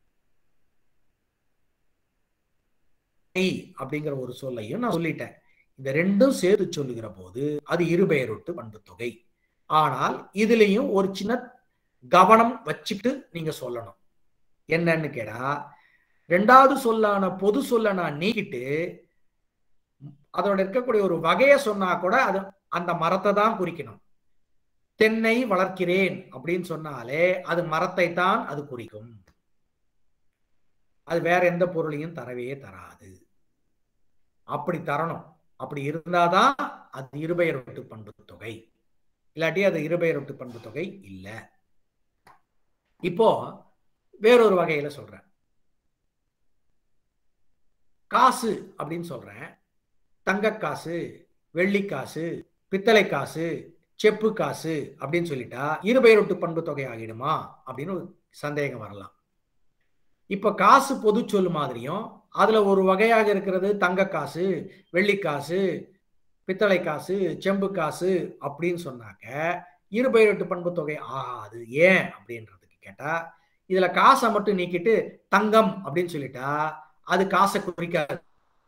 அப்படிங்கிற ஒரு சொல்லையும் நான் சொல்லிட்டேன் இந்த ரெண்டும் சேர்த்து சொல்லுகிற போது அது இருபெயரொட்டு பண்பு தொகை ஆனால் இதுலயும் ஒரு சின்ன கவனம் வச்சுட்டு நீங்க சொல்லணும் என்னன்னு கேட்டா ரெண்டாவது சொல்லான பொது சொல்ல நான் நீக்கிட்டு அதோட இருக்கக்கூடிய ஒரு வகையை சொன்னா கூட அது அந்த மரத்தை தான் குறிக்கணும் தென்னை வளர்க்கிறேன் அப்படின்னு சொன்னாலே அது மரத்தை தான் அது குறிக்கும் அது வேற எந்த பொருளையும் தரவே தராது அப்படி தரணும் அப்படி இருந்தாதான் அது இருபெயரொட்டு பண்பு தொகை இல்லாட்டி அது இருபெயரொட்டு பண்பு தொகை இல்லை இப்போ வேறொரு வகையில சொல்றேன் காசு அப்படின்னு சொல்றேன் தங்க காசு வெள்ளி காசு பித்தளை காசு செப்பு காசு அப்படின்னு சொல்லிட்டா இருபெயரொட்டு பண்பு தொகை ஆகிடுமா அப்படின்னு ஒரு சந்தேகம் வரலாம் இப்ப காசு பொது சொல் மாதிரியும் அதுல ஒரு வகையாக இருக்கிறது தங்க காசு வெள்ளி காசு பித்தளை காசு செம்பு காசு அப்படின்னு சொன்னாக்க இருபெயரொட்டு பண்பு தொகை ஆகாது ஏன் அப்படின்றதுக்கு கேட்டா இதுல காசை மட்டும் நீக்கிட்டு தங்கம் அப்படின்னு சொல்லிட்டா அது காசை குறிக்காது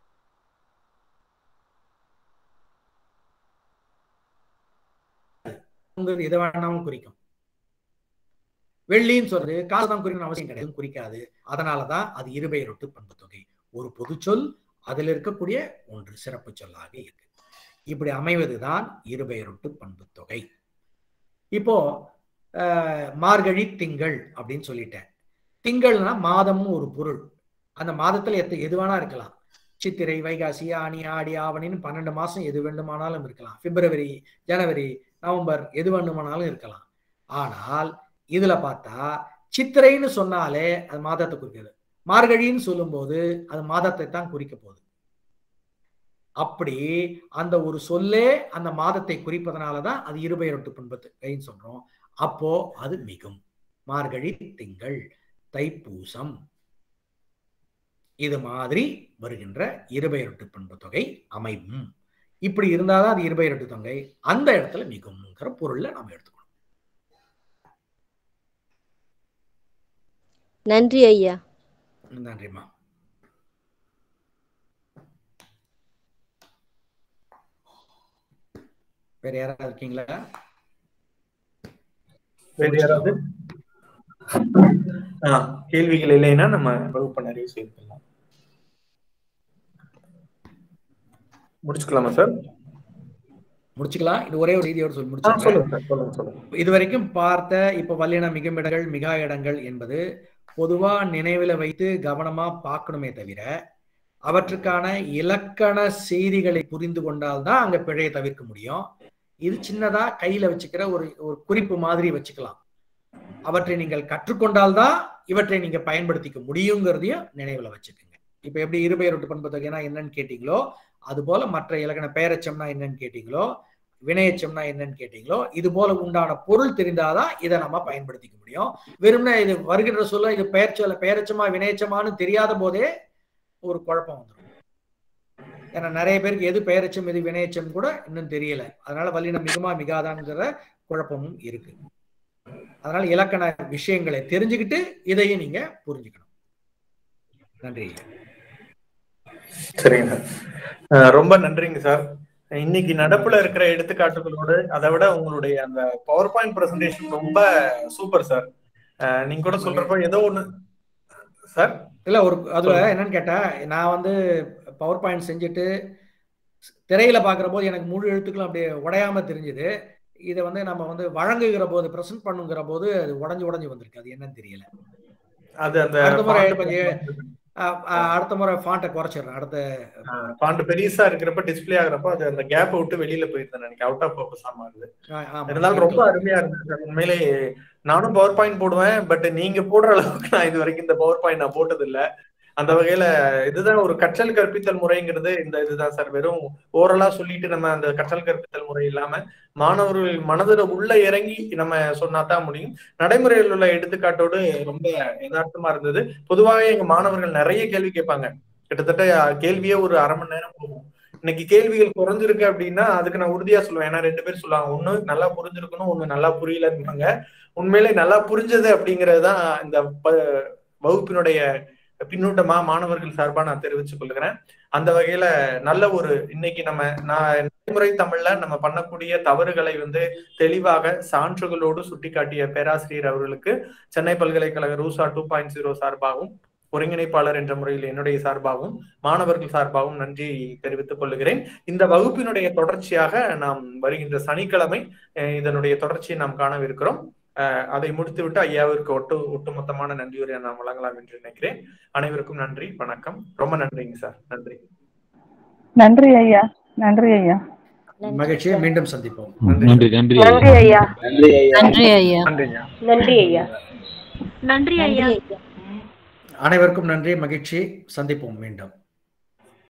எதை வேணாலும் குறிக்கும் வெள்ளின்னு சொல்றது காசு தான் குறிக்கணும் அவசியம் கிடையாது குறிக்காது அதனாலதான் அது இருபெயரொட்டு பண்பு தொகை ஒரு பொது சொல் அதில் இருக்கக்கூடிய ஒன்று சிறப்பு சொல்லாக இருக்கு இப்படி அமைவதுதான் இருபெயரொட்டு பண்பு தொகை இப்போ மார்கழி திங்கள் அப்படின்னு சொல்லிட்டேன் திங்கள்னா மாதம்னு ஒரு பொருள் அந்த மாதத்துல எத்த எது வேணா இருக்கலாம் சித்திரை வைகாசி ஆனி ஆடி ஆவணின்னு பன்னெண்டு மாசம் எது வேண்டுமானாலும் இருக்கலாம் பிப்ரவரி ஜனவரி நவம்பர் எது வேண்டுமானாலும் இருக்கலாம் ஆனால் இதுல பார்த்தா சித்திரைன்னு சொன்னாலே அது மாதத்தை குறிக்கிறது மார்கழின்னு சொல்லும்போது அது மாதத்தை தான் குறிக்க போகுது அப்படி அந்த ஒரு சொல்லே அந்த மாதத்தை குறிப்பதனாலதான் அது இருபெயரொட்டு பண்பத்துன்னு சொல்றோம் அப்போ அது மிகும் மார்கழி திங்கள் தைப்பூசம் இது மாதிரி வருகின்ற இருபெயரொட்டு பண்பு தொகை அமையும் இப்படி இருந்தாதான் அது இருபெயரொட்டு தொகை அந்த இடத்துல மிகும்ங்கிற பொருள்ல நம்ம எடுத்துக்கணும் நன்றி ஐயா நன்றிம்மா வேற யாராவது இருக்கீங்களா வேற யாராவது கேள்விகள் இல்லைன்னா நம்ம வகுப்பு நிறைய செய்துக்கலாம் முடிச்சுக்கலாமா சார் முடிச்சுக்கலாம் இது ஒரே ஒரு செய்தியோடு சொல்லி ஆ, முடிச்சு சொல்லுங்க சார் சொல்லுங்க சொல்லுங்க இதுவரைக்கும் பார்த்த இப்ப வல்லின மிகுமிடங்கள் மிகா இடங்கள் என்பது பொதுவா நினைவுல வைத்து கவனமா பார்க்கணுமே தவிர அவற்றுக்கான இலக்கண செய்திகளை புரிந்து கொண்டால்தான் அங்க பிழையை தவிர்க்க முடியும் இது சின்னதா கையில வச்சுக்கிற ஒரு ஒரு குறிப்பு மாதிரி வச்சுக்கலாம் அவற்றை நீங்கள் கற்றுக்கொண்டால்தான் இவற்றை நீங்க பயன்படுத்திக்க முடியுங்கிறதையும் நினைவுல வச்சுக்கோங்க இப்ப எப்படி இருபெயரொட்டு பண்பு தொகைனா என்னன்னு கேட்டீங்களோ அது போல மற்ற இலக்கண பெயரச்சம்னா என்னன்னு கேட்டீங்களோ வினையச்சம்னா என்னன்னு கேட்டீங்களோ இது போல உண்டான பொருள் தெரிந்தாதான் இதை நம்ம பயன்படுத்திக்க முடியும் வெறும்னா இது வருகின்ற சொல்ல இது பெயர் சொல்ல பெயரச்சமா வினையச்சமான்னு தெரியாத போதே ஒரு குழப்பம் வந்துடும் ஏன்னா நிறைய பேருக்கு எது பெயரச்சம் எது வினையச்சம் கூட இன்னும் தெரியல அதனால வல்லினம் மிகுமா மிகாதான்ங்கிற குழப்பமும் இருக்கு அதனால இலக்கண விஷயங்களை தெரிஞ்சுக்கிட்டு இதையும் நீங்க புரிஞ்சுக்கணும் நன்றி சரிங்க அஹ் ரொம்ப நன்றிங்க சார் இன்னைக்கு நடப்புல இருக்கிற எடுத்துக்காட்டுகளோடு அதை விட உங்களுடைய அந்த பவர் பாயிண்ட் பிரசன்டேஷன் ரொம்ப சூப்பர் சார் அஹ் நீங்க கூட சொல்றப்போ ஏதோ ஒண்ணு சார் இல்ல ஒரு அதுல என்னன்னு கேட்டா நான் வந்து பவர் பாயிண்ட் செஞ்சுட்டு திரையில பாக்குற போது எனக்கு முழு எழுத்துக்களும் அப்படியே உடையாம தெரிஞ்சுது இதை வந்து நம்ம வந்து வழங்குகிற போது பிரசன்ட் பண்ணுங்கிற போது அது உடஞ்சு உடஞ்சு வந்திருக்கு அது என்னன்னு தெரியல அது அந்த அடுத்த முறை கொஞ்சம் அஹ், அஹ், அடுத்த முறை ஃபாண்ட்டை குறைச்சிடுறேன் அடுத்த பாண்டு பெருசா இருக்கிறப்ப டிஸ்ப்ளே ஆகுறப்ப அது அந்த கேப் விட்டு வெளியில போயிருந்தேன் நினைக்கிறேன் அவுட் ஆஃப் ஃபோக்கஸ் மாறுது ஆ- ஆமா, இருந்தாலும் ரொம்ப இருக்கலாம். அருமையா இருந்தது சார் உண்மையிலே நானும் பவர் பாயிண்ட் போடுவேன் பட் நீங்க போடுற அளவுக்கு நான் இது வரைக்கும் இந்த பவர் பாயிண்ட் நான் போட்டது இல்ல அந்த வகையில இதுதான் ஒரு கற்றல் கற்பித்தல் முறைங்கிறது இந்த இதுதான் சார் வெறும் ஓரலா சொல்லிட்டு நம்ம அந்த கற்றல் கற்பித்தல் முறை இல்லாம மாணவர்கள் மனதுல உள்ள இறங்கி நம்ம சொன்னாதான் முடியும் நடைமுறையில் உள்ள எடுத்துக்காட்டோடு ரொம்ப யதார்த்தமா இருந்தது பொதுவாக எங்க மாணவர்கள் நிறைய கேள்வி கேட்பாங்க கிட்டத்தட்ட கேள்வியே ஒரு அரை மணி நேரம் போகும் இன்னைக்கு கேள்விகள் குறைஞ்சிருக்கு அப்படின்னா அதுக்கு நான் உறுதியா சொல்லுவேன் ஏன்னா ரெண்டு பேர் சொல்லுவாங்க ஒண்ணு நல்லா புரிஞ்சிருக்கணும் ஒண்ணு நல்லா புரியலன்றாங்க உண்மையிலே நல்லா புரிஞ்சது அப்படிங்கிறது தான் இந்த ப- வகுப்பினுடைய பின்னூட்டமா மாணவர்கள் சார்பா நான் தெரிவித்துக் கொள்கிறேன் அந்த வகையில நல்ல ஒரு இன்னைக்கு நம்ம நான் நடைமுறை தமிழ்ல நம்ம பண்ணக்கூடிய தவறுகளை வந்து தெளிவாக சான்றுகளோடு சுட்டிக்காட்டிய பேராசிரியர் அவர்களுக்கு சென்னை பல்கலைக்கழக ரூசா டூ பாயிண்ட் ஜீரோ சார்பாகவும் ஒருங்கிணைப்பாளர் என்ற முறையில் என்னுடைய சார்பாகவும் மாணவர்கள் சார்பாகவும் நன்றி தெரிவித்துக் கொள்கிறேன் இந்த வகுப்பினுடைய தொடர்ச்சியாக நாம் வருகின்ற சனிக்கிழமை அஹ், இதனுடைய தொடர்ச்சியை நாம் காணவிருக்கிறோம் அஹ், அதை முடித்துவிட்டு ஐயாவிற்கு ஒட்டு ஒட்டுமொத்தமான நன்றியுரை நாம் வழங்கலாம் என்று நினைக்கிறேன் அனைவருக்கும் நன்றி வணக்கம் ரொம்ப நன்றிங்க சார் நன்றி நன்றி ஐயா நன்றி ஐயா மகிழ்ச்சியை மீண்டும் சந்திப்போம் நன்றி நன்றி நன்றி ஐயா நன்றி ஐயா நன்றிங்க நன்றி ஐயா நன்றி ஐயா நன்றி ஐயா அனைவருக்கும் நன்றி மகிழ்ச்சி சந்திப்போம் மீண்டும்